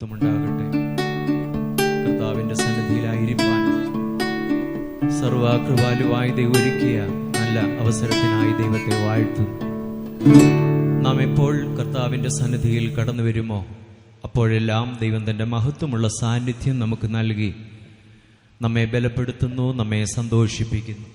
ഉണ്ടാകട്ടെ കർത്താവിന്റെ സന്നിധിയിലായിരിക്കാൻ സർവാകൃപാലുവായി ദൈവം ഒരുക്കിയ നല്ല അവസരത്തിനായി ദൈവത്തെ വാഴ്ത്തും നാം എപ്പോൾ കർത്താവിന്റെ സന്നിധിയിൽ കടന്നു വരുമോ അപ്പോഴെല്ലാം ദൈവം തന്റെ മഹത്വമുള്ള സാന്നിധ്യം നമുക്ക് നൽകി നമ്മെ ബലപ്പെടുത്തുന്നു നമ്മെ സന്തോഷിപ്പിക്കുന്നു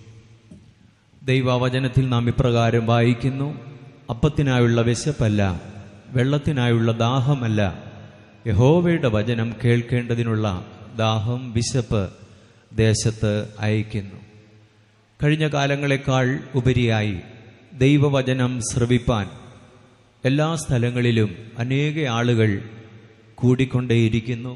ദൈവവചനത്തിൽ നാം ഇപ്രകാരം വായിക്കുന്നു അപ്പത്തിനായുള്ള വിശപ്പല്ല വെള്ളത്തിനായുള്ള ദാഹമല്ല യഹോവയുടെ വചനം കേൾക്കേണ്ടതിനുള്ള ദാഹം വിശപ്പ് ദേശത്ത് അയക്കുന്നു കഴിഞ്ഞ കാലങ്ങളെക്കാൾ ഉപരിയായി ദൈവവചനം ശ്രവിപ്പാൻ എല്ലാ സ്ഥലങ്ങളിലും അനേക ആളുകൾ കൂടിക്കൊണ്ടേയിരിക്കുന്നു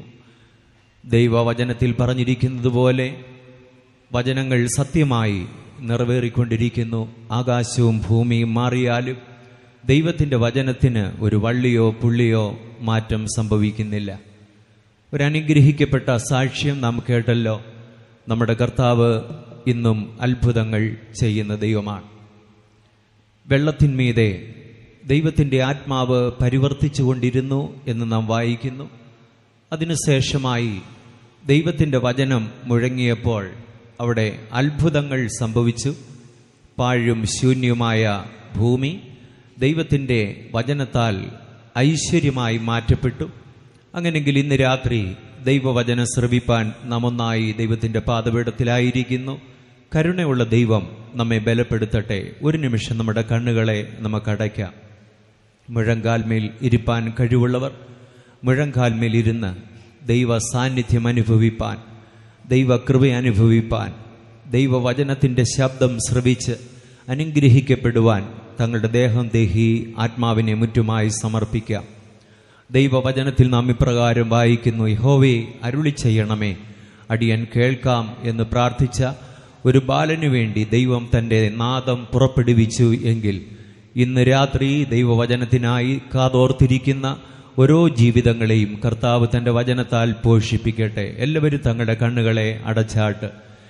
ദൈവവചനത്തിൽ പറഞ്ഞിരിക്കുന്നത് പോലെ വചനങ്ങൾ സത്യമായി നിറവേറിക്കൊണ്ടിരിക്കുന്നു ആകാശവും ഭൂമിയും മാറിയാലും ദൈവത്തിൻ്റെ വചനത്തിന് ഒരു വള്ളിയോ പുള്ളിയോ മാറ്റം സംഭവിക്കുന്നില്ല ഒരു അനുഗ്രഹിക്കപ്പെട്ട സാക്ഷ്യം നാം കേട്ടല്ലോ നമ്മുടെ കർത്താവ് ഇന്നും അത്ഭുതങ്ങൾ ചെയ്യുന്ന ദൈവമാണ് വെള്ളത്തിന്മീതെ ദൈവത്തിൻ്റെ ആത്മാവ് പരിവർത്തിച്ചുകൊണ്ടിരുന്നു എന്ന് നാം വായിക്കുന്നു അതിനുശേഷമായി ദൈവത്തിൻ്റെ വചനം മുഴങ്ങിയപ്പോൾ അവിടെ അത്ഭുതങ്ങൾ സംഭവിച്ചു പാഴും ശൂന്യവുമായ ഭൂമി ദൈവത്തിൻ്റെ വചനത്താൽ ഐശ്വര്യമായി മാറ്റപ്പെട്ടു അങ്ങനെങ്കിൽ ഇന്ന് രാത്രി ദൈവവചനം ശ്രവിപ്പാൻ നാം ഒന്നായി ദൈവത്തിൻ്റെ പാതപീഠത്തിലായിരിക്കുന്നു കരുണയുള്ള ദൈവം നമ്മെ ബലപ്പെടുത്തട്ടെ ഒരു നിമിഷം നമ്മുടെ കണ്ണുകളെ നമുക്ക് അടയ്ക്കാം മുഴങ്കാൽമേൽ ഇരിപ്പാൻ കഴിവുള്ളവർ മുഴങ്കാൽമേൽ ഇരുന്ന് ദൈവ സാന്നിധ്യം അനുഭവിപ്പാൻ ദൈവകൃപ അനുഭവിപ്പാൻ ദൈവവചനത്തിൻ്റെ ശബ്ദം ശ്രവിച്ച് അനുഗ്രഹിക്കപ്പെടുവാൻ തങ്ങളുടെ ദേഹം ദേഹി ആത്മാവിനെ മുറ്റുമായി സമർപ്പിക്കാം ദൈവവചനത്തിൽ നാം ഇപ്രകാരം വായിക്കുന്നു യഹോവേ അരുളി ചെയ്യണമേ അടിയൻ കേൾക്കാം എന്ന് പ്രാർത്ഥിച്ച ഒരു ബാലനു വേണ്ടി ദൈവം തൻ്റെ നാദം പുറപ്പെടുവിച്ചു എങ്കിൽ ഇന്ന് രാത്രി ദൈവവചനത്തിനായി കാതോർത്തിരിക്കുന്ന ഓരോ ജീവിതങ്ങളെയും കർത്താവ് തൻ്റെ വചനത്താൽ പോഷിപ്പിക്കട്ടെ എല്ലാവരും തങ്ങളുടെ കണ്ണുകളെ അടച്ചാട്ട്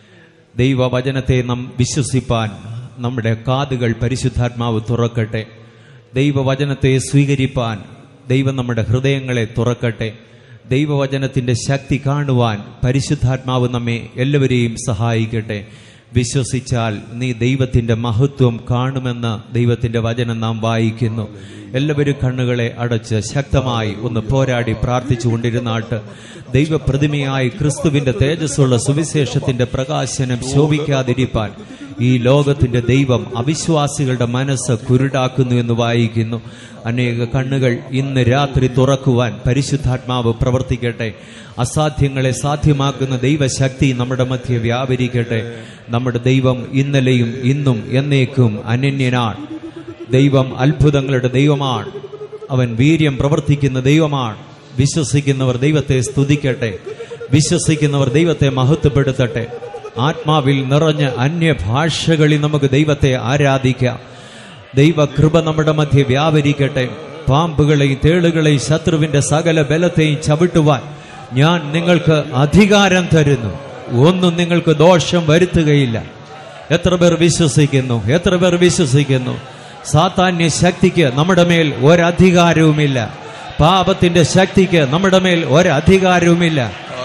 ദൈവവചനത്തെ നാം വിശ്വസിപ്പാൻ നമ്മുടെ കാതുകൾ പരിശുദ്ധാത്മാവ് തുറക്കട്ടെ ദൈവവചനത്തെ സ്വീകരിപ്പാൻ ദൈവം നമ്മുടെ ഹൃദയങ്ങളെ തുറക്കട്ടെ ദൈവവചനത്തിൻ്റെ ശക്തി കാണുവാൻ പരിശുദ്ധാത്മാവ് നമ്മെ എല്ലാവരെയും സഹായിക്കട്ടെ വിശ്വസിച്ചാൽ നീ ദൈവത്തിൻ്റെ മഹത്വം കാണുമെന്ന് ദൈവത്തിൻ്റെ വചനം നാം വായിക്കുന്നു എല്ലാവരും കണ്ണുകളെ അടച്ച് ശക്തമായി ഒന്ന് പോരാടി പ്രാർത്ഥിച്ചു കൊണ്ടിരുന്നാട്ട് ദൈവപ്രതിമയായി ക്രിസ്തുവിന്റെ തേജസ്സുള്ള സുവിശേഷത്തിന്റെ പ്രകാശനം ശോഭിക്കാതിരിപ്പാൻ ഈ ലോകത്തിന്റെ ദൈവം അവിശ്വാസികളുടെ മനസ്സ് കുരുടാക്കുന്നു എന്ന് വായിക്കുന്നു അനേക കണ്ണുകൾ ഇന്ന് രാത്രി തുറക്കുവാൻ പരിശുദ്ധാത്മാവ് പ്രവർത്തിക്കട്ടെ അസാധ്യങ്ങളെ സാധ്യമാക്കുന്ന ദൈവശക്തി നമ്മുടെ മധ്യ വ്യാപരിക്കട്ടെ നമ്മുടെ ദൈവം ഇന്നലെയും ഇന്നും എന്നേക്കും അനന്യനാണ് ദൈവം അത്ഭുതങ്ങളുടെ ദൈവമാണ് അവൻ വീര്യം പ്രവർത്തിക്കുന്ന ദൈവമാണ് വിശ്വസിക്കുന്നവർ ദൈവത്തെ സ്തുതിക്കട്ടെ വിശ്വസിക്കുന്നവർ ദൈവത്തെ മഹത്വപ്പെടുത്തട്ടെ ആത്മാവിൽ നിറഞ്ഞ അന്യഭാഷകളിൽ നമുക്ക് ദൈവത്തെ ആരാധിക്കാം ദൈവകൃപ നമ്മുടെ മധ്യ വ്യാപരിക്കട്ടെ പാമ്പുകളെയും തേളുകളെയും ശത്രുവിന്റെ സകല ബലത്തെയും ചവിട്ടുവാൻ ഞാൻ നിങ്ങൾക്ക് അധികാരം തരുന്നു ഒന്നും നിങ്ങൾക്ക് ദോഷം വരുത്തുകയില്ല എത്ര പേർ വിശ്വസിക്കുന്നു എത്ര പേർ വിശ്വസിക്കുന്നു സാത്താന്യ ശക്തിക്ക് നമ്മുടെ മേൽ ഒരധികാരവുമില്ല പാപത്തിന്റെ ശക്തിക്ക് നമ്മുടെ മേൽ ഒരധികാരവുമില്ല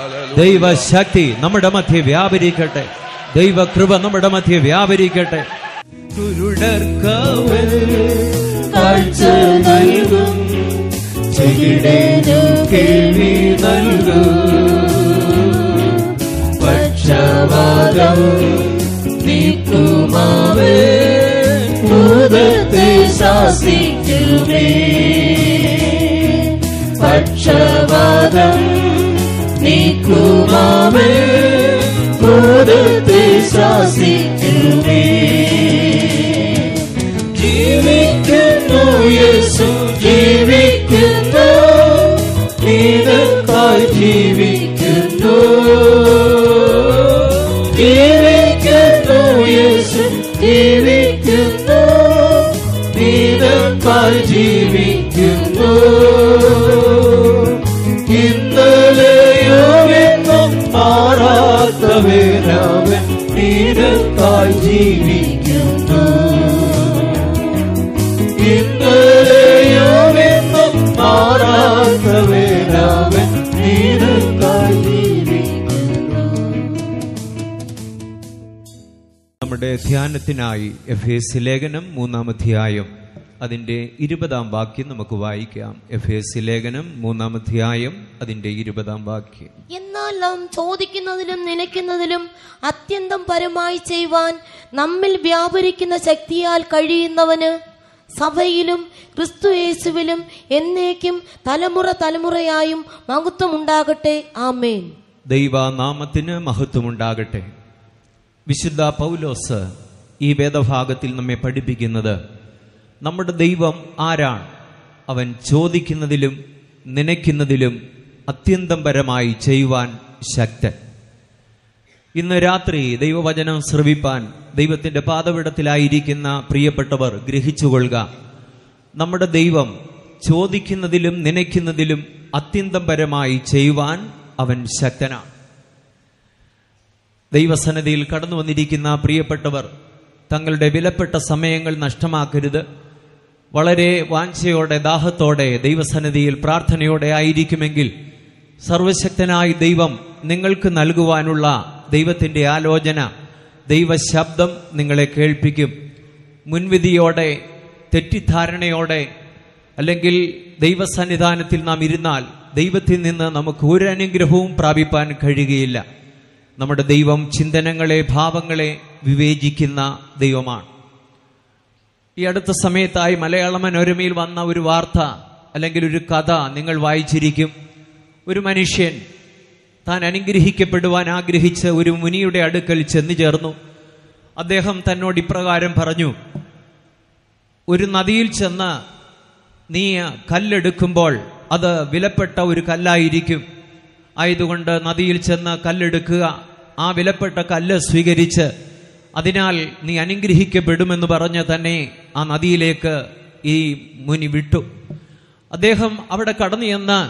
ദൈവശക്തി നമ്മുടെ മധ്യ വ്യാപരിക്കട്ടെ ദൈവകൃപ നമ്മുടെ മധ്യ വ്യാപരിക്കട്ടെ കുരുടർക്കവൽ കാഴ്ച നൽകും ചെകിടേനു കേൾവി നൽകും പക്ഷവാദം നീക്കുമാവേ ഭൂതത്തെ ശാസിക്കുമേ പക്ഷവാദം നീക്കുമാവേ ഭൂതത്തെ ശാസിക്കുമേ ജീവിക്കുന്നു യേശു ജീവിക്കുന്നു നീനക്കായി ജീവിക്കുന്നു ജീവിക്കുന്നു യേശു ജീവിക്കുന്നു നീനക്കായി ജീവിക്കുന്നു ഇന്നലെയോ എന്നും മാറാത്തവനവൻ നീനക്കായി ജീവിക്കുന്നു ഇന്നലെയോ എന്നും മാറാത്തവനവൻ നമ്മുടെ ധ്യാനത്തിനായി എഫ് എസ് ലേഖനം മൂന്നാം അധ്യായം അതിൻ്റെ ഇരുപതാം വാക്യം നമുക്ക് വായിക്കാം എഫ് എസ് ലേഖനം മൂന്നാം അധ്യായം അതിൻ്റെ ഇരുപതാം വാക്യം എന്നാൽ നാം ചോദിക്കുന്നതിലും നനയ്ക്കുന്നതിലും അത്യന്തം പരമായി ചെയ്യുവാൻ നമ്മിൽ വ്യാപരിക്കുന്ന ശക്തിയാൽ കഴിയുന്നവന് സഭയിലും ക്രിസ്തു യേശുവിലും എന്നേക്കും തലമുറ തലമുറയായും മഹത്വമുണ്ടാകട്ടെ ആമേൻ ദൈവനാമത്തിന് മഹത്വമുണ്ടാകട്ടെ വിശുദ്ധ പൗലോസ് ഈ വേദഭാഗത്തിൽ നമ്മെ പഠിപ്പിക്കുന്നത് നമ്മുടെ ദൈവം ആരാണ് അവൻ ചോദിക്കുന്നതിലും നനയ്ക്കുന്നതിലും അത്യന്തം പരമായി ചെയ്യുവാൻ ശക്തൻ ഇന്ന് രാത്രി ദൈവവചനം ശ്രവിപ്പാൻ ദൈവത്തിന്റെ പാതവിടത്തിലായിരിക്കുന്ന പ്രിയപ്പെട്ടവർ ഗ്രഹിച്ചുകൊള്ളുക നമ്മുടെ ദൈവം ചോദിക്കുന്നതിലും നനയ്ക്കുന്നതിലും അത്യന്തം പരമായി ചെയ്യുവാൻ അവൻ ശക്തനാണ് ദൈവസന്നതിയിൽ കടന്നു വന്നിരിക്കുന്ന പ്രിയപ്പെട്ടവർ തങ്ങളുടെ വിലപ്പെട്ട സമയങ്ങൾ നഷ്ടമാക്കരുത് വളരെ വാഞ്ചയോടെ ദാഹത്തോടെ ദൈവസന്നിധിയിൽ പ്രാർത്ഥനയോടെ ആയിരിക്കുമെങ്കിൽ സർവശക്തനായ ദൈവം നിങ്ങൾക്ക് നൽകുവാനുള്ള ദൈവത്തിൻ്റെ ആലോചന ദൈവശബ്ദം നിങ്ങളെ കേൾപ്പിക്കും മുൻവിധിയോടെ തെറ്റിദ്ധാരണയോടെ അല്ലെങ്കിൽ ദൈവസന്നിധാനത്തിൽ നാം ഇരുന്നാൽ ദൈവത്തിൽ നിന്ന് നമുക്ക് ഒരു അനുഗ്രഹവും പ്രാപിപ്പാൻ കഴിയുകയില്ല നമ്മുടെ ദൈവം ചിന്തനങ്ങളെ ഭാവങ്ങളെ വിവേചിക്കുന്ന ദൈവമാണ് ഈ അടുത്ത സമയത്തായി മലയാള മനോരമയിൽ വന്ന ഒരു വാർത്ത അല്ലെങ്കിൽ ഒരു കഥ നിങ്ങൾ വായിച്ചിരിക്കും ഒരു മനുഷ്യൻ താൻ അനുഗ്രഹിക്കപ്പെടുവാൻ ആഗ്രഹിച്ച ഒരു മുനിയുടെ അടുക്കൽ ചെന്നു ചേർന്നു അദ്ദേഹം തന്നോട് ഇപ്രകാരം പറഞ്ഞു ഒരു നദിയിൽ ചെന്ന് നീ കല്ലെടുക്കുമ്പോൾ അത് വിലപ്പെട്ട ഒരു കല്ലായിരിക്കും ആയതുകൊണ്ട് നദിയിൽ ചെന്ന് കല്ലെടുക്കുക ആ വിലപ്പെട്ട കല്ല് സ്വീകരിച്ച് അതിനാൽ നീ അനുഗ്രഹിക്കപ്പെടുമെന്ന് പറഞ്ഞ് തന്നെ ആ നദിയിലേക്ക് ഈ മുനി വിട്ടു അദ്ദേഹം അവിടെ കടന്നു ചെന്ന്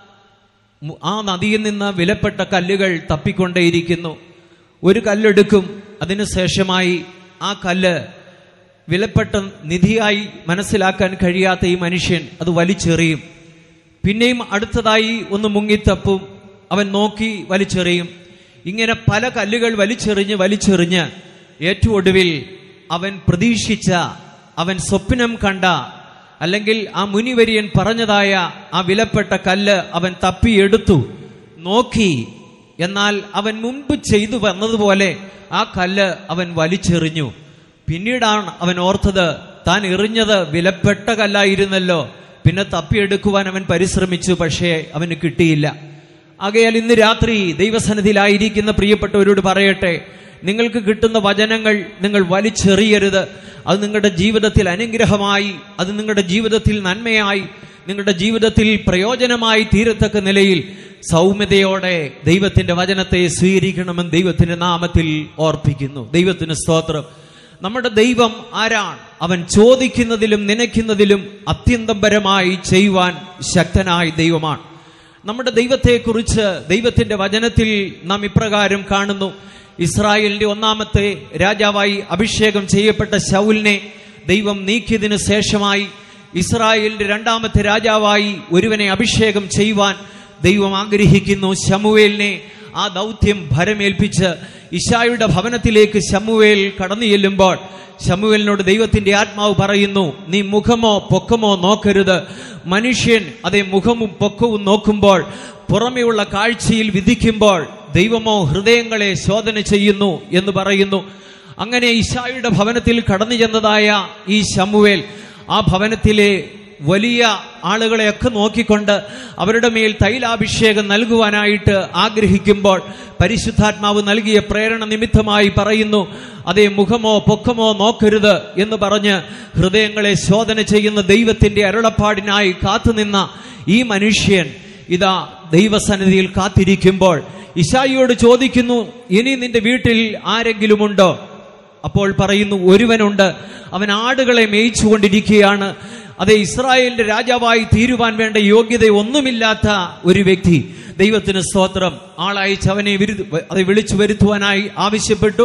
മു- ആ നദിയിൽ നിന്ന് വിലപ്പെട്ട കല്ലുകൾ തപ്പിക്കൊണ്ടേയിരിക്കുന്നു ഒരു കല്ലെടുക്കും അതിനുശേഷമായി ആ കല്ല് വിലപ്പെട്ട നിധിയായി മനസ്സിലാക്കാൻ കഴിയാത്ത ഈ മനുഷ്യൻ അത് വലിച്ചെറിയും പിന്നെയും അടുത്തതായി ഒന്ന് മുങ്ങിത്തപ്പും അവൻ നോക്കി വലിച്ചെറിയും ഇങ്ങനെ പല കല്ലുകൾ വലിച്ചെറിഞ്ഞ് വലിച്ചെറിഞ്ഞ് ഏറ്റവും ഒടുവിൽ അവൻ പ്രതീക്ഷിച്ച അവൻ സ്വപ്നം കണ്ട അല്ലെങ്കിൽ ആ മുനിവര്യൻ പറഞ്ഞതായ ആ വിലപ്പെട്ട കല്ല് അവൻ തപ്പിയെടുത്തു നോക്കി എന്നാൽ അവൻ മുൻപ് ചെയ്തു വന്നതുപോലെ ആ കല്ല് അവൻ വലിച്ചെറിഞ്ഞു പിന്നീടാണ് അവൻ ഓർത്തത് താൻ എറിഞ്ഞത് വിലപ്പെട്ട കല്ലായിരുന്നല്ലോ പിന്നെ തപ്പിയെടുക്കുവാൻ അവൻ പരിശ്രമിച്ചു പക്ഷേ അവന് കിട്ടിയില്ല ആകയാൽ ഇന്ന് രാത്രി ദൈവസന്നിധിയിലായിരിക്കുന്ന പ്രിയപ്പെട്ടവരോട് പറയട്ടെ നിങ്ങൾക്ക് കിട്ടുന്ന വചനങ്ങൾ നിങ്ങൾ വലിച്ചെറിയരുത് അത് നിങ്ങളുടെ ജീവിതത്തിൽ അനുഗ്രഹമായി അത് നിങ്ങളുടെ ജീവിതത്തിൽ നന്മയായി നിങ്ങളുടെ ജീവിതത്തിൽ പ്രയോജനമായി തീരത്തക്ക നിലയിൽ സൗമ്യതയോടെ ദൈവത്തിന്റെ വചനത്തെ സ്വീകരിക്കണമെന്ന് ദൈവത്തിന്റെ നാമത്തിൽ ഓർപ്പിക്കുന്നു ദൈവത്തിന് സ്തോത്രം നമ്മുടെ ദൈവം ആരാണ് അവൻ ചോദിക്കുന്നതിലും നനയ്ക്കുന്നതിലും അത്യന്തം പരമായി ചെയ്യുവാൻ ശക്തനായ ദൈവമാണ് നമ്മുടെ ദൈവത്തെക്കുറിച്ച് ദൈവത്തിന്റെ വചനത്തിൽ നാം ഇപ്രകാരം കാണുന്നു ഇസ്രായേലിന്റെ ഒന്നാമത്തെ രാജാവായി അഭിഷേകം ചെയ്യപ്പെട്ട ശൗലിനെ ദൈവം നീക്കിയതിനു ശേഷമായി ഇസ്രായേലിന്റെ രണ്ടാമത്തെ രാജാവായി ഒരുവനെ അഭിഷേകം ചെയ്യുവാൻ ദൈവം ആഗ്രഹിക്കുന്നു ശമുവേലിനെ ആ ദൗത്യം ഭരമേൽപ്പിച്ച് ഇഷായുടെ ഭവനത്തിലേക്ക് ശമുവേൽ കടന്നു ചെല്ലുമ്പോൾ ശമുവേലിനോട് ദൈവത്തിന്റെ ആത്മാവ് പറയുന്നു നീ മുഖമോ പൊക്കമോ നോക്കരുത് മനുഷ്യൻ അതേ മുഖവും പൊക്കവും നോക്കുമ്പോൾ പുറമെയുള്ള കാഴ്ചയിൽ വിധിക്കുമ്പോൾ ദൈവമോ ഹൃദയങ്ങളെ ശോധന ചെയ്യുന്നു എന്ന് പറയുന്നു അങ്ങനെ ഇഷായുടെ ഭവനത്തിൽ കടന്നു ചെന്നതായ ഈ ശമുവേൽ ആ ഭവനത്തിലെ വലിയ ആളുകളെയൊക്കെ നോക്കിക്കൊണ്ട് അവരുടെ മേൽ തൈലാഭിഷേകം നൽകുവാനായിട്ട് ആഗ്രഹിക്കുമ്പോൾ പരിശുദ്ധാത്മാവ് നൽകിയ പ്രേരണ നിമിത്തമായി പറയുന്നു അതേ മുഖമോ പൊക്കമോ നോക്കരുത് എന്ന് പറഞ്ഞ് ഹൃദയങ്ങളെ ശോധന ചെയ്യുന്ന ദൈവത്തിന്റെ അരുളപ്പാടിനായി കാത്തുനിന്ന ഈ മനുഷ്യൻ ഇതാ ദൈവസന്നിധിയിൽ കാത്തിരിക്കുമ്പോൾ ഇശായിയോട് ചോദിക്കുന്നു ഇനി നിന്റെ വീട്ടിൽ ആരെങ്കിലുമുണ്ടോ അപ്പോൾ പറയുന്നു ഒരുവനുണ്ട് അവൻ ആടുകളെ മേയിച്ചുകൊണ്ടിരിക്കുകയാണ് അതെ ഇസ്രായേലിന്റെ രാജാവായി തീരുവാൻ വേണ്ട യോഗ്യത ഒന്നുമില്ലാത്ത ഒരു വ്യക്തി ദൈവത്തിന് സ്തോത്രം ആളയച്ച് അവനെ വിരു- അത് വിളിച്ചു വരുത്തുവാനായി ആവശ്യപ്പെട്ടു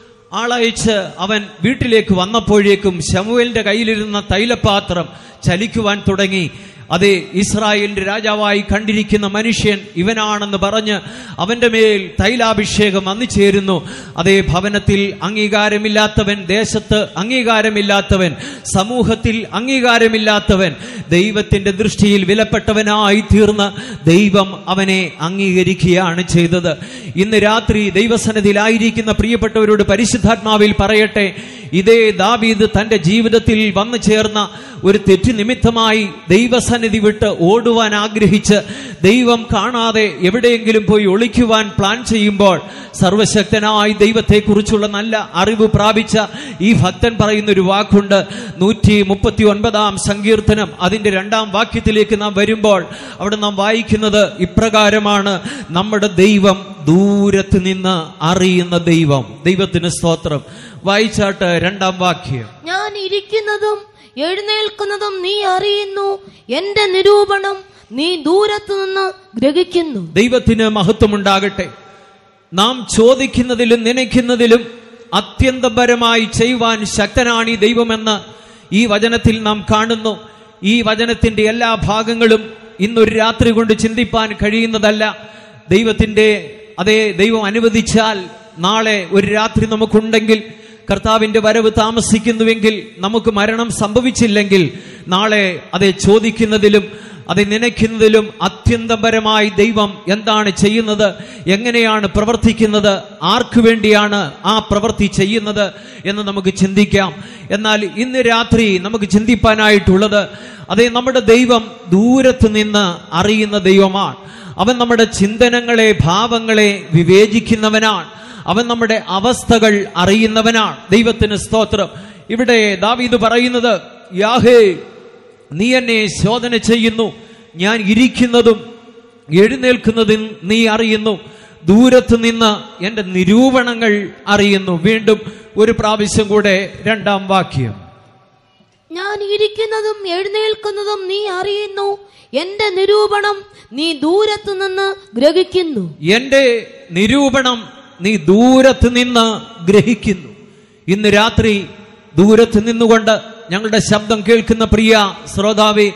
ആളയച്ച് അവൻ വീട്ടിലേക്ക് വന്നപ്പോഴേക്കും ശമുവേലിന്റെ കയ്യിലിരുന്ന തൈലപാത്രം ചലിക്കുവാൻ തുടങ്ങി അതേ ഇസ്രായേലിന്റെ രാജാവായി കണ്ടിരിക്കുന്ന മനുഷ്യൻ ഇവനാണെന്ന് പറഞ്ഞ് അവന്റെ മേൽ തൈലാഭിഷേകം വന്നു ചേരുന്നു അതേ ഭവനത്തിൽ അംഗീകാരമില്ലാത്തവൻ ദേശത്ത് അംഗീകാരമില്ലാത്തവൻ സമൂഹത്തിൽ അംഗീകാരമില്ലാത്തവൻ ദൈവത്തിന്റെ ദൃഷ്ടിയിൽ വിലപ്പെട്ടവനായി തീർന്ന് ദൈവം അവനെ അംഗീകരിക്കുകയാണ് ചെയ്തത് ഇന്ന് രാത്രി ദൈവസന്നിധിയിലായിരിക്കുന്ന പ്രിയപ്പെട്ടവരോട് പരിശുദ്ധാത്മാവിൽ പറയട്ടെ ഇതേ ദാവീദ് തന്റെ ജീവിതത്തിൽ വന്നു ചേർന്ന ഒരു തെറ്റു നിമിത്തമായി ദൈവസന്നിധി വിട്ട് ഓടുവാൻ ആഗ്രഹിച്ച് ദൈവം കാണാതെ എവിടെയെങ്കിലും പോയി ഒളിക്കുവാൻ പ്ലാൻ ചെയ്യുമ്പോൾ സർവശക്തനായ ദൈവത്തെക്കുറിച്ചുള്ള നല്ല അറിവ് പ്രാപിച്ച ഈ ഭക്തൻ പറയുന്ന ഒരു വാക്കുണ്ട് നൂറ്റി മുപ്പത്തി ഒൻപതാം സങ്കീർത്തനം അതിന്റെ രണ്ടാം വാക്യത്തിലേക്ക് നാം വരുമ്പോൾ അവിടെ നാം വായിക്കുന്നത് ഇപ്രകാരമാണ് നമ്മുടെ ദൈവം ദൂരത്ത് നിന്ന് അറിയുന്ന ദൈവം ദൈവത്തിന് സ്തോത്രം വായിച്ചാട്ട് രണ്ടാം വാക്യം ഞാൻ ഇരിക്കുന്നതും എഴുന്നേൽക്കുന്നതും നീ അറിയുന്നു എന്റെ നിരൂപണം നീ ദൂരത്തു നിന്ന് ഗ്രഹിക്കുന്നു ദൈവത്തിന് മഹത്വമുണ്ടാകട്ടെ നാം ചോദിക്കുന്നതിലും നനയ്ക്കുന്നതിലും അത്യന്തപരമായി ചെയ്യുവാൻ ശക്തനാണ് ഈ ദൈവമെന്ന് ഈ വചനത്തിൽ നാം കാണുന്നു ഈ വചനത്തിന്റെ എല്ലാ ഭാഗങ്ങളും ഇന്നൊരു രാത്രി കൊണ്ട് ചിന്തിപ്പാൻ കഴിയുന്നതല്ല ദൈവത്തിന്റെ അതേ ദൈവം അനുവദിച്ചാൽ നാളെ ഒരു രാത്രി നമുക്കുണ്ടെങ്കിൽ കർത്താവിന്റെ വരവ് താമസിക്കുന്നുവെങ്കിൽ നമുക്ക് മരണം സംഭവിച്ചില്ലെങ്കിൽ നാളെ അതെ ചോദിക്കുന്നതിലും അത് നനയ്ക്കുന്നതിലും അത്യന്തപരമായി ദൈവം എന്താണ് ചെയ്യുന്നത് എങ്ങനെയാണ് പ്രവർത്തിക്കുന്നത് ആർക്കു വേണ്ടിയാണ് ആ പ്രവൃത്തി ചെയ്യുന്നത് എന്ന് നമുക്ക് ചിന്തിക്കാം എന്നാൽ ഇന്ന് രാത്രി നമുക്ക് ചിന്തിപ്പാനായിട്ടുള്ളത് അതേ നമ്മുടെ ദൈവം ദൂരത്ത് നിന്ന് അറിയുന്ന ദൈവമാണ് അവൻ നമ്മുടെ ചിന്തനങ്ങളെ ഭാവങ്ങളെ വിവേചിക്കുന്നവനാണ് അവൻ നമ്മുടെ അവസ്ഥകൾ അറിയുന്നവനാണ് ദൈവത്തിന് സ്തോത്രം ഇവിടെ ദാവീദ് പറയുന്നത് യാഹേ നീ എന്നെ ശോധന ചെയ്യുന്നു ഞാൻ ഇരിക്കുന്നതും എഴുന്നേൽക്കുന്നതും നീ അറിയുന്നു ദൂരത്ത് നിന്ന് എന്റെ നിരൂപണങ്ങൾ അറിയുന്നു വീണ്ടും ഒരു പ്രാവശ്യം കൂടെ രണ്ടാം വാക്യം ഞാൻ ഇരിക്കുന്നതും എഴുന്നേൽക്കുന്നതും നീ അറിയുന്നു എന്റെ നിരൂപണം നീ ദൂരത്തു നിന്ന് ഗ്രഹിക്കുന്നു എന്റെ നിരൂപണം നീ ദൂരത്ത് നിന്ന് ഗ്രഹിക്കുന്നു ഇന്ന് രാത്രി ദൂരത്ത് നിന്നുകൊണ്ട് ഞങ്ങളുടെ ശബ്ദം കേൾക്കുന്ന പ്രിയ ശ്രോതാവെ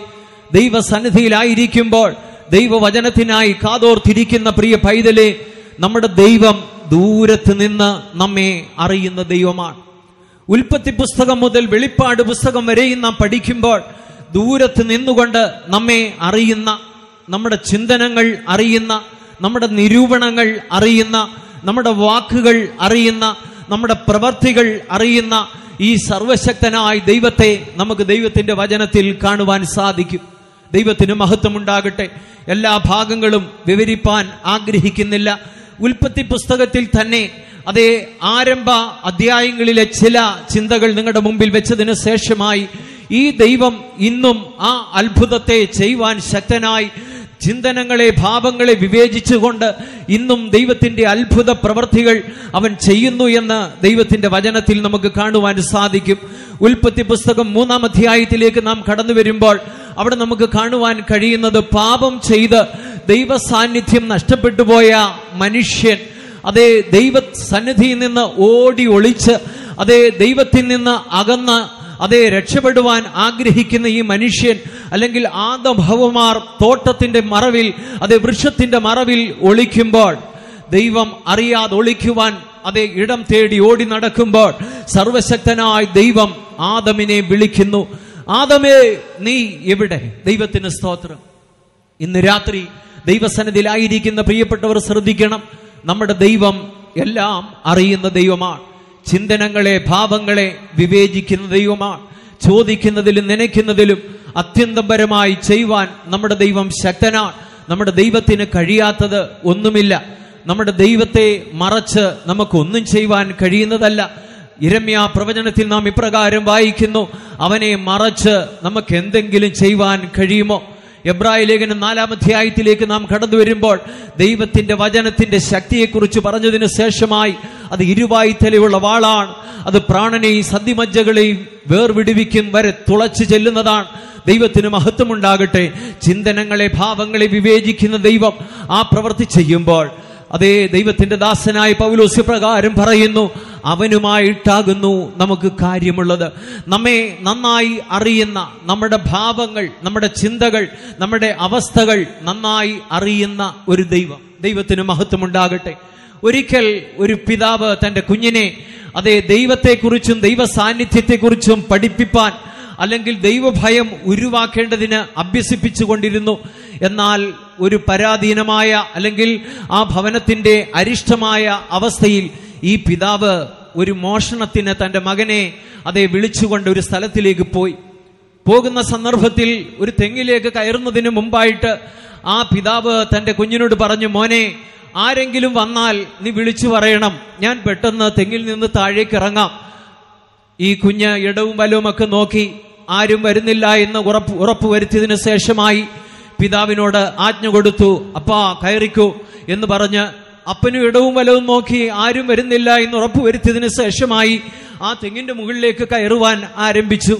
ദൈവസന്നിധിയിലായിരിക്കുമ്പോൾ ദൈവവചനത്തിനായി കാതോർത്തിരിക്കുന്ന പ്രിയ പൈതലെ നമ്മുടെ ദൈവം ദൂരത്ത് നിന്ന് നമ്മെ അറിയുന്ന ദൈവമാണ് ഉൽപ്പത്തി പുസ്തകം മുതൽ വെളിപ്പാട് പുസ്തകം വരെയും നാം പഠിക്കുമ്പോൾ ദൂരത്ത് നിന്നുകൊണ്ട് നമ്മെ അറിയുന്ന നമ്മുടെ ചിന്തനങ്ങൾ അറിയുന്ന നമ്മുടെ നിരൂപണങ്ങൾ അറിയുന്ന നമ്മുടെ വാക്കുകൾ അറിയുന്ന നമ്മുടെ പ്രവർത്തികൾ അറിയുന്ന ഈ സർവശക്തനായ ദൈവത്തെ നമുക്ക് ദൈവത്തിന്റെ വചനത്തിൽ കാണുവാൻ സാധിക്കും ദൈവത്തിന് മഹത്വമുണ്ടാകട്ടെ എല്ലാ ഭാഗങ്ങളും വിവരിപ്പാൻ ആഗ്രഹിക്കുന്നില്ല ഉൽപ്പത്തി പുസ്തകത്തിൽ തന്നെ അതേ ആരംഭ അധ്യായങ്ങളിലെ ചില ചിന്തകൾ നിങ്ങളുടെ മുമ്പിൽ വെച്ചതിന് ശേഷമായി ഈ ദൈവം ഇന്നും ആ അത്ഭുതത്തെ ചെയ്യുവാൻ ശക്തനായി ചിന്തനങ്ങളെ ഭാവങ്ങളെ വിവേചിച്ചുകൊണ്ട് ഇന്നും ദൈവത്തിന്റെ അത്ഭുത പ്രവർത്തികൾ അവൻ ചെയ്യുന്നു എന്ന് ദൈവത്തിന്റെ വചനത്തിൽ നമുക്ക് കാണുവാൻ സാധിക്കും ഉൽപ്പത്തി പുസ്തകം മൂന്നാം അധ്യായത്തിലേക്ക് നാം കടന്നു വരുമ്പോൾ അവിടെ നമുക്ക് കാണുവാൻ കഴിയുന്നത് പാപം ചെയ്ത് ദൈവ സാന്നിധ്യം നഷ്ടപ്പെട്ടു പോയ മനുഷ്യൻ അതേ ദൈവ സന്നിധിയിൽ നിന്ന് ഓടി ഒളിച്ച് അതേ ദൈവത്തിൽ നിന്ന് അകന്ന് അതേ രക്ഷപ്പെടുവാൻ ആഗ്രഹിക്കുന്ന ഈ മനുഷ്യൻ അല്ലെങ്കിൽ ആദഭവമാർ തോട്ടത്തിന്റെ മറവിൽ അതേ വൃക്ഷത്തിന്റെ മറവിൽ ഒളിക്കുമ്പോൾ ദൈവം അറിയാതെ ഒളിക്കുവാൻ അതേ ഇടം തേടി ഓടി നടക്കുമ്പോൾ സർവശക്തനായ ദൈവം ആദമിനെ വിളിക്കുന്നു ആദമേ നീ എവിടെ ദൈവത്തിന് സ്തോത്രം ഇന്ന് രാത്രി ദൈവസന്നിധിയിലായിരിക്കുന്ന പ്രിയപ്പെട്ടവർ ശ്രദ്ധിക്കണം നമ്മുടെ ദൈവം എല്ലാം അറിയുന്ന ദൈവമാണ് ചിന്തനങ്ങളെ ഭാവങ്ങളെ വിവേചിക്കുന്ന ദൈവമാണ് ചോദിക്കുന്നതിലും നനയ്ക്കുന്നതിലും അത്യന്തപരമായി ചെയ്യുവാൻ നമ്മുടെ ദൈവം ശക്തനാണ് നമ്മുടെ ദൈവത്തിന് കഴിയാത്തത് ഒന്നുമില്ല നമ്മുടെ ദൈവത്തെ മറച്ച് നമുക്കൊന്നും ചെയ്യുവാൻ കഴിയുന്നതല്ല ഇരമ്യ പ്രവചനത്തിൽ നാം ഇപ്രകാരം വായിക്കുന്നു അവനെ മറച്ച് നമുക്ക് എന്തെങ്കിലും ചെയ്യുവാൻ കഴിയുമോ എബ്രായ ലേഖനം നാലാം അധ്യായത്തിലേക്ക് നാം കടന്നു വരുമ്പോൾ ദൈവത്തിന്റെ വചനത്തിന്റെ ശക്തിയെക്കുറിച്ച് പറഞ്ഞതിന് ശേഷമായി അത് ഇരുവായി തലയുള്ള വാളാണ് അത് പ്രാണനെയും സദ്യമജ്ജകളെയും വേർവിടുവിക്കും വരെ തുളച്ചു ചെല്ലുന്നതാണ് ദൈവത്തിന് മഹത്വമുണ്ടാകട്ടെ ചിന്തനങ്ങളെ ഭാവങ്ങളെ വിവേചിക്കുന്ന ദൈവം ആ പ്രവൃത്തി ചെയ്യുമ്പോൾ അതേ ദൈവത്തിന്റെ ദാസനായ പൗലോസ് പ്രകാരം പറയുന്നു അവനുമായിട്ടാകുന്നു നമുക്ക് കാര്യമുള്ളത് നമ്മെ നന്നായി അറിയുന്ന നമ്മുടെ ഭാവങ്ങൾ നമ്മുടെ ചിന്തകൾ നമ്മുടെ അവസ്ഥകൾ നന്നായി അറിയുന്ന ഒരു ദൈവം ദൈവത്തിന് മഹത്വമുണ്ടാകട്ടെ ഒരിക്കൽ ഒരു പിതാവ് തന്റെ കുഞ്ഞിനെ അതേ ദൈവത്തെക്കുറിച്ചും ദൈവ സാന്നിധ്യത്തെക്കുറിച്ചും പഠിപ്പിപ്പാൻ അല്ലെങ്കിൽ ദൈവഭയം ഉരുവാക്കേണ്ടതിന് അഭ്യസിപ്പിച്ചു കൊണ്ടിരുന്നു എന്നാൽ ഒരു പരാധീനമായ അല്ലെങ്കിൽ ആ ഭവനത്തിന്റെ അരിഷ്ടമായ അവസ്ഥയിൽ ഈ പിതാവ് ഒരു മോഷണത്തിന് തന്റെ മകനെ അതേ വിളിച്ചുകൊണ്ട് ഒരു സ്ഥലത്തിലേക്ക് പോയി പോകുന്ന സന്ദർഭത്തിൽ ഒരു തെങ്ങിലേക്ക് കയറുന്നതിന് മുമ്പായിട്ട് ആ പിതാവ് തന്റെ കുഞ്ഞിനോട് പറഞ്ഞു മോനെ ആരെങ്കിലും വന്നാൽ നീ വിളിച്ചു പറയണം ഞാൻ പെട്ടെന്ന് തെങ്ങിൽ നിന്ന് താഴേക്ക് ഇറങ്ങാം ഈ കുഞ്ഞ് ഇടവും വലവും ഒക്കെ നോക്കി ആരും വരുന്നില്ല എന്ന് ഉറപ്പ് ഉറപ്പ് വരുത്തിയതിനു ശേഷമായി പിതാവിനോട് ആജ്ഞ കൊടുത്തു അപ്പാ കയറിക്കൂ എന്ന് പറഞ്ഞ് അപ്പനും ഇടവും വലവും നോക്കി ആരും വരുന്നില്ല എന്ന് ഉറപ്പ് വരുത്തിയതിനു ശേഷമായി ആ തെങ്ങിന്റെ മുകളിലേക്ക് കയറുവാൻ ആരംഭിച്ചു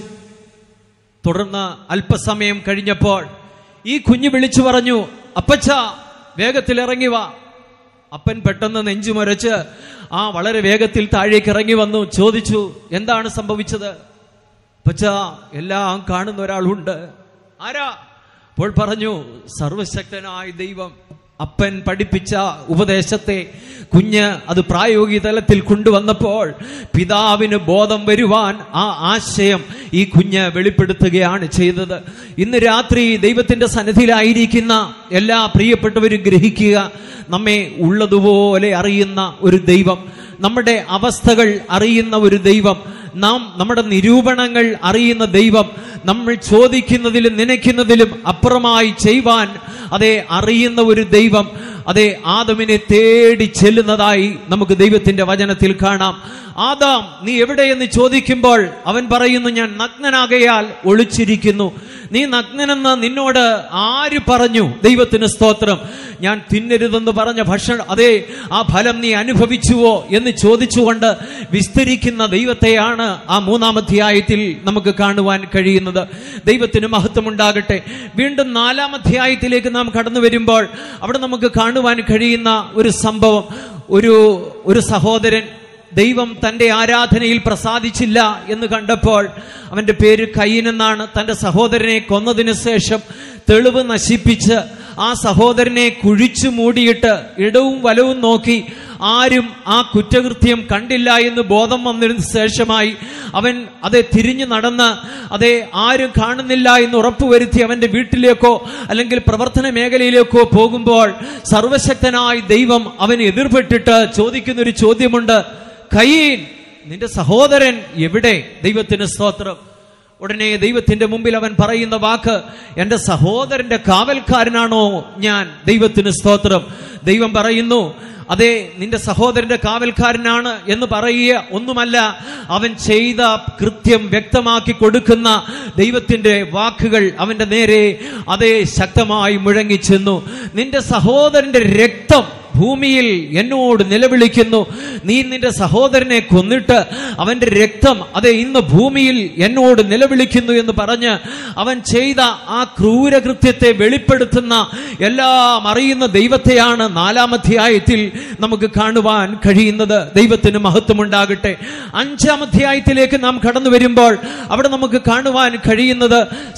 തുടർന്ന് അല്പസമയം കഴിഞ്ഞപ്പോൾ ഈ കുഞ്ഞ് വിളിച്ചു പറഞ്ഞു അപ്പച്ച വേഗത്തിൽ ഇറങ്ങി വാ അപ്പൻ പെട്ടെന്ന് നെഞ്ചു മുരച്ച് ആ വളരെ വേഗത്തിൽ താഴേക്ക് ഇറങ്ങി വന്നു ചോദിച്ചു എന്താണ് സംഭവിച്ചത് അപ്പച്ച എല്ലാം കാണുന്ന ഒരാളുണ്ട് ആരാ അപ്പോൾ പറഞ്ഞു സർവശക്തനായ ദൈവം അപ്പൻ പഠിപ്പിച്ച ഉപദേശത്തെ കുഞ്ഞ് അത് പ്രായോഗിക തലത്തിൽ കൊണ്ടുവന്നപ്പോൾ പിതാവിന് ബോധം വരുവാൻ ആ ആശയം ഈ കുഞ്ഞ് വെളിപ്പെടുത്തുകയാണ് ചെയ്തത് ഇന്ന് രാത്രി ദൈവത്തിന്റെ സന്നിധിയിലായിരിക്കുന്ന എല്ലാ പ്രിയപ്പെട്ടവരും ഗ്രഹിക്കുക നമ്മെ ഉള്ളതുപോലെ അറിയുന്ന ഒരു ദൈവം നമ്മുടെ അവസ്ഥകൾ അറിയുന്ന ഒരു ദൈവം നാം നമ്മുടെ നിരൂപണങ്ങൾ അറിയുന്ന ദൈവം നമ്മൾ ചോദിക്കുന്നതിലും നനയ്ക്കുന്നതിലും അപ്പുറമായി ചെയ്യുവാൻ അതെ അറിയുന്ന ഒരു ദൈവം അതെ ആദമിനെ തേടി ചെല്ലുന്നതായി നമുക്ക് ദൈവത്തിന്റെ വചനത്തിൽ കാണാം ആദാം നീ എവിടെയെന്ന് ചോദിക്കുമ്പോൾ അവൻ പറയുന്നു ഞാൻ നഗ്നനാകയാൽ ഒളിച്ചിരിക്കുന്നു നീ നഗ്നനെന്ന് നിന്നോട് ആര് പറഞ്ഞു ദൈവത്തിന് സ്തോത്രം ഞാൻ തിന്നരുതെന്ന് പറഞ്ഞ ഭക്ഷണം അതെ ആ ഫലം നീ അനുഭവിച്ചുവോ എന്ന് ചോദിച്ചുകൊണ്ട് വിസ്തരിക്കുന്ന ദൈവത്തെയാണ് ആ മൂന്നാമധ്യായത്തിൽ നമുക്ക് കാണുവാൻ കഴിയുന്നത് ദൈവത്തിന് മഹത്വമുണ്ടാകട്ടെ വീണ്ടും നാലാം അധ്യായത്തിലേക്ക് നാം കടന്നു വരുമ്പോൾ അവിടെ നമുക്ക് കാണുവാൻ കഴിയുന്ന ഒരു സംഭവം ഒരു ഒരു സഹോദരൻ ദൈവം തന്റെ ആരാധനയിൽ പ്രസാദിച്ചില്ല എന്ന് കണ്ടപ്പോൾ അവന്റെ പേര് കയ്യൻ എന്നാണ് തന്റെ സഹോദരനെ കൊന്നതിന് ശേഷം തെളിവ് നശിപ്പിച്ച് ആ സഹോദരനെ കുഴിച്ചു മൂടിയിട്ട് ഇടവും വലവും നോക്കി ആരും ആ കുറ്റകൃത്യം കണ്ടില്ല എന്ന് ബോധം വന്നതിന് ശേഷമായി അവൻ അതെ തിരിഞ്ഞു നടന്ന് അതെ ആരും കാണുന്നില്ല എന്ന് ഉറപ്പുവരുത്തി അവന്റെ വീട്ടിലേക്കോ അല്ലെങ്കിൽ പ്രവർത്തന മേഖലയിലേക്കോ പോകുമ്പോൾ സർവശക്തനായ ദൈവം അവന് എതിർപ്പെട്ടിട്ട് ചോദിക്കുന്ന ഒരു ചോദ്യമുണ്ട് കയ്യീൻ നിന്റെ സഹോദരൻ എവിടെ ദൈവത്തിന് സ്തോത്രം ഉടനെ ദൈവത്തിന്റെ മുമ്പിൽ അവൻ പറയുന്ന വാക്ക് എന്റെ സഹോദരന്റെ കാവൽക്കാരനാണോ ഞാൻ ദൈവത്തിന് സ്തോത്രം ദൈവം പറയുന്നു അതെ നിന്റെ സഹോദരന്റെ കാവൽക്കാരനാണ് എന്ന് പറയുക ഒന്നുമല്ല അവൻ ചെയ്ത കൃത്യം വ്യക്തമാക്കി കൊടുക്കുന്ന ദൈവത്തിന്റെ വാക്കുകൾ അവന്റെ നേരെ അതേ ശക്തമായി മുഴങ്ങിച്ചെന്നു നിന്റെ സഹോദരന്റെ രക്തം ഭൂമിയിൽ എന്നോട് നിലവിളിക്കുന്നു നീ നിന്റെ സഹോദരനെ കൊന്നിട്ട് അവന്റെ രക്തം അതെ ഇന്ന് ഭൂമിയിൽ എന്നോട് നിലവിളിക്കുന്നു എന്ന് പറഞ്ഞ് അവൻ ചെയ്ത ആ ക്രൂരകൃത്യത്തെ വെളിപ്പെടുത്തുന്ന എല്ലാം അറിയുന്ന ദൈവത്തെയാണ് നാലാമധ്യായത്തിൽ നമുക്ക് കാണുവാൻ കഴിയുന്നത് ദൈവത്തിന് മഹത്വമുണ്ടാകട്ടെ അഞ്ചാം അധ്യായത്തിലേക്ക് നാം കടന്നു വരുമ്പോൾ അവിടെ നമുക്ക് കാണുവാൻ കഴിയുന്നത്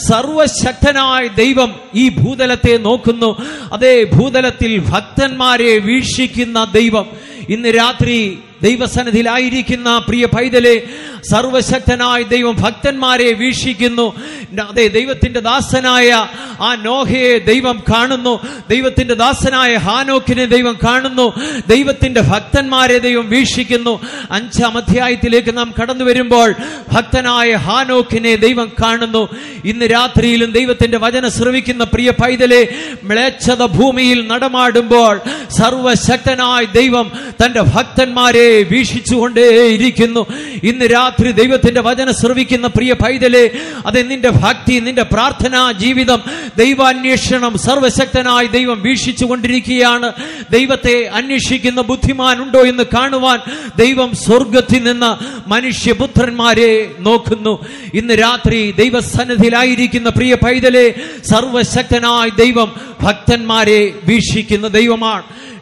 സർവശക്തനായ ദൈവം ഈ ഭൂതലത്തെ നോക്കുന്നു അതേ ഭൂതലത്തിൽ ഭക്തന്മാരെ വീക്ഷിക്കുന്ന ദൈവം ഇന്ന് രാത്രി ദൈവസന്നിധിയിലായിരിക്കുന്ന പ്രിയ പൈതലെ സർവശക്തനായ ദൈവം ഭക്തന്മാരെ വീക്ഷിക്കുന്നു അതെ ദൈവത്തിന്റെ ദാസനായ ആ നോഹയെ ദൈവം കാണുന്നു ദൈവത്തിന്റെ ദാസനായ ഹാനോക്കിനെ ദൈവം കാണുന്നു ദൈവത്തിന്റെ ഭക്തന്മാരെ ദൈവം വീക്ഷിക്കുന്നു അഞ്ചാം അധ്യായത്തിലേക്ക് നാം കടന്നു വരുമ്പോൾ ഭക്തനായ ഹാനോക്കിനെ ദൈവം കാണുന്നു ഇന്ന് രാത്രിയിലും ദൈവത്തിന്റെ വചന ശ്രവിക്കുന്ന പ്രിയ പൈതലെ മ്ലേച്ഛത ഭൂമിയിൽ നടമാടുമ്പോൾ സർവശക്തനായ ദൈവം തന്റെ ഭക്തന്മാരെ വീക്ഷിച്ചുകൊണ്ടേയിരിക്കുന്നു ഇന്ന് രാത്രി ദൈവത്തിന്റെ വചന ശ്രവിക്കുന്ന പ്രിയ പൈതലെ അത് നിന്റെ ഭക്തി നിന്റെ പ്രാർത്ഥനാ ജീവിതം ദൈവാന്വേഷണം സർവശക്തനായ ദൈവം വീക്ഷിച്ചു കൊണ്ടിരിക്കുകയാണ് ദൈവത്തെ അന്വേഷിക്കുന്ന ബുദ്ധിമാൻ ഉണ്ടോ എന്ന് കാണുവാൻ ദൈവം സ്വർഗത്തിൽ നിന്ന് മനുഷ്യപുത്രന്മാരെ നോക്കുന്നു ഇന്ന് രാത്രി ദൈവസന്നിധിയിലായിരിക്കുന്ന പ്രിയ പൈതലെ സർവശക്തനായ ദൈവം ഭക്തന്മാരെ വീക്ഷിക്കുന്ന ദൈവമാണ്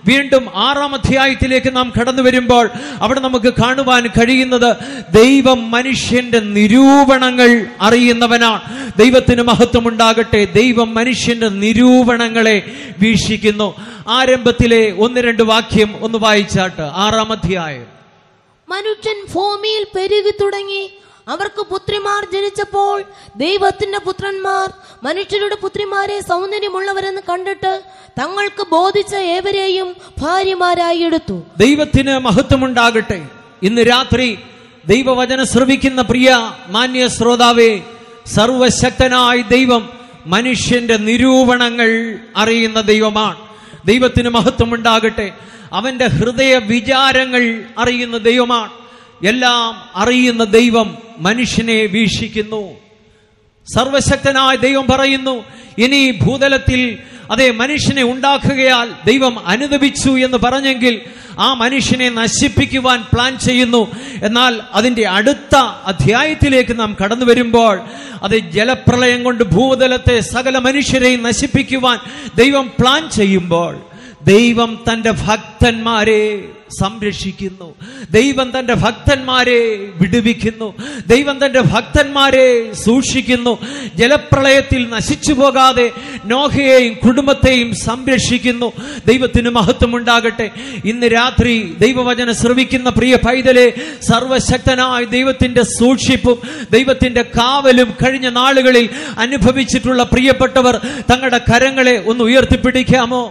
വീണ്ടും ആറാം അധ്യായത്തിലേക്ക് നാം കടന്നു വരുമ്പോൾ അവിടെ നമുക്ക് കാണുവാൻ കഴിയുന്നത് ദൈവം മനുഷ്യന്റെ നിരൂപണങ്ങൾ അറിയുന്നവനാണ് ദൈവത്തിന് മഹത്വം ഉണ്ടാകട്ടെ ദൈവം മനുഷ്യന്റെ നിരൂപണങ്ങളെ വീക്ഷിക്കുന്നു ആരംഭത്തിലെ ഒന്ന് രണ്ട് വാക്യം ഒന്ന് വായിച്ചാട്ട് ആറാം അധ്യായം മനുഷ്യൻ ഭൂമിയിൽ പെരുകി തുടങ്ങി അവർക്ക് പുത്രിമാർ ജനിച്ചപ്പോൾ ദൈവത്തിന്റെ പുത്രന്മാർ മനുഷ്യരുടെ പുത്രിമാരെ സൗന്ദര്യമുള്ളവരെന്ന് കണ്ടിട്ട് തങ്ങൾക്ക് ബോധിച്ച ഏവരെയും ഭാര്യമാരായി എടുത്തു ദൈവത്തിന് മഹത്വമുണ്ടാകട്ടെ ഇന്ന് രാത്രി ദൈവവചനം ശ്രവിക്കുന്ന പ്രിയ മാന്യ ശ്രോതാവേ സർവശക്തനായ ദൈവം മനുഷ്യന്റെ നിരൂപണങ്ങൾ അറിയുന്ന ദൈവമാണ് ദൈവത്തിന് മഹത്വമുണ്ടാകട്ടെ അവന്റെ ഹൃദയ വിചാരങ്ങൾ അറിയുന്ന ദൈവമാണ് എല്ലാം അറിയുന്ന ദൈവം മനുഷ്യനെ വീക്ഷിക്കുന്നു സർവശക്തനായ ദൈവം പറയുന്നു ഇനി ഭൂതലത്തിൽ അതേ മനുഷ്യനെ ഉണ്ടാക്കുകയാൽ ദൈവം അനുദപിച്ചു എന്ന് പറഞ്ഞെങ്കിൽ ആ മനുഷ്യനെ നശിപ്പിക്കുവാൻ പ്ലാൻ ചെയ്യുന്നു എന്നാൽ അതിന്റെ അടുത്ത അധ്യായത്തിലേക്ക് നാം കടന്നു വരുമ്പോൾ അത് ജലപ്രളയം കൊണ്ട് ഭൂതലത്തെ സകല മനുഷ്യരെയും നശിപ്പിക്കുവാൻ ദൈവം പ്ലാൻ ചെയ്യുമ്പോൾ ദൈവം തന്റെ ഭക്തന്മാരെ സംരക്ഷിക്കുന്നു ദൈവം തന്റെ ഭക്തന്മാരെ വിടുവിക്കുന്നു ദൈവം തന്റെ ഭക്തന്മാരെ സൂക്ഷിക്കുന്നു ജലപ്രളയത്തിൽ നശിച്ചു പോകാതെ നോഹയെയും കുടുംബത്തെയും സംരക്ഷിക്കുന്നു ദൈവത്തിന് മഹത്വമുണ്ടാകട്ടെ ഇന്ന് രാത്രി ദൈവവചനം ശ്രവിക്കുന്ന പ്രിയ പൈതലെ സർവശക്തനായ ദൈവത്തിന്റെ സൂക്ഷിപ്പും ദൈവത്തിന്റെ കാവലും കഴിഞ്ഞ നാളുകളിൽ അനുഭവിച്ചിട്ടുള്ള പ്രിയപ്പെട്ടവർ തങ്ങളുടെ കരങ്ങളെ ഒന്ന് ഉയർത്തിപ്പിടിക്കാമോ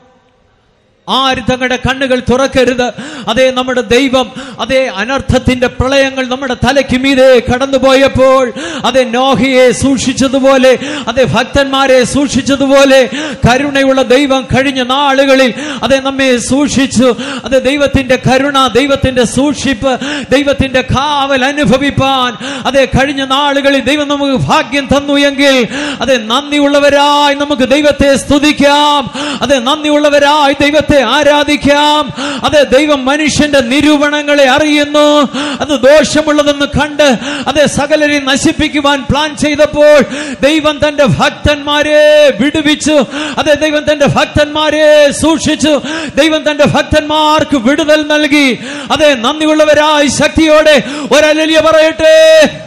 ആരും തങ്ങളുടെ കണ്ണുകൾ തുറക്കരുത് അതേ നമ്മുടെ ദൈവം അതേ അനർത്ഥത്തിന്റെ പ്രളയങ്ങൾ നമ്മുടെ തലയ്ക്ക് മീതെ കടന്നുപോയപ്പോൾ അതേ നോഹയെ സൂക്ഷിച്ചതുപോലെ അതേ ഭക്തന്മാരെ സൂക്ഷിച്ചതുപോലെ കരുണയുള്ള ദൈവം കഴിഞ്ഞ നാളുകളിൽ അതേ നമ്മെ സൂക്ഷിച്ചു അതേ ദൈവത്തിന്റെ കരുണ ദൈവത്തിന്റെ സൂക്ഷിപ്പ് ദൈവത്തിന്റെ കാവൽ അനുഭവിപ്പാൻ അതേ കഴിഞ്ഞ നാളുകളിൽ ദൈവം നമുക്ക് ഭാഗ്യം തന്നു എങ്കിൽ അതേ നന്ദിയുള്ളവരായി നമുക്ക് ദൈവത്തെ സ്തുതിക്കാം അതേ നന്ദിയുള്ളവരായി ദൈവത്തെ ആരാധിക്കാം അത് ദൈവം മനുഷ്യന്റെ നിരൂപണങ്ങളെ അറിയുന്നു അത് ദോഷമുള്ളതെന്ന് കണ്ട് അത് സകലരെയും നശിപ്പിക്കുവാൻ പ്ലാൻ ചെയ്തപ്പോൾ ദൈവം തന്റെ ഭക്തന്മാരെ വിടുവിച്ചു അത് ദൈവം തന്റെ ഭക്തന്മാരെ സൂക്ഷിച്ചു ദൈവം തന്റെ ഭക്തന്മാർക്ക് വിടുതൽ നൽകി അതെ നന്ദിയുള്ളവരായി ശക്തിയോടെ ഒരലിയ പറയട്ടെ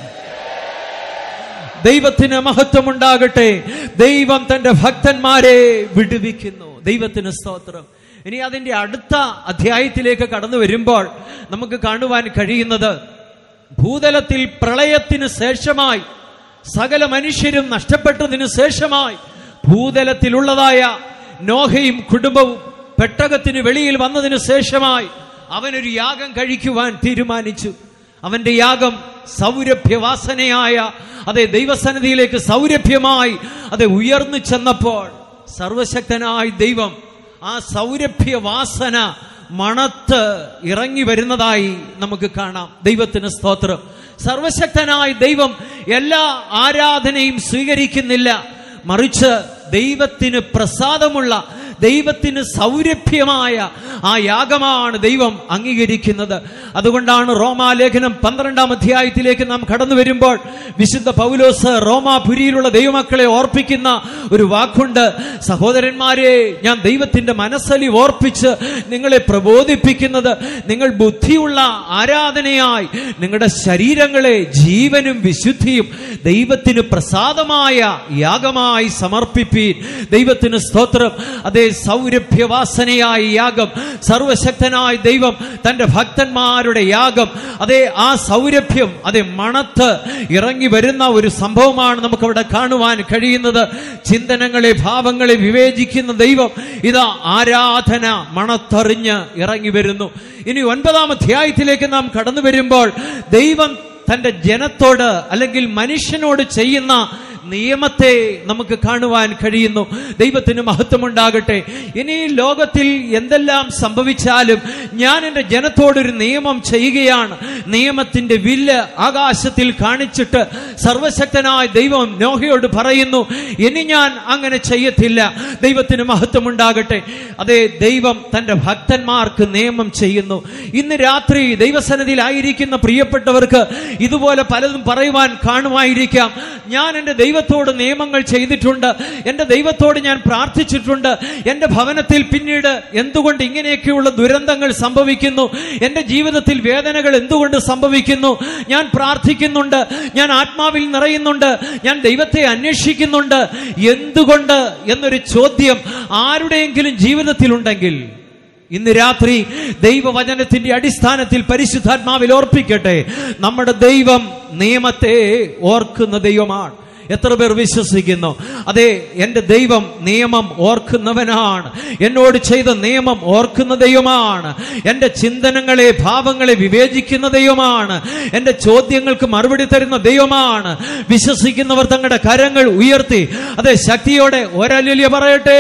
ദൈവത്തിന് മഹത്വമുണ്ടാകട്ടെ ദൈവം തന്റെ ഭക്തന്മാരെ വിടുവിക്കുന്നു ദൈവത്തിന് സ്തോത്രം ഇനി അതിന്റെ അടുത്ത അധ്യായത്തിലേക്ക് കടന്നു വരുമ്പോൾ നമുക്ക് കാണുവാൻ കഴിയുന്നത് ഭൂതലത്തിൽ പ്രളയത്തിന് ശേഷമായി സകല മനുഷ്യരും നഷ്ടപ്പെട്ടതിന് ശേഷമായി ഭൂതലത്തിലുള്ളതായ നോഹയും കുടുംബവും പെട്ടകത്തിന് വെളിയിൽ വന്നതിന് ശേഷമായി അവനൊരു യാഗം കഴിക്കുവാൻ തീരുമാനിച്ചു അവന്റെ യാഗം സൗരഭ്യവാസനയായ അതെ ദൈവസന്നിധിയിലേക്ക് സൗരഭ്യമായി അതെ ഉയർന്നു ചെന്നപ്പോൾ സർവശക്തനായ ദൈവം ആ സൗരഭ്യവാസന മണത്ത് ഇറങ്ങി വരുന്നതായി നമുക്ക് കാണാം ദൈവത്തിന് സ്തോത്രം സർവശക്തനായ ദൈവം എല്ലാ ആരാധനയും സ്വീകരിക്കുന്നില്ല മറിച്ച് ദൈവത്തിന് പ്രസാദമുള്ള ദൈവത്തിന് സൗരഭ്യമായ ആ യാഗമാണ് ദൈവം അംഗീകരിക്കുന്നത് അതുകൊണ്ടാണ് റോമാലേഖനം പന്ത്രണ്ടാം അധ്യായത്തിലേക്ക് നാം കടന്നു വരുമ്പോൾ വിശുദ്ധ പൗലോസ് റോമാപുരിയിലുള്ള ദൈവമക്കളെ ഓർപ്പിക്കുന്ന ഒരു വാക്കുണ്ട് സഹോദരന്മാരെ ഞാൻ ദൈവത്തിന്റെ മനസ്സലി ഓർപ്പിച്ച് നിങ്ങളെ പ്രബോധിപ്പിക്കുന്നത് നിങ്ങൾ ബുദ്ധിയുള്ള ആരാധനയായി നിങ്ങളുടെ ശരീരങ്ങളെ ജീവനും വിശുദ്ധിയും ദൈവത്തിന് പ്രസാദമായ യാഗമായി സമർപ്പിപ്പീൻ ദൈവത്തിന് സ്തോത്രം അതേ സൗരഭ്യവാസനയായ യാഗം സർവശക്തനായ ദൈവം തന്റെ ഭക്തന്മാരുടെ യാഗം അതേ ആ സൗരഭ്യം അതേ മണത്ത് ഇറങ്ങി വരുന്ന ഒരു സംഭവമാണ് നമുക്ക് അവിടെ കാണുവാൻ കഴിയുന്നത് ചിന്തനങ്ങളെ ഭാവങ്ങളെ വിവേചിക്കുന്ന ദൈവം ഇതാ ആരാധന മണത്തറിഞ്ഞ് ഇറങ്ങി വരുന്നു ഇനി ഒൻപതാം അധ്യായത്തിലേക്ക് നാം കടന്നു വരുമ്പോൾ ദൈവം തന്റെ ജനത്തോട് അല്ലെങ്കിൽ മനുഷ്യനോട് ചെയ്യുന്ന നിയമത്തെ നമുക്ക് കാണുവാൻ കഴിയുന്നു ദൈവത്തിന് മഹത്വമുണ്ടാകട്ടെ ഇനി ലോകത്തിൽ എന്തെല്ലാം സംഭവിച്ചാലും ഞാൻ എൻ്റെ ജനത്തോടൊരു നിയമം ചെയ്യുകയാണ് നിയമത്തിന്റെ വില്ല് ആകാശത്തിൽ കാണിച്ചിട്ട് സർവശക്തനായ ദൈവം നോഹയോട് പറയുന്നു ഇനി ഞാൻ അങ്ങനെ ചെയ്യത്തില്ല ദൈവത്തിന് മഹത്വമുണ്ടാകട്ടെ അതേ ദൈവം തന്റെ ഭക്തന്മാർക്ക് നിയമം ചെയ്യുന്നു ഇന്ന് രാത്രി ദൈവസന്നിധിയിലായിരിക്കുന്ന പ്രിയപ്പെട്ടവർക്ക് ഇതുപോലെ പലതും പറയുവാൻ കാണുമായിരിക്കാം ഞാൻ എൻ്റെ ദൈവ ദൈവത്തോട് നിയമങ്ങൾ ചെയ്തിട്ടുണ്ട് എൻ്റെ ദൈവത്തോട് ഞാൻ പ്രാർത്ഥിച്ചിട്ടുണ്ട് എൻ്റെ ഭവനത്തിൽ പിന്നീട് എന്തുകൊണ്ട് ഇങ്ങനെയൊക്കെയുള്ള ദുരന്തങ്ങൾ സംഭവിക്കുന്നു എൻ്റെ ജീവിതത്തിൽ വേദനകൾ എന്തുകൊണ്ട് സംഭവിക്കുന്നു ഞാൻ പ്രാർത്ഥിക്കുന്നുണ്ട് ഞാൻ ആത്മാവിൽ നിറയുന്നുണ്ട് ഞാൻ ദൈവത്തെ അന്വേഷിക്കുന്നുണ്ട് എന്തുകൊണ്ട് എന്നൊരു ചോദ്യം ആരുടെയെങ്കിലും ജീവിതത്തിലുണ്ടെങ്കിൽ ഇന്ന് രാത്രി ദൈവവചനത്തിന്റെ അടിസ്ഥാനത്തിൽ പരിശുദ്ധാത്മാവിൽ ഓർപ്പിക്കട്ടെ നമ്മുടെ ദൈവം നിയമത്തെ ഓർക്കുന്ന ദൈവമാണ് എത്ര പേർ വിശ്വസിക്കുന്നു അതെ എൻ്റെ ദൈവം നിയമം ഓർക്കുന്നവനാണ് എന്നോട് ചെയ്ത നിയമം ഓർക്കുന്ന ദൈവമാണ് എൻ്റെ ചിന്തനങ്ങളെ ഭാവങ്ങളെ വിവേചിക്കുന്ന ദൈവമാണ് എൻ്റെ ചോദ്യങ്ങൾക്ക് മറുപടി തരുന്ന ദൈവമാണ് വിശ്വസിക്കുന്നവർ തങ്ങളുടെ കരങ്ങൾ ഉയർത്തി അതെ ശക്തിയോടെ ഒരല്യ പറയട്ടെ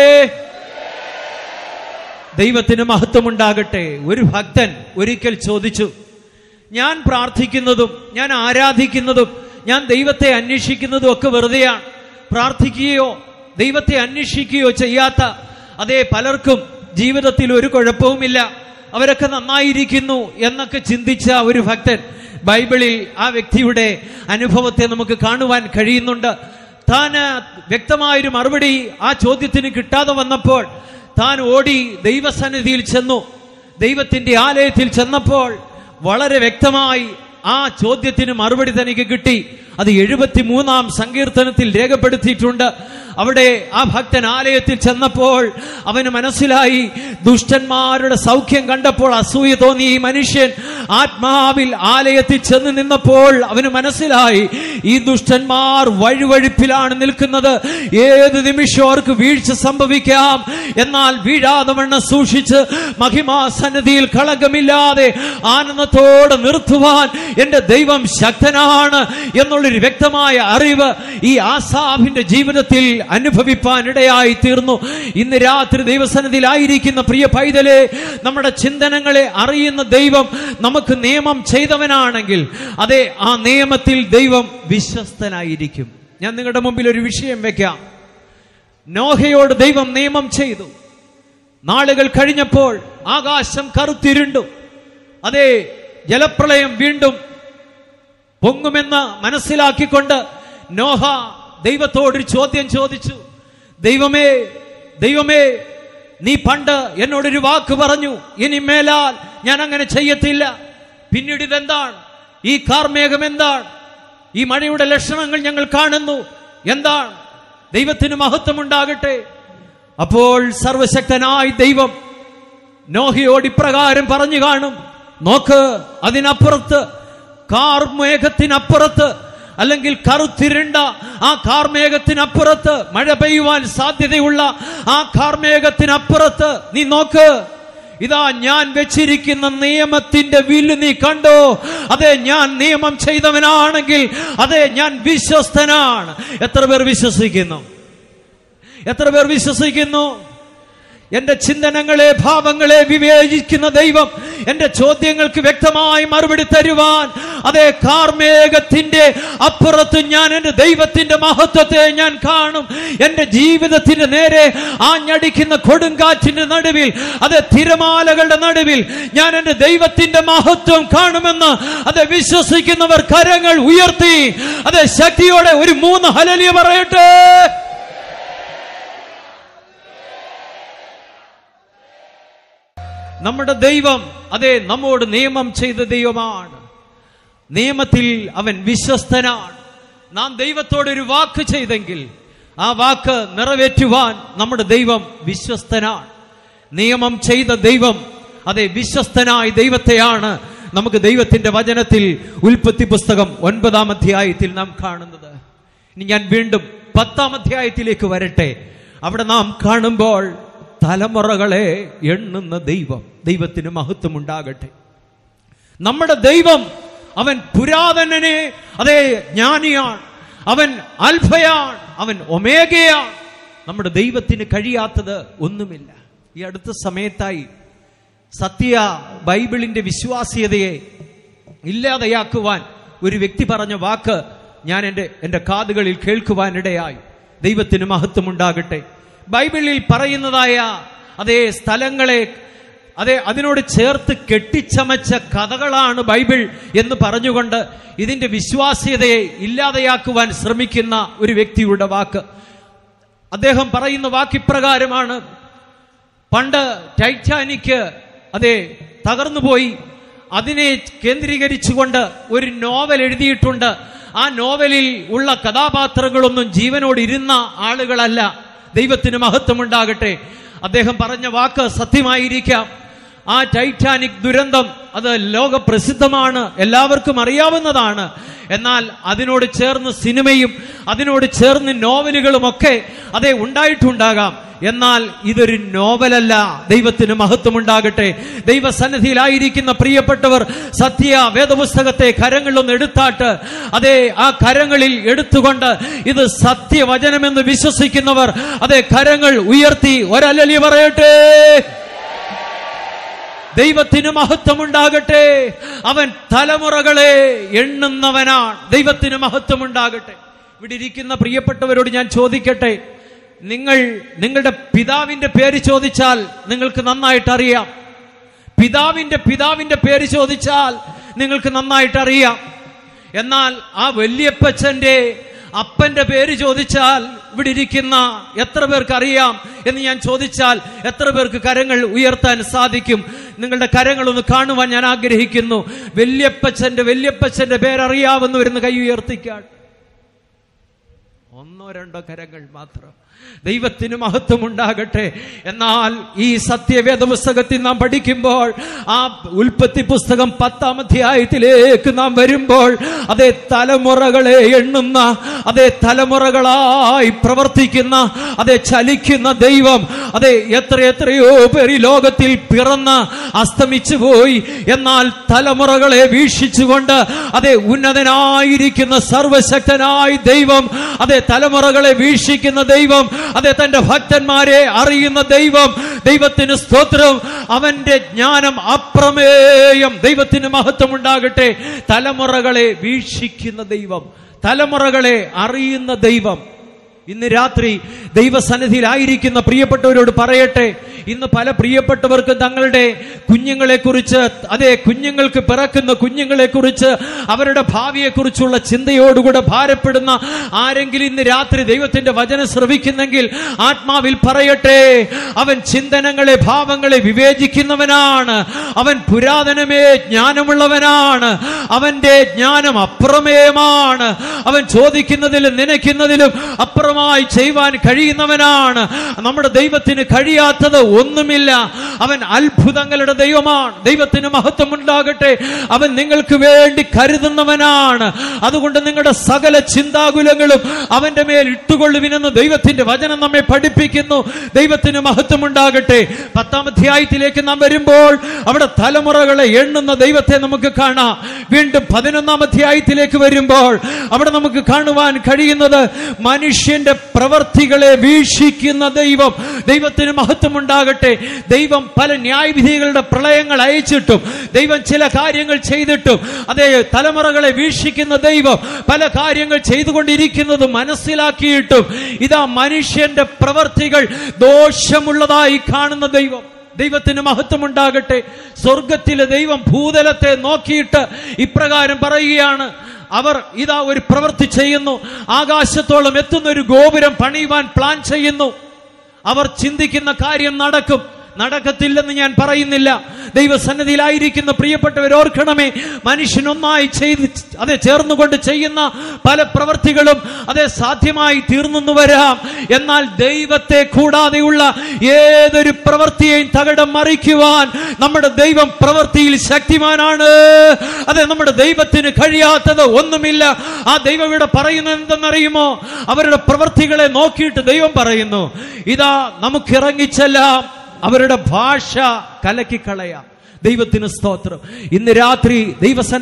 ദൈവത്തിന് മഹത്വമുണ്ടാകട്ടെ ഒരു ഭക്തൻ ഒരിക്കൽ ചോദിച്ചു ഞാൻ പ്രാർത്ഥിക്കുന്നതും ഞാൻ ആരാധിക്കുന്നതും ഞാൻ ദൈവത്തെ അന്വേഷിക്കുന്നതും ഒക്കെ വെറുതെയാണ് പ്രാർത്ഥിക്കുകയോ ദൈവത്തെ അന്വേഷിക്കുകയോ ചെയ്യാത്ത അതേ പലർക്കും ജീവിതത്തിൽ ഒരു കുഴപ്പവുമില്ല അവരൊക്കെ നന്നായിരിക്കുന്നു എന്നൊക്കെ ചിന്തിച്ച ഒരു ഭക്തൻ ബൈബിളിൽ ആ വ്യക്തിയുടെ അനുഭവത്തെ നമുക്ക് കാണുവാൻ കഴിയുന്നുണ്ട് താൻ വ്യക്തമായൊരു മറുപടി ആ ചോദ്യത്തിന് കിട്ടാതെ വന്നപ്പോൾ താൻ ഓടി ദൈവസന്നിധിയിൽ ചെന്നു ദൈവത്തിന്റെ ആലയത്തിൽ ചെന്നപ്പോൾ വളരെ വ്യക്തമായി ആ ചോദ്യത്തിന് മറുപടി തനിക്ക് കിട്ടി അത് എഴുപത്തിമൂന്നാം സങ്കീർത്തനത്തിൽ രേഖപ്പെടുത്തിയിട്ടുണ്ട് അവിടെ ആ ഭക്തൻ ആലയത്തിൽ ചെന്നപ്പോൾ അവന് മനസ്സിലായി ദുഷ്ടന്മാരുടെ സൗഖ്യം കണ്ടപ്പോൾ അസൂയ തോന്നി ഈ മനുഷ്യൻ ആത്മാവിൽ ആലയത്തിൽ ചെന്ന് നിന്നപ്പോൾ അവന് മനസ്സിലായി ഈ ദുഷ്ടന്മാർ വഴുവഴുപ്പിലാണ് നിൽക്കുന്നത് ഏത് നിമിഷം അവർക്ക് വീഴ്ച സംഭവിക്കാം എന്നാൽ വീഴാതെ വണ്ണം സൂക്ഷിച്ച് മഹിമാസന്നിധിയിൽ കളങ്കമില്ലാതെ ആനന്ദത്തോടെ നിർത്തുവാൻ എന്റെ ദൈവം ശക്തനാണ് എന്നുള്ളൊരു വ്യക്തമായ അറിവ് ഈ ആസാഫിന്റെ ജീവിതത്തിൽ അനുഭവിപ്പാൻ ഇടയായി തീർന്നു ഇന്ന് രാത്രി ദൈവസന്നിധിയിലായിരിക്കുന്ന പ്രിയ പൈതലെ നമ്മുടെ ചിന്തനങ്ങളെ അറിയുന്ന ദൈവം നമുക്ക് നിയമം ചെയ്തവനാണെങ്കിൽ അതെ ആ നിയമത്തിൽ ദൈവം വിശ്വസ്തനായിരിക്കും ഞാൻ നിങ്ങളുടെ മുമ്പിൽ ഒരു വിഷയം വെക്കാം നോഹയോട് ദൈവം നിയമം ചെയ്തു നാളുകൾ കഴിഞ്ഞപ്പോൾ ആകാശം കറുത്തിരുണ്ടു അതെ ജലപ്രളയം വീണ്ടും പൊങ്ങുമെന്ന് മനസ്സിലാക്കിക്കൊണ്ട് നോഹ ദൈവത്തോടൊരു ചോദ്യം ചോദിച്ചു ദൈവമേ ദൈവമേ നീ പണ്ട് എന്നോടൊരു വാക്ക് പറഞ്ഞു ഇനി മേലാൽ ഞാൻ അങ്ങനെ ചെയ്യത്തില്ല പിന്നീട് ഇതെന്താണ് ഈ കാർമേഘം എന്താണ് ഈ മഴയുടെ ലക്ഷണങ്ങൾ ഞങ്ങൾ കാണുന്നു എന്താണ് ദൈവത്തിന് മഹത്വമുണ്ടാകട്ടെ അപ്പോൾ സർവശക്തനായ ദൈവം നോഹയോട് ഇപ്രകാരം പറഞ്ഞു കാണും നോക്ക് അതിനപ്പുറത്ത് കാർമേഘത്തിനപ്പുറത്ത് അല്ലെങ്കിൽ കറുത്തിരുണ്ട ആ കാർമേഘത്തിനപ്പുറത്ത് മഴ പെയ്യുവാൻ സാധ്യതയുള്ള ആ കാർമേഘത്തിനപ്പുറത്ത് നീ നോക്ക് ഇതാ ഞാൻ വെച്ചിരിക്കുന്ന നിയമത്തിന്റെ വില്ല് നീ കണ്ടോ അതെ ഞാൻ നിയമം ചെയ്തവനാണെങ്കിൽ അതെ ഞാൻ വിശ്വസ്തനാണ് എത്ര പേർ വിശ്വസിക്കുന്നു എത്ര പേർ വിശ്വസിക്കുന്നു എന്റെ ചിന്തനങ്ങളെ ഭാവങ്ങളെ വിവേചിക്കുന്ന ദൈവം എന്റെ ചോദ്യങ്ങൾക്ക് വ്യക്തമായി മറുപടി തരുവാൻ അതേ കാർമേഘത്തിന്റെ അപ്പുറത്ത് ഞാൻ എന്റെ ദൈവത്തിന്റെ മഹത്വത്തെ ഞാൻ കാണും എന്റെ ജീവിതത്തിന്റെ നേരെ ആഞ്ഞടിക്കുന്ന കൊടുങ്കാറ്റിന്റെ നടുവിൽ അതെ തിരമാലകളുടെ നടുവിൽ ഞാൻ എന്റെ ദൈവത്തിന്റെ മഹത്വം കാണുമെന്ന് അതെ വിശ്വസിക്കുന്നവർ കരങ്ങൾ ഉയർത്തി അതെ ശക്തിയോടെ ഒരു മൂന്ന് ഹലലിയ പറയട്ടെ നമ്മുടെ ദൈവം അതെ നമ്മോട് നിയമം ചെയ്ത ദൈവമാണ് നിയമത്തിൽ അവൻ വിശ്വസ്തനാണ് നാം ദൈവത്തോട് ഒരു വാക്ക് ചെയ്തെങ്കിൽ ആ വാക്ക് നിറവേറ്റുവാൻ നമ്മുടെ ദൈവം വിശ്വസ്തനാണ് നിയമം ചെയ്ത ദൈവം അതെ വിശ്വസ്തനായ ദൈവത്തെയാണ് നമുക്ക് ദൈവത്തിന്റെ വചനത്തിൽ ഉൽപ്പത്തി പുസ്തകം ഒൻപതാം അധ്യായത്തിൽ നാം കാണുന്നത് ഇനി ഞാൻ വീണ്ടും പത്താം അധ്യായത്തിലേക്ക് വരട്ടെ അവിടെ നാം കാണുമ്പോൾ തലമുറകളെ എണ്ണുന്ന ദൈവം ദൈവത്തിന് മഹത്വം ഉണ്ടാകട്ടെ നമ്മുടെ ദൈവം അവൻ പുരാതനനെ അതേ ജ്ഞാനിയാണ് അവൻ അൽഫയാണ് അവൻ ഒമേഗയാണ് നമ്മുടെ ദൈവത്തിന് കഴിയാത്തത് ഒന്നുമില്ല ഈ അടുത്ത സമയത്തായി സത്യ ബൈബിളിന്റെ വിശ്വാസ്യതയെ ഇല്ലാതെയാക്കുവാൻ ഒരു വ്യക്തി പറഞ്ഞ വാക്ക് ഞാൻ എൻ്റെ എൻ്റെ കാതുകളിൽ കേൾക്കുവാനിടയായി ദൈവത്തിന് മഹത്വമുണ്ടാകട്ടെ ബൈബിളിൽ പറയുന്നതായ അതേ സ്ഥലങ്ങളെ അതെ അതിനോട് ചേർത്ത് കെട്ടിച്ചമച്ച കഥകളാണ് ബൈബിൾ എന്ന് പറഞ്ഞുകൊണ്ട് ഇതിന്റെ വിശ്വാസ്യതയെ ഇല്ലാതെയാക്കുവാൻ ശ്രമിക്കുന്ന ഒരു വ്യക്തിയുടെ വാക്ക് അദ്ദേഹം പറയുന്ന വാക്കിപ്രകാരമാണ് പണ്ട് ടൈറ്റാനിക് അതെ തകർന്നുപോയി അതിനെ കേന്ദ്രീകരിച്ചുകൊണ്ട് ഒരു നോവൽ എഴുതിയിട്ടുണ്ട് ആ നോവലിൽ ഉള്ള കഥാപാത്രങ്ങളൊന്നും ജീവനോട് ഇരുന്ന ആളുകളല്ല ദൈവത്തിന് മഹത്വമുണ്ടാകട്ടെ അദ്ദേഹം പറഞ്ഞ വാക്ക് സത്യമായിരിക്കാം ആ ടൈറ്റാനിക് ദുരന്തം അത് ലോകപ്രസിദ്ധമാണ് എല്ലാവർക്കും അറിയാവുന്നതാണ് എന്നാൽ അതിനോട് ചേർന്ന് സിനിമയും അതിനോട് ചേർന്ന് നോവലുകളും ഒക്കെ അതേ ഉണ്ടായിട്ടുണ്ടാകാം എന്നാൽ ഇതൊരു നോവലല്ല ദൈവത്തിന് മഹത്വമുണ്ടാകട്ടെ ദൈവസന്നിധിയിലായിരിക്കുന്ന പ്രിയപ്പെട്ടവർ സത്യ വേദപുസ്തകത്തെ കരങ്ങളിലൊന്ന് എടുത്താട്ട് അതേ ആ കരങ്ങളിൽ എടുത്തുകൊണ്ട് ഇത് സത്യവചനമെന്ന് വിശ്വസിക്കുന്നവർ അതേ കരങ്ങൾ ഉയർത്തി ഒരലലി പറയട്ടെ ദൈവത്തിന് മഹത്വമുണ്ടാകട്ടെ അവൻ തലമുറകളെ എണ്ണുന്നവനാണ് ദൈവത്തിന് മഹത്വമുണ്ടാകട്ടെ ഇവിടെ ഇരിക്കുന്ന പ്രിയപ്പെട്ടവരോട് ഞാൻ ചോദിക്കട്ടെ നിങ്ങൾ നിങ്ങളുടെ പിതാവിന്റെ പേര് ചോദിച്ചാൽ നിങ്ങൾക്ക് നന്നായിട്ട് അറിയാം പിതാവിന്റെ പിതാവിന്റെ പേര് ചോദിച്ചാൽ നിങ്ങൾക്ക് നന്നായിട്ട് അറിയാം എന്നാൽ ആ വല്യപ്പച്ചന്റെ അപ്പന്റെ പേര് ചോദിച്ചാൽ ഇവിടെ ഇരിക്കുന്ന എത്ര പേർക്ക് അറിയാം എന്ന് ഞാൻ ചോദിച്ചാൽ എത്ര പേർക്ക് കരങ്ങൾ ഉയർത്താൻ സാധിക്കും നിങ്ങളുടെ കരങ്ങൾ ഒന്ന് കാണുവാൻ ഞാൻ ആഗ്രഹിക്കുന്നു വല്യപ്പച്ചന്റെ വല്യപ്പച്ചന്റെ പേരറിയാവുന്ന വരുന്ന കൈ ഉയർത്തിക്കാൻ ഒന്നോ രണ്ടോ കരങ്ങൾ മാത്രം ദൈവത്തിന് മഹത്വം ഉണ്ടാകട്ടെ എന്നാൽ ഈ സത്യവേദ പുസ്തകത്തിൽ നാം പഠിക്കുമ്പോൾ ആ ഉൽപ്പത്തി പുസ്തകം പത്താം അധ്യായത്തിലേക്ക് നാം വരുമ്പോൾ അതേ തലമുറകളെ എണ്ണുന്ന അതേ തലമുറകളായി പ്രവർത്തിക്കുന്ന അതേ ചലിക്കുന്ന ദൈവം അതേ എത്ര എത്രയോ പേർ ഈ ലോകത്തിൽ പിറന്ന് അസ്തമിച്ചു പോയി എന്നാൽ തലമുറകളെ വീക്ഷിച്ചുകൊണ്ട് അതേ ഉന്നതനായിരിക്കുന്ന സർവശക്തനായ ദൈവം അതേ തലമുറകളെ വീക്ഷിക്കുന്ന ദൈവം അതെ തന്റെ ഭക്തന്മാരെ അറിയുന്ന ദൈവം ദൈവത്തിന് സ്തോത്രം അവന്റെ ജ്ഞാനം അപ്രമേയം ദൈവത്തിന് മഹത്വം ഉണ്ടാകട്ടെ തലമുറകളെ വീക്ഷിക്കുന്ന ദൈവം തലമുറകളെ അറിയുന്ന ദൈവം ഇന്ന് രാത്രി ദൈവസന്നിധിയിലായിരിക്കുന്ന പ്രിയപ്പെട്ടവരോട് പറയട്ടെ ഇന്ന് പല പ്രിയപ്പെട്ടവർക്ക് തങ്ങളുടെ കുഞ്ഞുങ്ങളെ കുറിച്ച് അതെ കുഞ്ഞുങ്ങൾക്ക് പിറക്കുന്ന കുഞ്ഞുങ്ങളെ കുറിച്ച് അവരുടെ ഭാവിയെ കുറിച്ചുള്ള ചിന്തയോടുകൂടെ ഭാരപ്പെടുന്ന ആരെങ്കിലും ഇന്ന് രാത്രി ദൈവത്തിന്റെ വചനം ശ്രവിക്കുന്നെങ്കിൽ ആത്മാവിൽ പറയട്ടെ അവൻ ചിന്തനങ്ങളെ ഭാവങ്ങളെ വിവേചിക്കുന്നവനാണ് അവൻ പുരാതനമേ ജ്ഞാനമുള്ളവനാണ് അവന്റെ ജ്ഞാനം അപ്രമേയമാണ് അവൻ ചോദിക്കുന്നതിലും നനയ്ക്കുന്നതിലും അപ്പുറമായി ചെയ്യുവാൻ കഴിയുന്നവനാണ് നമ്മുടെ ദൈവത്തിന് കഴിയാത്തത് ഒന്നുമില്ല അവൻ അത്ഭുതങ്ങളുടെ ദൈവമാണ് ദൈവത്തിന് മഹത്വം ഉണ്ടാകട്ടെ അവൻ നിങ്ങൾക്ക് വേണ്ടി കരുതുന്നവനാണ് അതുകൊണ്ട് നിങ്ങളുടെ സകല ചിന്താകുലങ്ങളും അവന്റെ മേൽ ഇട്ടുകൊള്ളുവിനെന്ന് ദൈവത്തിന്റെ വചനം നമ്മെ പഠിപ്പിക്കുന്നു ദൈവത്തിന് മഹത്വം ഉണ്ടാകട്ടെ പത്താം അധ്യായത്തിലേക്ക് നാം വരുമ്പോൾ അവിടെ തലമുറകളെ എണ്ണുന്ന ദൈവത്തെ നമുക്ക് കാണാം വീണ്ടും പതിനൊന്നാം അധ്യായത്തിലേക്ക് വരുമ്പോൾ അവിടെ നമുക്ക് കാണുവാൻ കഴിയുന്നത് മനുഷ്യന്റെ പ്രവർത്തികളെ വീക്ഷിക്കുന്ന ദൈവം ദൈവത്തിന് മഹത്വം ഉണ്ടാകട്ടെ ദൈവം പല ന്യായവിധികളുടെ പ്രളയങ്ങൾ അയച്ചിട്ടും ദൈവം ചില കാര്യങ്ങൾ ചെയ്തിട്ടും അതേ തലമുറകളെ വീക്ഷിക്കുന്ന ദൈവം പല കാര്യങ്ങൾ ചെയ്തുകൊണ്ടിരിക്കുന്നത് മനസ്സിലാക്കിയിട്ടും ഇതാ മനുഷ്യന്റെ പ്രവർത്തികൾ ദോഷമുള്ളതായി കാണുന്ന ദൈവം ദൈവത്തിന് മഹത്വമുണ്ടാകട്ടെ സ്വർഗത്തിലെ ദൈവം ഭൂതലത്തെ നോക്കിയിട്ട് ഇപ്രകാരം പറയുകയാണ് അവർ ഇതാ ഒരു പ്രവൃത്തി ചെയ്യുന്നു ആകാശത്തോളം എത്തുന്ന ഒരു ഗോപുരം പണിയുവാൻ പ്ലാൻ ചെയ്യുന്നു അവർ ചിന്തിക്കുന്ന കാര്യം നടക്കും നടക്കത്തില്ലെന്ന് ഞാൻ പറയുന്നില്ല ദൈവസന്നിധിയിലായിരിക്കുന്ന പ്രിയപ്പെട്ടവർ ഓർക്കണമേ മനുഷ്യനൊന്നായി ചെയ്ത് അതെ ചേർന്നുകൊണ്ട് ചെയ്യുന്ന പല പ്രവർത്തികളും അതെ സാധ്യമായി തീർന്നു വരാം എന്നാൽ ദൈവത്തെ കൂടാതെയുള്ള ഏതൊരു പ്രവൃത്തിയെയും തകടം മറിക്കുവാൻ നമ്മുടെ ദൈവം പ്രവൃത്തിയിൽ ശക്തിമാനാണ് അതെ നമ്മുടെ ദൈവത്തിന് കഴിയാത്തത് ഒന്നുമില്ല ആ ദൈവം ഇവിടെ പറയുന്നത് എന്തെന്നറിയുമോ അവരുടെ പ്രവൃത്തികളെ നോക്കിയിട്ട് ദൈവം പറയുന്നു ഇതാ നമുക്ക് ഇറങ്ങിച്ചെല്ലാം അവരുടെ ഭാഷ കലക്കിക്കളയാം ദൈവത്തിന് സ്തോത്രം ഇന്ന് രാത്രി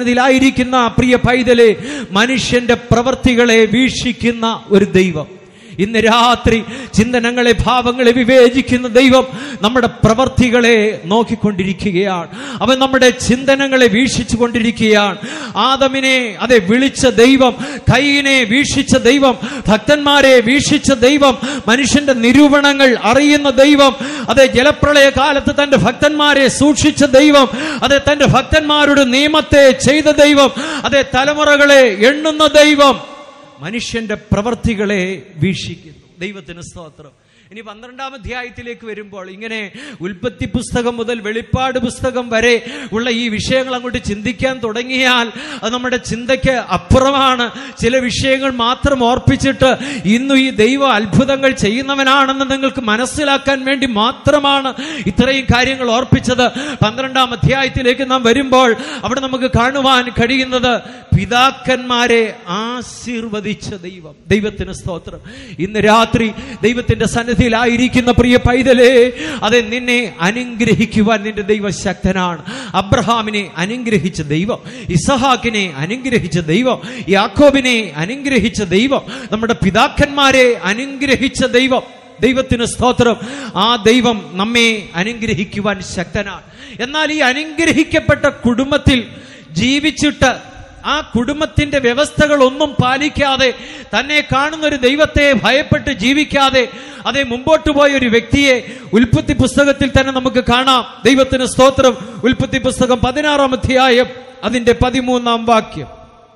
ദൈവസന്നിധിയിലായിരിക്കുന്ന പ്രിയ പൈതലെ മനുഷ്യന്റെ പ്രവർത്തികളെ വീക്ഷിക്കുന്ന ഒരു ദൈവം ഇന്ന് രാത്രി ചിന്തനങ്ങളെ ഭാവങ്ങളെ വിവേചിക്കുന്ന ദൈവം നമ്മുടെ പ്രവർത്തികളെ നോക്കിക്കൊണ്ടിരിക്കുകയാണ് അവൻ നമ്മുടെ ചിന്തനങ്ങളെ വീക്ഷിച്ചു കൊണ്ടിരിക്കുകയാണ് ആദമിനെ അതെ വിളിച്ച ദൈവം കൈയിനെ വീക്ഷിച്ച ദൈവം ഭക്തന്മാരെ വീക്ഷിച്ച ദൈവം മനുഷ്യന്റെ നിരൂപണങ്ങൾ അറിയുന്ന ദൈവം അതെ ജലപ്രളയ കാലത്ത് തന്റെ ഭക്തന്മാരെ സൂക്ഷിച്ച ദൈവം അതെ തന്റെ ഭക്തന്മാരുടെ നിയമത്തെ ചെയ്ത ദൈവം അതെ തലമുറകളെ എണ്ണുന്ന ദൈവം മനുഷ്യന്റെ പ്രവർത്തികളെ വീക്ഷിക്കുന്നു ദൈവത്തിന് സ്തോത്രം ഇനി പന്ത്രണ്ടാം അധ്യായത്തിലേക്ക് വരുമ്പോൾ ഇങ്ങനെ ഉൽപ്പത്തി പുസ്തകം മുതൽ വെളിപ്പാട് പുസ്തകം വരെ ഉള്ള ഈ വിഷയങ്ങൾ അങ്ങോട്ട് ചിന്തിക്കാൻ തുടങ്ങിയാൽ അത് നമ്മുടെ ചിന്തയ്ക്ക് അപ്പുറമാണ് ചില വിഷയങ്ങൾ മാത്രം ഓർപ്പിച്ചിട്ട് ഇന്നു ഈ ദൈവ അത്ഭുതങ്ങൾ ചെയ്യുന്നവനാണെന്ന് നിങ്ങൾക്ക് മനസ്സിലാക്കാൻ വേണ്ടി മാത്രമാണ് ഇത്രയും കാര്യങ്ങൾ ഓർപ്പിച്ചത് പന്ത്രണ്ടാം അധ്യായത്തിലേക്ക് നാം വരുമ്പോൾ അവിടെ നമുക്ക് കാണുവാൻ കഴിയുന്നത് പിതാക്കന്മാരെ ആശീർവദിച്ച ദൈവം ദൈവത്തിന് സ്തോത്രം ഇന്ന് രാത്രി ദൈവത്തിന്റെ സന്നിധിയിലായിരിക്കുന്ന പ്രിയ പൈതലേ അതെ നിന്നെ അനുഗ്രഹിക്കുവാൻ നിന്റെ ദൈവം ശക്തനാണ് അബ്രഹാമിനെ അനുഗ്രഹിച്ച ദൈവം ഇസഹാക്കിനെ അനുഗ്രഹിച്ച ദൈവം യാക്കോബിനെ അനുഗ്രഹിച്ച ദൈവം നമ്മുടെ പിതാക്കന്മാരെ അനുഗ്രഹിച്ച ദൈവം ദൈവത്തിന് സ്തോത്രം ആ ദൈവം നമ്മെ അനുഗ്രഹിക്കുവാൻ ശക്തനാണ് എന്നാൽ ഈ അനുഗ്രഹിക്കപ്പെട്ട കുടുംബത്തിൽ ജീവിച്ചിട്ട് ആ കുടുംബത്തിന്റെ വ്യവസ്ഥകൾ ഒന്നും പാലിക്കാതെ തന്നെ കാണുന്ന ഒരു ദൈവത്തെ ഭയപ്പെട്ട് ജീവിക്കാതെ അതേ മുമ്പോട്ട് പോയ ഒരു വ്യക്തിയെ ഉൽപ്പത്തി പുസ്തകത്തിൽ തന്നെ നമുക്ക് കാണാം ദൈവത്തിന് സ്തോത്രം ഉൽപ്പത്തി പുസ്തകം പതിനാറാം അധ്യായം അതിന്റെ പതിമൂന്നാം വാക്യം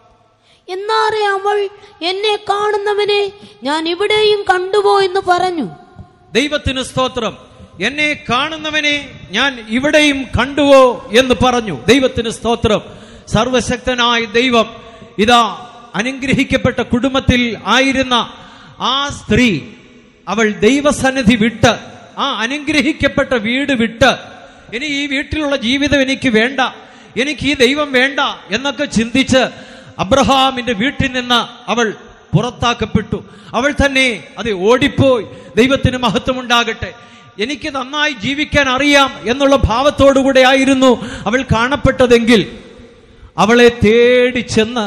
എന്നാറെ അവൾ എന്നെ കാണുന്നവനെ ഞാൻ ഇവിടെയും കണ്ടുപോ എന്ന് പറഞ്ഞു ദൈവത്തിന് സ്തോത്രം എന്നെ കാണുന്നവനെ ഞാൻ ഇവിടെയും കണ്ടുവോ എന്ന് പറഞ്ഞു ദൈവത്തിന് സ്തോത്രം സർവശക്തനായ ദൈവം ഇതാ അനുഗ്രഹിക്കപ്പെട്ട കുടുംബത്തിൽ ആയിരുന്ന ആ സ്ത്രീ അവൾ ദൈവസന്നിധി വിട്ട് ആ അനുഗ്രഹിക്കപ്പെട്ട വീട് വിട്ട് ഇനി ഈ വീട്ടിലുള്ള ജീവിതം എനിക്ക് വേണ്ട എനിക്ക് ഈ ദൈവം വേണ്ട എന്നൊക്കെ ചിന്തിച്ച് അബ്രഹാമിന്റെ വീട്ടിൽ നിന്ന് അവൾ പുറത്താക്കപ്പെട്ടു അവൾ തന്നെ അത് ഓടിപ്പോയി ദൈവത്തിന് മഹത്വമുണ്ടാകട്ടെ എനിക്ക് നന്നായി ജീവിക്കാൻ അറിയാം എന്നുള്ള ഭാവത്തോടുകൂടെ ആയിരുന്നു അവൾ കാണപ്പെട്ടതെങ്കിൽ അവളെ തേടി ചെന്ന്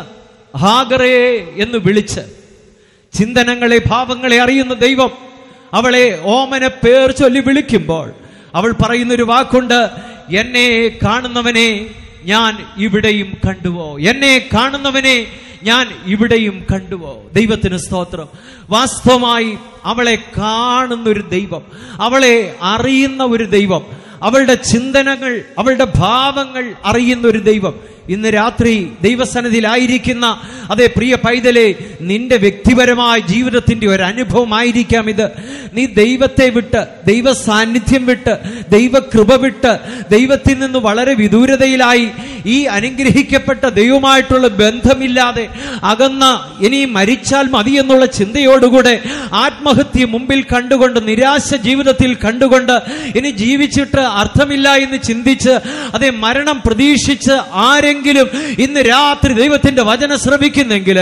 ഹാഗറേ എന്ന് വിളിച്ച് ചിന്തനങ്ങളെ ഭാവങ്ങളെ അറിയുന്ന ദൈവം അവളെ ഓമന പേർ ചൊല്ലി വിളിക്കുമ്പോൾ അവൾ പറയുന്നൊരു വാക്കുണ്ട് എന്നെ കാണുന്നവനെ ഞാൻ ഇവിടെയും കണ്ടുവോ എന്നെ കാണുന്നവനെ ഞാൻ ഇവിടെയും കണ്ടുവോ ദൈവത്തിന് സ്തോത്രം വാസ്തവമായി അവളെ കാണുന്നൊരു ദൈവം അവളെ അറിയുന്ന ഒരു ദൈവം അവളുടെ ചിന്തനങ്ങൾ അവളുടെ ഭാവങ്ങൾ അറിയുന്ന ഒരു ദൈവം ഇന്ന് രാത്രി ദൈവസന്നിധിയിലായിരിക്കുന്ന അതേ പ്രിയ പൈതലെ നിന്റെ വ്യക്തിപരമായ ജീവിതത്തിന്റെ ഒരു അനുഭവമായിരിക്കാം ഇത് നീ ദൈവത്തെ വിട്ട് ദൈവ സാന്നിധ്യം വിട്ട് ദൈവകൃപ വിട്ട് ദൈവത്തിൽ നിന്ന് വളരെ വിദൂരതയിലായി ഈ അനുഗ്രഹിക്കപ്പെട്ട ദൈവമായിട്ടുള്ള ബന്ധമില്ലാതെ അകന്ന ഇനി മരിച്ചാൽ മതി എന്നുള്ള ചിന്തയോടുകൂടെ ആത്മഹത്യ മുമ്പിൽ കണ്ടുകൊണ്ട് നിരാശ ജീവിതത്തിൽ കണ്ടുകൊണ്ട് ഇനി ജീവിച്ചിട്ട് അർത്ഥമില്ല എന്ന് ചിന്തിച്ച് അതേ മരണം പ്രതീക്ഷിച്ച് ആരെങ്കിലും ഇന്ന് രാത്രി ദൈവത്തിന്റെ വചനം ശ്രമിക്കുന്നെങ്കിൽ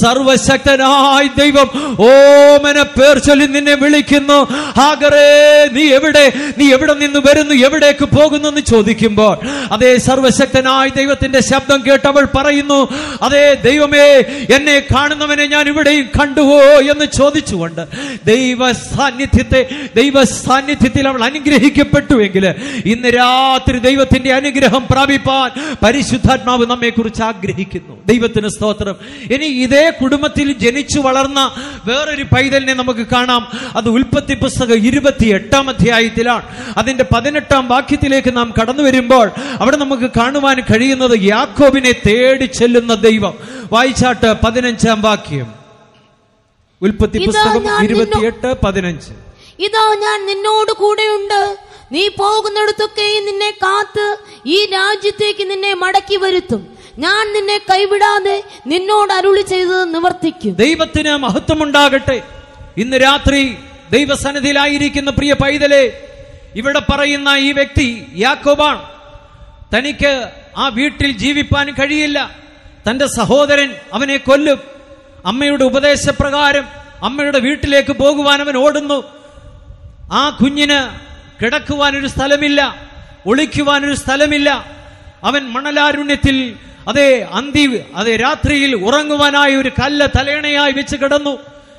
സർവശക്തനായ ദൈവം ഓമന പേർ ചൊല്ലി നിന്നെ വിളിക്കുന്നു ഹാഗറേ നീ എവിടെ നീ എവിടെ നിന്ന് വരുന്നു എവിടേക്ക് പോകുന്നു എന്ന് ചോദിക്കുമ്പോൾ അതേ സർവശക്തനായ ദൈവത്തിന്റെ ശബ്ദം കേട്ട് അവൾ പറയുന്നു അതേ ദൈവമേ എന്നെ കാണുന്നവനെ ഞാൻ ഇവിടെയും കണ്ടുവോ എന്ന് ചോദിച്ചുകൊണ്ട് ദൈവ സാന്നിധ്യത്തെ ദൈവ സാന്നിധ്യത്തിൽ അവൾ അനുഗ്രഹിക്കപ്പെട്ടുവെങ്കിൽ ഇന്ന് രാത്രി ദൈവത്തിന്റെ അനുഗ്രഹം പ്രാപിപ്പാൻ പരിശുദ്ധാത്മാവ് നമ്മെ കുറിച്ച് ആഗ്രഹിക്കുന്നു ദൈവത്തിന് സ്തോത്രം ഇനി ഇതേ കുടുംബത്തിൽ ജനിച്ചു വളർന്ന വേറൊരു പൈതലിനെ നമുക്ക് കാണാം അത് ഉൽപ്പത്തി പുസ്തകം ഇരുപത്തി എട്ടാം അധ്യായത്തിലാണ് അതിന്റെ പതിനെട്ടാം വാക്യത്തിലേക്ക് നാം കടന്നു വരുമ്പോൾ അവിടെ നമുക്ക് കാണുവാൻ കഴിയുന്നത് യാക്കോബിനെ തേടി ചെല്ലുന്ന ദൈവം വായിച്ചാട്ട് പതിനഞ്ചാം വാക്യം ഉൽപ്പത്തി ഇതാ പുസ്തകം ഞാൻ ഇരുപത്തിയെട്ട് പതിനഞ്ച് ഇതാ ഞാൻ നിന്നോട് കൂടെയുണ്ട് നീ പോകുന്നിടത്തൊക്കെയും നിന്നെ കാത്ത് ഈ രാജ്യത്തേക്ക് നിന്നെ മടക്കി വരുത്തും ഞാൻ നിന്നെ കൈവിടാതെ നിന്നോട് അരുളി ചെയ്തത് നിവർത്തിക്കും ദൈവത്തിന് മഹത്വമുണ്ടാകട്ടെ ഇന്ന് രാത്രി ദൈവസന്നിധിയിലായിരിക്കുന്ന പ്രിയ പൈതലെ ഇവിടെ പറയുന്ന ഈ വ്യക്തി യാക്കോബാണ് തനിക്ക് ആ വീട്ടിൽ ജീവിപ്പാൻ കഴിയില്ല തന്റെ സഹോദരൻ അവനെ കൊല്ലും അമ്മയുടെ ഉപദേശപ്രകാരം അമ്മയുടെ വീട്ടിലേക്ക് പോകുവാൻ അവൻ ഓടുന്നു ആ കുഞ്ഞിന് കിടക്കുവാനൊരു സ്ഥലമില്ല ഒളിക്കുവാനൊരു സ്ഥലമില്ല അവൻ മണലാരുണ്യത്തിൽ അതേ അന്തി അതേ രാത്രിയിൽ ഉറങ്ങുവാനായി ഒരു കല്ല് തലേണയായി വെച്ച് കിടന്നു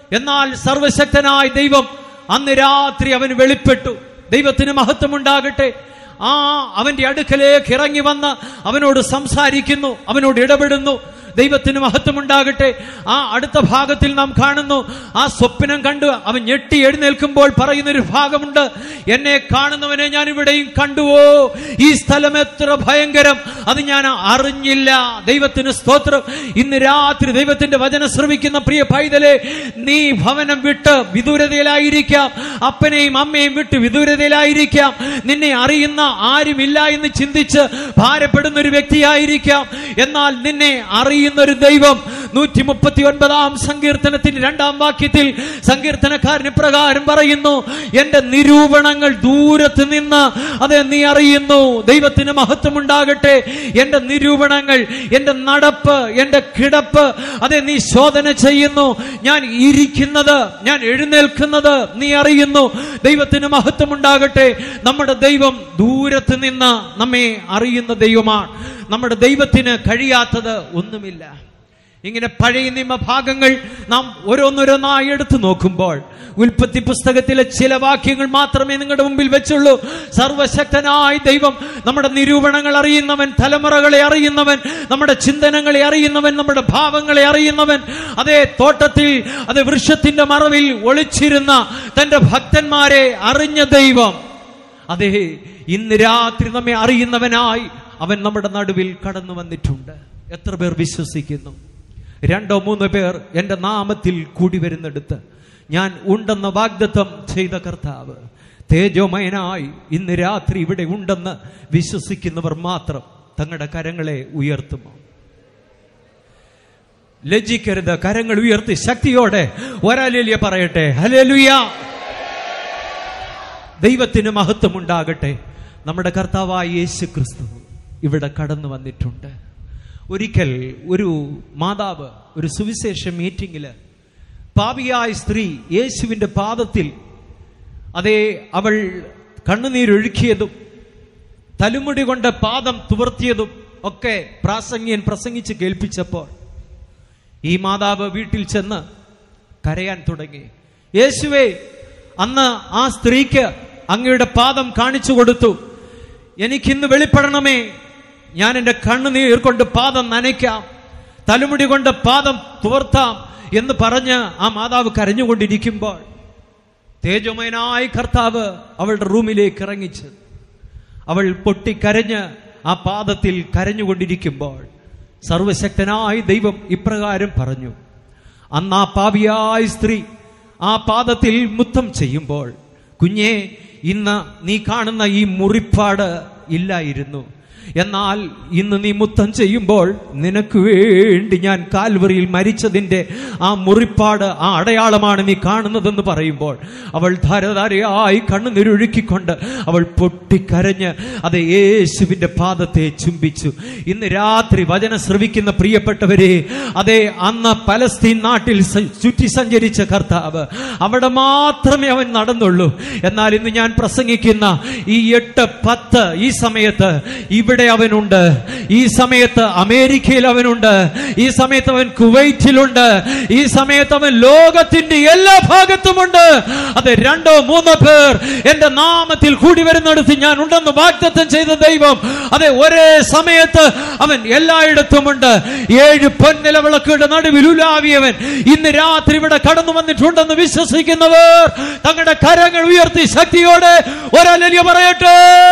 എന്നാൽ സർവശക്തനായ ദൈവം അന്ന് രാത്രി അവന് വെളിപ്പെട്ടു ദൈവത്തിന് മഹത്വമുണ്ടാകട്ടെ ആ അവന്റെ അടുക്കലേക്ക് ഇറങ്ങി വന്ന് അവനോട് സംസാരിക്കുന്നു അവനോട് ഇടപെടുന്നു ദൈവത്തിന് മഹത്വമുണ്ടാകട്ടെ ആ അടുത്ത ഭാഗത്തിൽ നാം കാണുന്നു ആ സ്വപ്നം കണ്ട് അവൻ ഞെട്ടി എഴുന്നേൽക്കുമ്പോൾ പറയുന്ന ഒരു ഭാഗമുണ്ട് എന്നെ കാണുന്നവനെ ഞാൻ ഇവിടെയും കണ്ടുവോ ഈ സ്ഥലം എത്ര ഭയങ്കരം അത് ഞാൻ അറിഞ്ഞില്ല ദൈവത്തിന് സ്തോത്രം ഇന്ന് രാത്രി ദൈവത്തിന്റെ വചനം ശ്രവിക്കുന്ന പ്രിയ പൈതലെ നീ ഭവനം വിട്ട് വിദൂരതയിലായിരിക്കാം അപ്പനെയും അമ്മയും വിട്ട് വിദൂരതയിലായിരിക്കാം നിന്നെ അറിയുന്ന ആരുമില്ല എന്ന് ചിന്തിച്ച് ഭാരപ്പെടുന്ന ഒരു വ്യക്തിയായിരിക്കാം എന്നാൽ നിന്നെ അറിയുന്ന ഒരു ദൈവം നൂറ്റി മുപ്പത്തി ഒൻപതാം സങ്കീർത്തനത്തിന്റെ രണ്ടാം വാക്യത്തിൽ സങ്കീർത്തനക്കാരൻ ഇപ്രകാരം പറയുന്നു എന്റെ നിരൂപണങ്ങൾ ദൂരത്ത് നിന്ന് അതെ നീ അറിയുന്നു ദൈവത്തിന് മഹത്വമുണ്ടാകട്ടെ എന്റെ നിരൂപണങ്ങൾ എന്റെ നടപ്പ് എന്റെ കിടപ്പ് അതെ നീ ശോധന ചെയ്യുന്നു ഞാൻ ഇരിക്കുന്നത് ഞാൻ എഴുന്നേൽക്കുന്നത് നീ അറിയുന്നു ദൈവത്തിന് മഹത്വമുണ്ടാകട്ടെ നമ്മുടെ ദൈവം ദൂരത്ത് നിന്ന് നമ്മെ അറിയുന്ന ദൈവമാണ് നമ്മുടെ ദൈവത്തിന് കഴിയാത്തത് ഒന്നുമില്ല ഇങ്ങനെ പഴയ നിയമ ഭാഗങ്ങൾ നാം ഓരോന്നോരോന്നായി എടുത്തു നോക്കുമ്പോൾ ഉൽപ്പത്തി പുസ്തകത്തിലെ ചില വാക്യങ്ങൾ മാത്രമേ നിങ്ങളുടെ മുമ്പിൽ വെച്ചുള്ളൂ സർവശക്തനായ ദൈവം നമ്മുടെ നിരൂപണങ്ങൾ അറിയുന്നവൻ തലമുറകളെ അറിയുന്നവൻ നമ്മുടെ ചിന്തനങ്ങളെ അറിയുന്നവൻ നമ്മുടെ ഭാവങ്ങളെ അറിയുന്നവൻ അതേ തോട്ടത്തിൽ അതേ വൃക്ഷത്തിന്റെ മറവിൽ ഒളിച്ചിരുന്ന തന്റെ ഭക്തന്മാരെ അറിഞ്ഞ ദൈവം അതെ ഇന്ന് രാത്രി നമ്മെ അറിയുന്നവനായി അവൻ നമ്മുടെ നടുവിൽ കടന്നു വന്നിട്ടുണ്ട് എത്ര പേർ വിശ്വസിക്കുന്നു രണ്ടോ മൂന്നോ പേർ എൻ്റെ നാമത്തിൽ കൂടി വരുന്നെടുത്ത് ഞാൻ ഉണ്ടെന്ന വാഗ്ദത്തം ചെയ്ത കർത്താവ് തേജോമയനായി ഇന്ന് രാത്രി ഇവിടെ ഉണ്ടെന്ന് വിശ്വസിക്കുന്നവർ മാത്രം തങ്ങളുടെ കരങ്ങളെ ഉയർത്തുമോ ലജ്ജിക്കരുത് കരങ്ങൾ ഉയർത്തി ശക്തിയോടെ ഒരാലിയ പറയട്ടെ ഹലേലുയ ദൈവത്തിന് മഹത്വമുണ്ടാകട്ടെ നമ്മുടെ കർത്താവായ യേശു ക്രിസ്തു ഇവിടെ കടന്നു വന്നിട്ടുണ്ട് ഒരിക്കൽ ഒരു മാതാവ് ഒരു സുവിശേഷ മീറ്റിംഗില് പാപിയായ സ്ത്രീ യേശുവിന്റെ പാദത്തിൽ അതേ അവൾ കണ്ണുനീരൊഴുക്കിയതും തലുമുടി കൊണ്ട് പാദം തുവർത്തിയതും ഒക്കെ പ്രാസംഗ്യൻ പ്രസംഗിച്ച് കേൾപ്പിച്ചപ്പോൾ ഈ മാതാവ് വീട്ടിൽ ചെന്ന് കരയാൻ തുടങ്ങി യേശുവേ അന്ന് ആ സ്ത്രീക്ക് അങ്ങയുടെ പാദം കാണിച്ചു കൊടുത്തു എനിക്കിന്ന് വെളിപ്പെടണമേ ഞാൻ എൻ്റെ കണ്ണുനീർ കൊണ്ട് പാദം നനയ്ക്കാം തലമുടി കൊണ്ട് പാദം തുവർത്താം എന്ന് പറഞ്ഞ് ആ മാതാവ് കരഞ്ഞുകൊണ്ടിരിക്കുമ്പോൾ തേജോമയനായ കർത്താവ് അവളുടെ റൂമിലേക്ക് ഇറങ്ങിച്ച് അവൾ പൊട്ടിക്കരഞ്ഞ് ആ പാദത്തിൽ കരഞ്ഞുകൊണ്ടിരിക്കുമ്പോൾ സർവശക്തനായ ദൈവം ഇപ്രകാരം പറഞ്ഞു അന്ന് ആ പാപിയായ സ്ത്രീ ആ പാദത്തിൽ മുത്തം ചെയ്യുമ്പോൾ കുഞ്ഞെ ഇന്ന് നീ കാണുന്ന ഈ മുറിപ്പാട് ഇല്ലായിരുന്നു എന്നാൽ ഇന്ന് നീ മുത്തം ചെയ്യുമ്പോൾ നിനക്ക് വേണ്ടി ഞാൻ കാൽവറിയിൽ മരിച്ചതിന്റെ ആ മുറിപ്പാട് ആ അടയാളമാണ് നീ കാണുന്നതെന്ന് പറയുമ്പോൾ അവൾ ധാരധാരയായി കണ്ണുനീരൊഴുക്കിക്കൊണ്ട് അവൾ പൊട്ടിക്കരഞ്ഞ് അത് യേശുവിന്റെ പാദത്തെ ചുംബിച്ചു ഇന്ന് രാത്രി വചനം ശ്രവിക്കുന്ന പ്രിയപ്പെട്ടവരെ അതെ അന്ന് പലസ്തീൻ നാട്ടിൽ സ- ചുറ്റി സഞ്ചരിച്ച കർത്താവ് അവിടെ മാത്രമേ അവൻ നടന്നുള്ളൂ എന്നാൽ ഇന്ന് ഞാൻ പ്രസംഗിക്കുന്ന ഈ എട്ട് പത്ത് ഈ സമയത്ത് ഇവിടെ അവനുണ്ട് ഈ സമയത്ത് അമേരിക്കയിൽ അവനുണ്ട് ഈ സമയത്ത് അവൻ കുവൈറ്റിലുണ്ട് ഈ സമയത്ത് അവൻ ലോകത്തിന്റെ എല്ലാ ഭാഗത്തുമുണ്ട് അത് രണ്ടോ മൂന്നോ പേർ എന്റെ നാമത്തിൽ കൂടി വരുന്നിടത്ത് ഞാൻ ഉണ്ടെന്ന് വാഗ്ദത്തം ചെയ്ത ദൈവം അതെ ഒരേ സമയത്ത് അവൻ എല്ലായിടത്തുമുണ്ട് ഏഴ് പൊന്നിലവിളക്കുകളുടെ നടുവിൽ ഉലാവിയവൻ ഇന്ന് രാത്രി ഇവിടെ കടന്നു വന്നിട്ടുണ്ടെന്ന് വിശ്വസിക്കുന്നവർ തങ്ങളുടെ കരങ്ങൾ ഉയർത്തി ശക്തിയോടെ ഒരലിയ പറയട്ടെ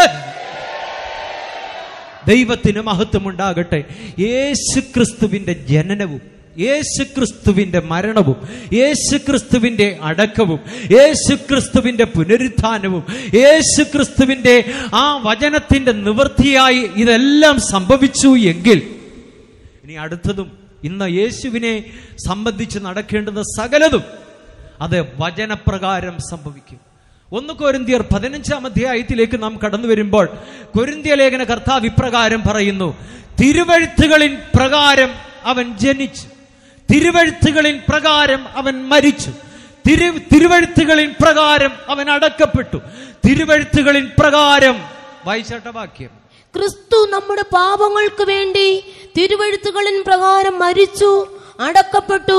ദൈവത്തിന് മഹത്വമുണ്ടാകട്ടെ യേശു ക്രിസ്തുവിന്റെ ജനനവും യേശു ക്രിസ്തുവിന്റെ മരണവും യേശു ക്രിസ്തുവിന്റെ അടക്കവും യേശു ക്രിസ്തുവിന്റെ പുനരുത്ഥാനവും യേശു ക്രിസ്തുവിന്റെ ആ വചനത്തിന്റെ നിവൃത്തിയായി ഇതെല്ലാം സംഭവിച്ചു എങ്കിൽ ഇനി അടുത്തതും ഇന്ന് യേശുവിനെ സംബന്ധിച്ച് നടക്കേണ്ടുന്ന സകലതും അത് വചനപ്രകാരം സംഭവിക്കും ഒന്ന് കൊരിന്തിയർ പതിനഞ്ചാം അധ്യായത്തിലേക്ക് നാം കടന്നു വരുമ്പോൾ കൊരിന്തിയ ലേഖന കർത്താവ് ഇപ്രകാരം പറയുന്നു തിരുവഴുത്തുകളിൻ പ്രകാരം അവൻ ജനിച്ചു തിരുവഴുത്തുകളിൻ പ്രകാരം അവൻ മരിച്ചു തിരു തിരുവഴുത്തുകളിൻ പ്രകാരം അവൻ അടക്കപ്പെട്ടു തിരുവഴുത്തുകളിൻ പ്രകാരം വായിച്ചാട്ട വാക്യം ക്രിസ്തു നമ്മുടെ പാപങ്ങൾക്ക് വേണ്ടി തിരുവഴുത്തുകളിൻ പ്രകാരം മരിച്ചു അടക്കപ്പെട്ടു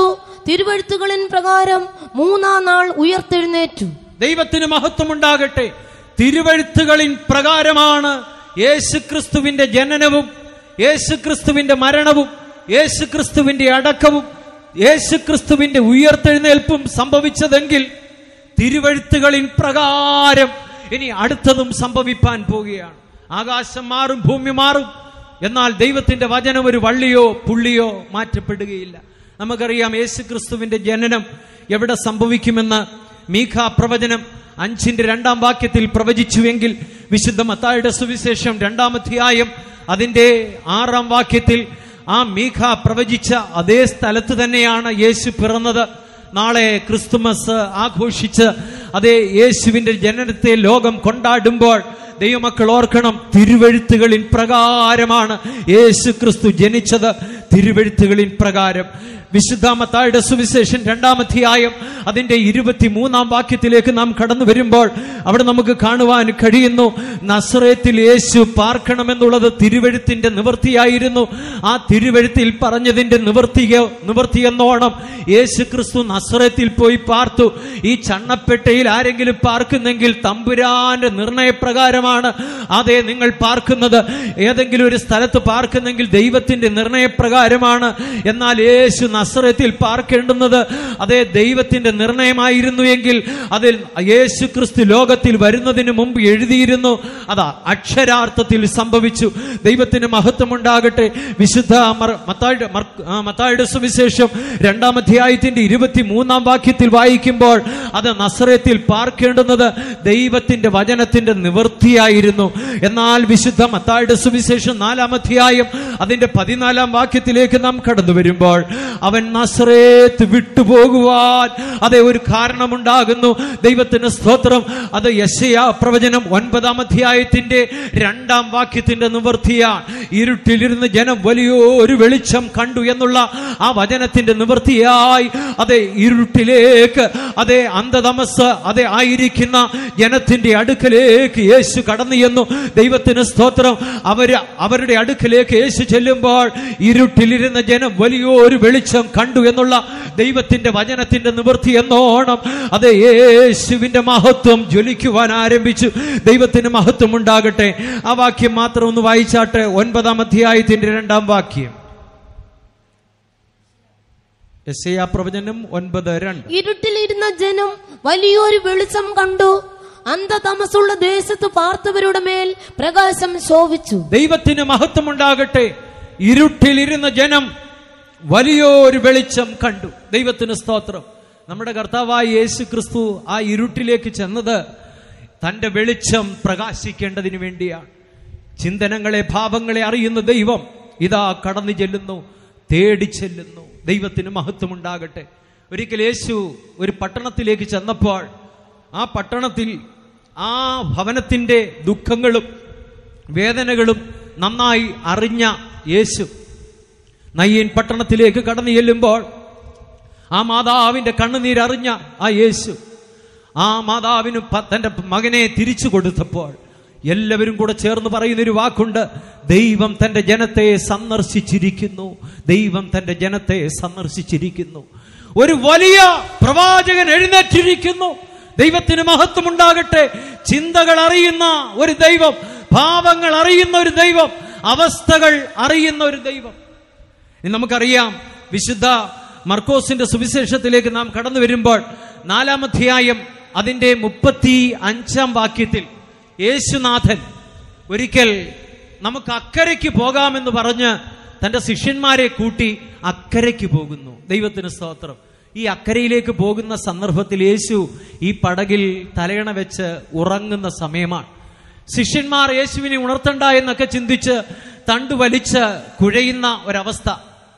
തിരുവഴുത്തുകളിൻ പ്രകാരം മൂന്നാം നാൾ ഉയർത്തെഴുന്നേറ്റു ദൈവത്തിന് മഹത്വമുണ്ടാകട്ടെ തിരുവഴുത്തുകളിൻ പ്രകാരമാണ് യേശുക്രിസ്തുവിന്റെ ജനനവും യേശുക്രിസ്തുവിന്റെ മരണവും യേശുക്രിസ്തുവിന്റെ അടക്കവും യേശുക്രിസ്തുവിന്റെ ഉയർത്തെഴുന്നേൽപ്പും സംഭവിച്ചതെങ്കിൽ തിരുവഴുത്തുകളിൻ പ്രകാരം ഇനി അടുത്തതും സംഭവിപ്പാൻ പോവുകയാണ് ആകാശം മാറും ഭൂമി മാറും എന്നാൽ ദൈവത്തിന്റെ വചനം ഒരു വള്ളിയോ പുള്ളിയോ മാറ്റപ്പെടുകയില്ല നമുക്കറിയാം യേശുക്രിസ്തുവിന്റെ ജനനം എവിടെ സംഭവിക്കുമെന്ന് മീഖ പ്രവചനം അഞ്ചിന്റെ രണ്ടാം വാക്യത്തിൽ പ്രവചിച്ചുവെങ്കിൽ വിശുദ്ധ മത്തായുടെ സുവിശേഷം രണ്ടാം അധ്യായം അതിന്റെ ആറാം വാക്യത്തിൽ ആ മീഖ പ്രവചിച്ച അതേ സ്ഥലത്ത് തന്നെയാണ് യേശു പിറന്നത് നാളെ ക്രിസ്തുമസ് ആഘോഷിച്ച് അതേ യേശുവിന്റെ ജനനത്തെ ലോകം കൊണ്ടാടുമ്പോൾ ദൈവമക്കൾ ഓർക്കണം തിരുവഴുത്തുകളിൻ പ്രകാരമാണ് യേശു ക്രിസ്തു ജനിച്ചത് തിരുവഴുത്തുകളിൻ പ്രകാരം വിശുദ്ധാമത്തായുടെ സുവിശേഷൻ രണ്ടാമധ്യായം അതിന്റെ ഇരുപത്തിമൂന്നാം വാക്യത്തിലേക്ക് നാം കടന്നു വരുമ്പോൾ അവിടെ നമുക്ക് കാണുവാൻ കഴിയുന്നു നസ്രയത്തിൽ യേശു പാർക്കണമെന്നുള്ളത് തിരുവഴുത്തിന്റെ നിവൃത്തിയായിരുന്നു ആ തിരുവഴുത്തിൽ പറഞ്ഞതിന്റെ നിവൃത്തിയോ നിവൃത്തിയെന്നോണം യേശു ക്രിസ്തു നസ്രയത്തിൽ പോയി പാർത്തു ഈ ചണ്ണപ്പെട്ടയിൽ ആരെങ്കിലും പാർക്കുന്നെങ്കിൽ തമ്പുരാന്റെ നിർണയപ്രകാരമാണ് അതെ നിങ്ങൾ പാർക്കുന്നത് ഏതെങ്കിലും ഒരു സ്ഥലത്ത് പാർക്കുന്നെങ്കിൽ ദൈവത്തിന്റെ നിർണയപ്രകാരമാണ് എന്നാൽ യേശു നസ്രത്തിൽ പാർക്കേണ്ടുന്നത് അതേ ദൈവത്തിന്റെ നിർണയമായിരുന്നു എങ്കിൽ അതിൽ യേശു ക്രിസ്തു ലോകത്തിൽ വരുന്നതിന് മുമ്പ് എഴുതിയിരുന്നു അതാ അക്ഷരാർത്ഥത്തിൽ സംഭവിച്ചു ദൈവത്തിന് മഹത്വമുണ്ടാകട്ടെ വിശുദ്ധ മർ- മത്തായിയുടെ മർ- ആ, മത്തായിയുടെ സുവിശേഷം രണ്ടാം അധ്യായത്തിന്റെ ഇരുപത്തി മൂന്നാം വാക്യത്തിൽ വായിക്കുമ്പോൾ അത് നസ്രയത്തിൽ പാർക്കേണ്ടുന്നത് ദൈവത്തിന്റെ വചനത്തിന്റെ നിവൃത്തിയായിരുന്നു എന്നാൽ വിശുദ്ധ മത്തായുടെ സുവിശേഷം നാലാം അധ്യായം അതിന്റെ പതിനാലാം വാക്യത്തിലേക്ക് നാം കടന്നു വരുമ്പോൾ അവൻ നസ്രേത്ത് വിട്ടുപോകുവാൻ അതേ ഒരു കാരണമുണ്ടാകുന്നു ദൈവത്തിന് സ്തോത്രം അത് യശയാ പ്രവചനം ഒൻപതാം അധ്യായത്തിന്റെ രണ്ടാം വാക്യത്തിന്റെ നിവൃത്തിയാണ് ഇരുട്ടിലിരുന്ന് ജനം വലിയൊരു വെളിച്ചം കണ്ടു എന്നുള്ള ആ വചനത്തിന്റെ നിവൃത്തിയായി അതെ ഇരുട്ടിലേക്ക് അതെ അന്ധതമസ് അതെ ആയിരിക്കുന്ന ജനത്തിന്റെ അടുക്കലേക്ക് യേശു കടന്നു ചെന്നു ദൈവത്തിന് സ്തോത്രം അവര് അവരുടെ അടുക്കലേക്ക് യേശു ചെല്ലുമ്പോൾ ഇരുട്ടിലിരുന്ന ജനം വലിയൊരു വെളിച്ചം കണ്ടു എന്നുള്ള ദൈവത്തിന്റെ വചനത്തിന്റെ നിവൃത്തി എന്നോണം അതെ യേശുവിന്റെ മഹത്വം ജ്വലിക്കുവാൻ ആരംഭിച്ചു ദൈവത്തിന് മഹത്വം ഉണ്ടാകട്ടെ ആ വാക്യം മാത്രം ഒന്ന് വായിച്ചാട്ടെ ഒൻപതാം അധ്യായത്തിന്റെ രണ്ടാം വാക്യം എസ് പ്രവചനം ഒൻപത് രണ്ട് ഇരുട്ടിലിരുന്ന ജനം വലിയൊരു വെളിച്ചം കണ്ടു അന്ധതമസുള്ള ദേശത്ത് പാർത്തവരുടെ മേൽ പ്രകാശം ശോഭിച്ചു ദൈവത്തിന് മഹത്വമുണ്ടാകട്ടെ ഇരുട്ടിലിരുന്ന ജനം വലിയൊരു വെളിച്ചം കണ്ടു ദൈവത്തിന് സ്തോത്രം നമ്മുടെ കർത്താവായ യേശു ക്രിസ്തു ആ ഇരുട്ടിലേക്ക് ചെന്നത് തന്റെ വെളിച്ചം പ്രകാശിക്കേണ്ടതിന് വേണ്ടിയാണ് ചിന്തനങ്ങളെ ഭാവങ്ങളെ അറിയുന്ന ദൈവം ഇതാ കടന്നു ചെല്ലുന്നു തേടി ചെല്ലുന്നു ദൈവത്തിന് മഹത്വമുണ്ടാകട്ടെ ഒരിക്കൽ യേശു ഒരു പട്ടണത്തിലേക്ക് ചെന്നപ്പോൾ ആ പട്ടണത്തിൽ ആ ഭവനത്തിന്റെ ദുഃഖങ്ങളും വേദനകളും നന്നായി അറിഞ്ഞ യേശു നയ്യൻ പട്ടണത്തിലേക്ക് കടന്നു ചെല്ലുമ്പോൾ ആ മാതാവിന്റെ കണ്ണുനീരറിഞ്ഞ ആ യേശു ആ മാതാവിന് പ- തന്റെ മകനെ തിരിച്ചു കൊടുത്തപ്പോൾ എല്ലാവരും കൂടെ ചേർന്ന് പറയുന്നൊരു വാക്കുണ്ട് ദൈവം തന്റെ ജനത്തെ സന്ദർശിച്ചിരിക്കുന്നു ദൈവം തന്റെ ജനത്തെ സന്ദർശിച്ചിരിക്കുന്നു ഒരു വലിയ പ്രവാചകൻ എഴുന്നേറ്റിരിക്കുന്നു ദൈവത്തിന് മഹത്വമുണ്ടാകട്ടെ ചിന്തകൾ അറിയുന്ന ഒരു ദൈവം ഭാവങ്ങൾ അറിയുന്ന ഒരു ദൈവം അവസ്ഥകൾ അറിയുന്ന ഒരു ദൈവം ഇനി നമുക്കറിയാം വിശുദ്ധ മർക്കോസിന്റെ സുവിശേഷത്തിലേക്ക് നാം കടന്നു വരുമ്പോൾ നാലാം അധ്യായം അതിന്റെ മുപ്പത്തി അഞ്ചാം വാക്യത്തിൽ യേശുനാഥൻ ഒരിക്കൽ നമുക്ക് അക്കരയ്ക്ക് പോകാമെന്ന് പറഞ്ഞ് തന്റെ ശിഷ്യന്മാരെ കൂട്ടി അക്കരയ്ക്ക് പോകുന്നു ദൈവത്തിന് സ്തോത്രം ഈ അക്കരയിലേക്ക് പോകുന്ന സന്ദർഭത്തിൽ യേശു ഈ പടകിൽ തലയണ വെച്ച് ഉറങ്ങുന്ന സമയമാണ് ശിഷ്യന്മാർ യേശുവിനെ ഉണർത്തണ്ട എന്നൊക്കെ ചിന്തിച്ച് തണ്ടു വലിച്ച് കുഴയുന്ന ഒരവസ്ഥ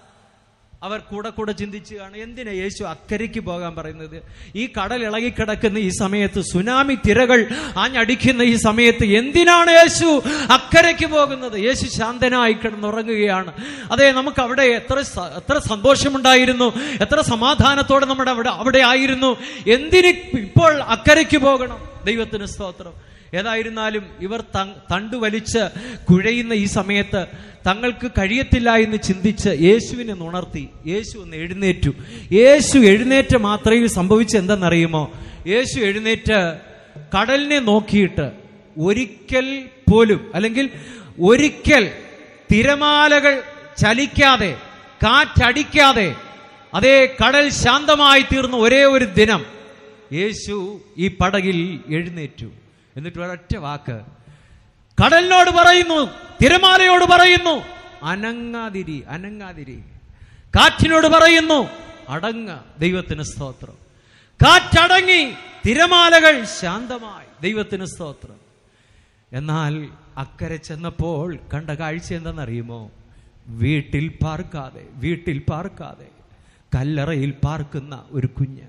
അവർ കൂടെ കൂടെ ചിന്തിച്ചു കാണും എന്തിനാ യേശു അക്കരയ്ക്ക് പോകാൻ പറയുന്നത് ഈ കടൽ ഇളകിക്കിടക്കുന്ന ഈ സമയത്ത് സുനാമി തിരകൾ ആഞ്ഞടിക്കുന്ന ഈ സമയത്ത് എന്തിനാണ് യേശു അക്കരയ്ക്ക് പോകുന്നത് യേശു ശാന്തനായി കിടന്നുറങ്ങുകയാണ് അതെ നമുക്ക് അവിടെ എത്ര സ- എത്ര സന്തോഷമുണ്ടായിരുന്നു എത്ര സമാധാനത്തോടെ നമ്മുടെ അവിടെ അവിടെ ആയിരുന്നു എന്തിന് ഇപ്പോൾ അക്കരയ്ക്ക് പോകണം ദൈവത്തിന് സ്തോത്രം ഏതായിരുന്നാലും ഇവർ തങ്- തണ്ടു വലിച്ച് കുഴയുന്ന ഈ സമയത്ത് തങ്ങൾക്ക് കഴിയത്തില്ല എന്ന് ചിന്തിച്ച് യേശുവിനെ നുണർത്തി യേശു ഒന്ന് എഴുന്നേറ്റു യേശു എഴുന്നേറ്റ് മാത്രമേ സംഭവിച്ച എന്തെന്നറിയുമോ യേശു എഴുന്നേറ്റ് കടലിനെ നോക്കിയിട്ട് ഒരിക്കൽ പോലും അല്ലെങ്കിൽ ഒരിക്കൽ തിരമാലകൾ ചലിക്കാതെ കാറ്റടിക്കാതെ അതേ കടൽ ശാന്തമായി തീർന്ന ഒരേ ഒരു ദിനം യേശു ഈ പടകിൽ എഴുന്നേറ്റു എന്നിട്ട് ഒരൊറ്റ വാക്ക് കടലിനോട് പറയുന്നു തിരമാലയോട് പറയുന്നു അനങ്ങാതിരി അനങ്ങാതിരി കാറ്റിനോട് പറയുന്നു അടങ്ങ ദൈവത്തിന് സ്തോത്രം കാറ്റടങ്ങി തിരമാലകൾ ശാന്തമായി ദൈവത്തിന് സ്തോത്രം എന്നാൽ അക്കരെ ചെന്നപ്പോൾ കണ്ട കാഴ്ച എന്തെന്നറിയുമോ വീട്ടിൽ പാർക്കാതെ വീട്ടിൽ പാർക്കാതെ കല്ലറയിൽ പാർക്കുന്ന ഒരു കുഞ്ഞ്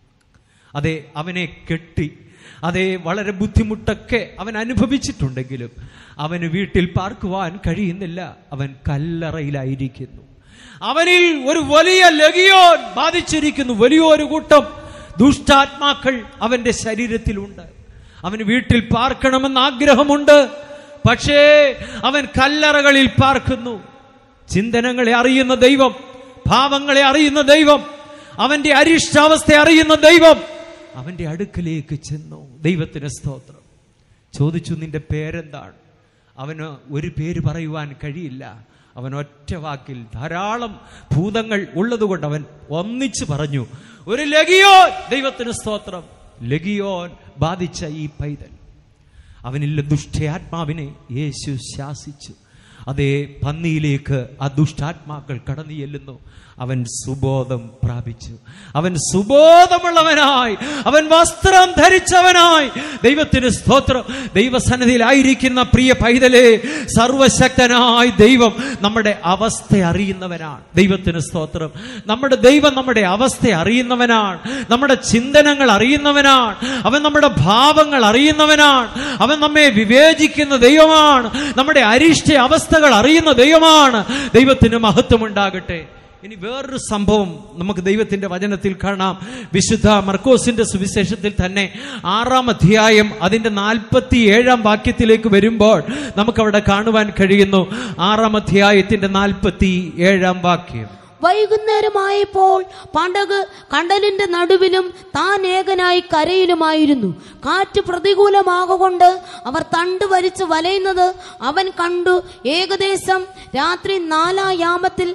അതെ അവനെ കെട്ടി അതെ വളരെ ബുദ്ധിമുട്ടൊക്കെ അവൻ അനുഭവിച്ചിട്ടുണ്ടെങ്കിലും അവന് വീട്ടിൽ പാർക്കുവാൻ കഴിയുന്നില്ല അവൻ കല്ലറയിലായിരിക്കുന്നു അവനിൽ ഒരു വലിയ ലകിയോൻ ബാധിച്ചിരിക്കുന്നു വലിയൊരു കൂട്ടം ദുഷ്ടാത്മാക്കൾ അവന്റെ ശരീരത്തിലുണ്ട് അവന് വീട്ടിൽ പാർക്കണമെന്ന് ആഗ്രഹമുണ്ട് പക്ഷേ അവൻ കല്ലറകളിൽ പാർക്കുന്നു ചിന്തനങ്ങളെ അറിയുന്ന ദൈവം ഭാവങ്ങളെ അറിയുന്ന ദൈവം അവന്റെ അരിഷ്ടാവസ്ഥ അറിയുന്ന ദൈവം അവന്റെ അടുക്കലേക്ക് ചെന്നു ദൈവത്തിന് സ്തോത്രം ചോദിച്ചു നിന്റെ പേരെന്താണ് അവന് ഒരു പേര് പറയുവാൻ കഴിയില്ല അവൻ ഒറ്റ വാക്കിൽ ധാരാളം ഭൂതങ്ങൾ ഉള്ളതുകൊണ്ട് അവൻ ഒന്നിച്ചു പറഞ്ഞു ഒരു ലഗിയോൻ ദൈവത്തിന് സ്തോത്രം ലഗിയോൻ ബാധിച്ച ഈ പൈതൽ അവനില്ല ദുഷ്ടാത്മാവിനെ യേശു ശാസിച്ചു അതേ പന്നിയിലേക്ക് ആ ദുഷ്ടാത്മാക്കൾ കടന്നു ചെല്ലുന്നു അവൻ സുബോധം പ്രാപിച്ചു അവൻ സുബോധമുള്ളവനായി അവൻ വസ്ത്രം ധരിച്ചവനായി ദൈവത്തിന് സ്തോത്രം ദൈവസന്നിധിയിലായിരിക്കുന്ന പ്രിയ പൈതലെ സർവശക്തനായ ദൈവം നമ്മുടെ അവസ്ഥ അറിയുന്നവനാണ് ദൈവത്തിന് സ്തോത്രം നമ്മുടെ ദൈവം നമ്മുടെ അവസ്ഥ അറിയുന്നവനാണ് നമ്മുടെ ചിന്തനങ്ങൾ അറിയുന്നവനാണ് അവൻ നമ്മുടെ ഭാവങ്ങൾ അറിയുന്നവനാണ് അവൻ നമ്മെ വിവേചിക്കുന്ന ദൈവമാണ് നമ്മുടെ അരിഷ്ട അവസ്ഥകൾ അറിയുന്ന ദൈവമാണ് ദൈവത്തിന് മഹത്വമുണ്ടാകട്ടെ ഇനി വേറൊരു സംഭവം നമുക്ക് ദൈവത്തിന്റെ വചനത്തിൽ കാണാം വിശുദ്ധ മർക്കോസിന്റെ സുവിശേഷത്തിൽ തന്നെ ആറാം അധ്യായം അതിന്റെ നാൽപ്പത്തി ഏഴാം വാക്യത്തിലേക്ക് വരുമ്പോൾ നമുക്കവിടെ കാണുവാൻ കഴിയുന്നു ആറാം അധ്യായത്തിന്റെ നാൽപ്പത്തി ഏഴാം വാക്യം വൈകുന്നേരമായപ്പോൾ പണ്ടക് കടലിന്റെ നടുവിലും താൻ ഏകനായി കരയിലുമായിരുന്നു കാറ്റ് പ്രതികൂലമാകൊണ്ട് അവർ തണ്ട് വലിച്ച് വലയുന്നത് അവൻ കണ്ടു ഏകദേശം രാത്രി നാലാം യാമത്തിൽ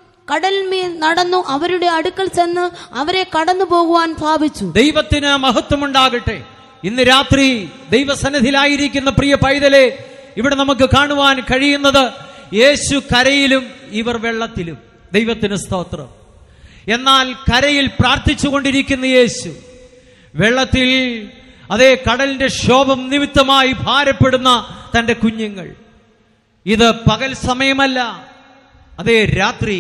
കടൽമേൽ നടന്നു അവരുടെ അടുക്കൽ ചെന്ന് അവരെ കടന്നു പോകുവാൻ ഭാവിച്ചു ദൈവത്തിന് മഹത്വമുണ്ടാകട്ടെ ഇന്ന് രാത്രി ദൈവസന്നിധിയിലായിരിക്കുന്ന പ്രിയ പൈതലെ ഇവിടെ നമുക്ക് കാണുവാൻ കഴിയുന്നത് യേശു കരയിലും ഇവർ വെള്ളത്തിലും ദൈവത്തിന് സ്തോത്രം എന്നാൽ കരയിൽ പ്രാർത്ഥിച്ചുകൊണ്ടിരിക്കുന്ന യേശു വെള്ളത്തിൽ അതേ കടലിന്റെ ശോഭം നിമിത്തമായി ഭാരപ്പെടുന്ന തന്റെ കുഞ്ഞുങ്ങൾ ഇത് പകൽ സമയമല്ല അതേ രാത്രി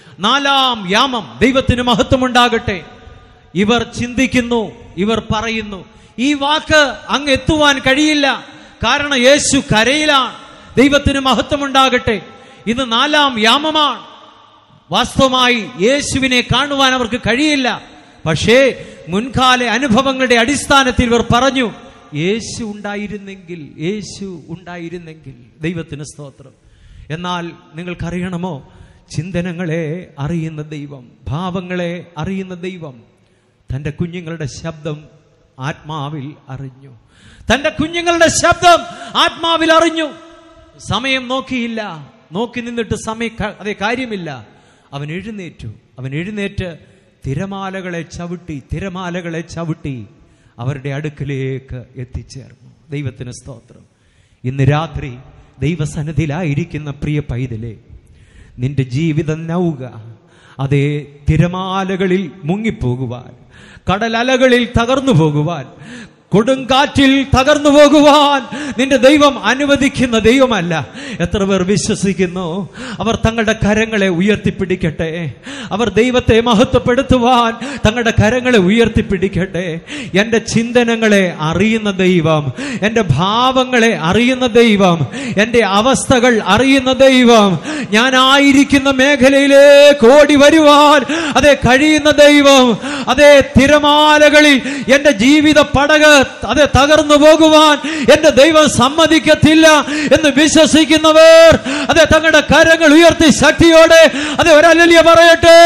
നാലാം യാമം ദൈവത്തിന് മഹത്വമുണ്ടാകട്ടെ ഇവർ ചിന്തിക്കുന്നു ഇവർ പറയുന്നു ഈ വാക്ക് അങ്ങ് എത്തുവാൻ കഴിയില്ല കാരണം യേശു കരയിലാണ് ദൈവത്തിന് മഹത്വമുണ്ടാകട്ടെ ഇത് നാലാം യാമമാണ് വാസ്തവമായി യേശുവിനെ കാണുവാൻ അവർക്ക് കഴിയില്ല പക്ഷേ മുൻകാല അനുഭവങ്ങളുടെ അടിസ്ഥാനത്തിൽ ഇവർ പറഞ്ഞു യേശു ഉണ്ടായിരുന്നെങ്കിൽ യേശു ഉണ്ടായിരുന്നെങ്കിൽ ദൈവത്തിന് സ്തോത്രം എന്നാൽ നിങ്ങൾക്കറിയണമോ ചിന്തനങ്ങളെ അറിയുന്ന ദൈവം ഭാവങ്ങളെ അറിയുന്ന ദൈവം തൻ്റെ കുഞ്ഞുങ്ങളുടെ ശബ്ദം ആത്മാവിൽ അറിഞ്ഞു തൻ്റെ കുഞ്ഞുങ്ങളുടെ ശബ്ദം ആത്മാവിൽ അറിഞ്ഞു സമയം നോക്കിയില്ല നോക്കി നിന്നിട്ട് സമയ അതേ കാര്യമില്ല അവൻ എഴുന്നേറ്റു അവൻ എഴുന്നേറ്റ് തിരമാലകളെ ചവിട്ടി തിരമാലകളെ ചവിട്ടി അവരുടെ അടുക്കലേക്ക് എത്തിച്ചേർന്നു ദൈവത്തിന് സ്തോത്രം ഇന്ന് രാത്രി ദൈവസന്നിധിയിലായിരിക്കുന്ന പ്രിയ പൈതലെ നിന്റെ ജീവിതം നൗക അതേ തിരമാലകളിൽ മുങ്ങിപ്പോകുവാൻ കടലലകളിൽ തകർന്നു പോകുവാൻ കൊടുങ്കാറ്റിൽ തകർന്നു പോകുവാൻ നിന്റെ ദൈവം അനുവദിക്കുന്ന ദൈവമല്ല എത്ര പേർ വിശ്വസിക്കുന്നു അവർ തങ്ങളുടെ കരങ്ങളെ ഉയർത്തിപ്പിടിക്കട്ടെ അവർ ദൈവത്തെ മഹത്വപ്പെടുത്തുവാൻ തങ്ങളുടെ കരങ്ങളെ ഉയർത്തിപ്പിടിക്കട്ടെ എൻ്റെ ചിന്തനങ്ങളെ അറിയുന്ന ദൈവം എൻ്റെ ഭാവങ്ങളെ അറിയുന്ന ദൈവം എൻ്റെ അവസ്ഥകൾ അറിയുന്ന ദൈവം ഞാനായിരിക്കുന്ന മേഖലയിലേക്ക് ഓടി വരുവാൻ അതേ കഴിയുന്ന ദൈവം അതേ തിരമാലകളിൽ എൻ്റെ ജീവിത പടക് അത് തകർന്നു പോകുവാൻ എന്റെ ദൈവം സമ്മതിക്കത്തില്ല എന്ന് വിശ്വസിക്കുന്നവർ അതെ തങ്ങളുടെ കരങ്ങൾ ഉയർത്തി ശക്തിയോടെ അതെ ഒരല്ലിയ പറയട്ടെ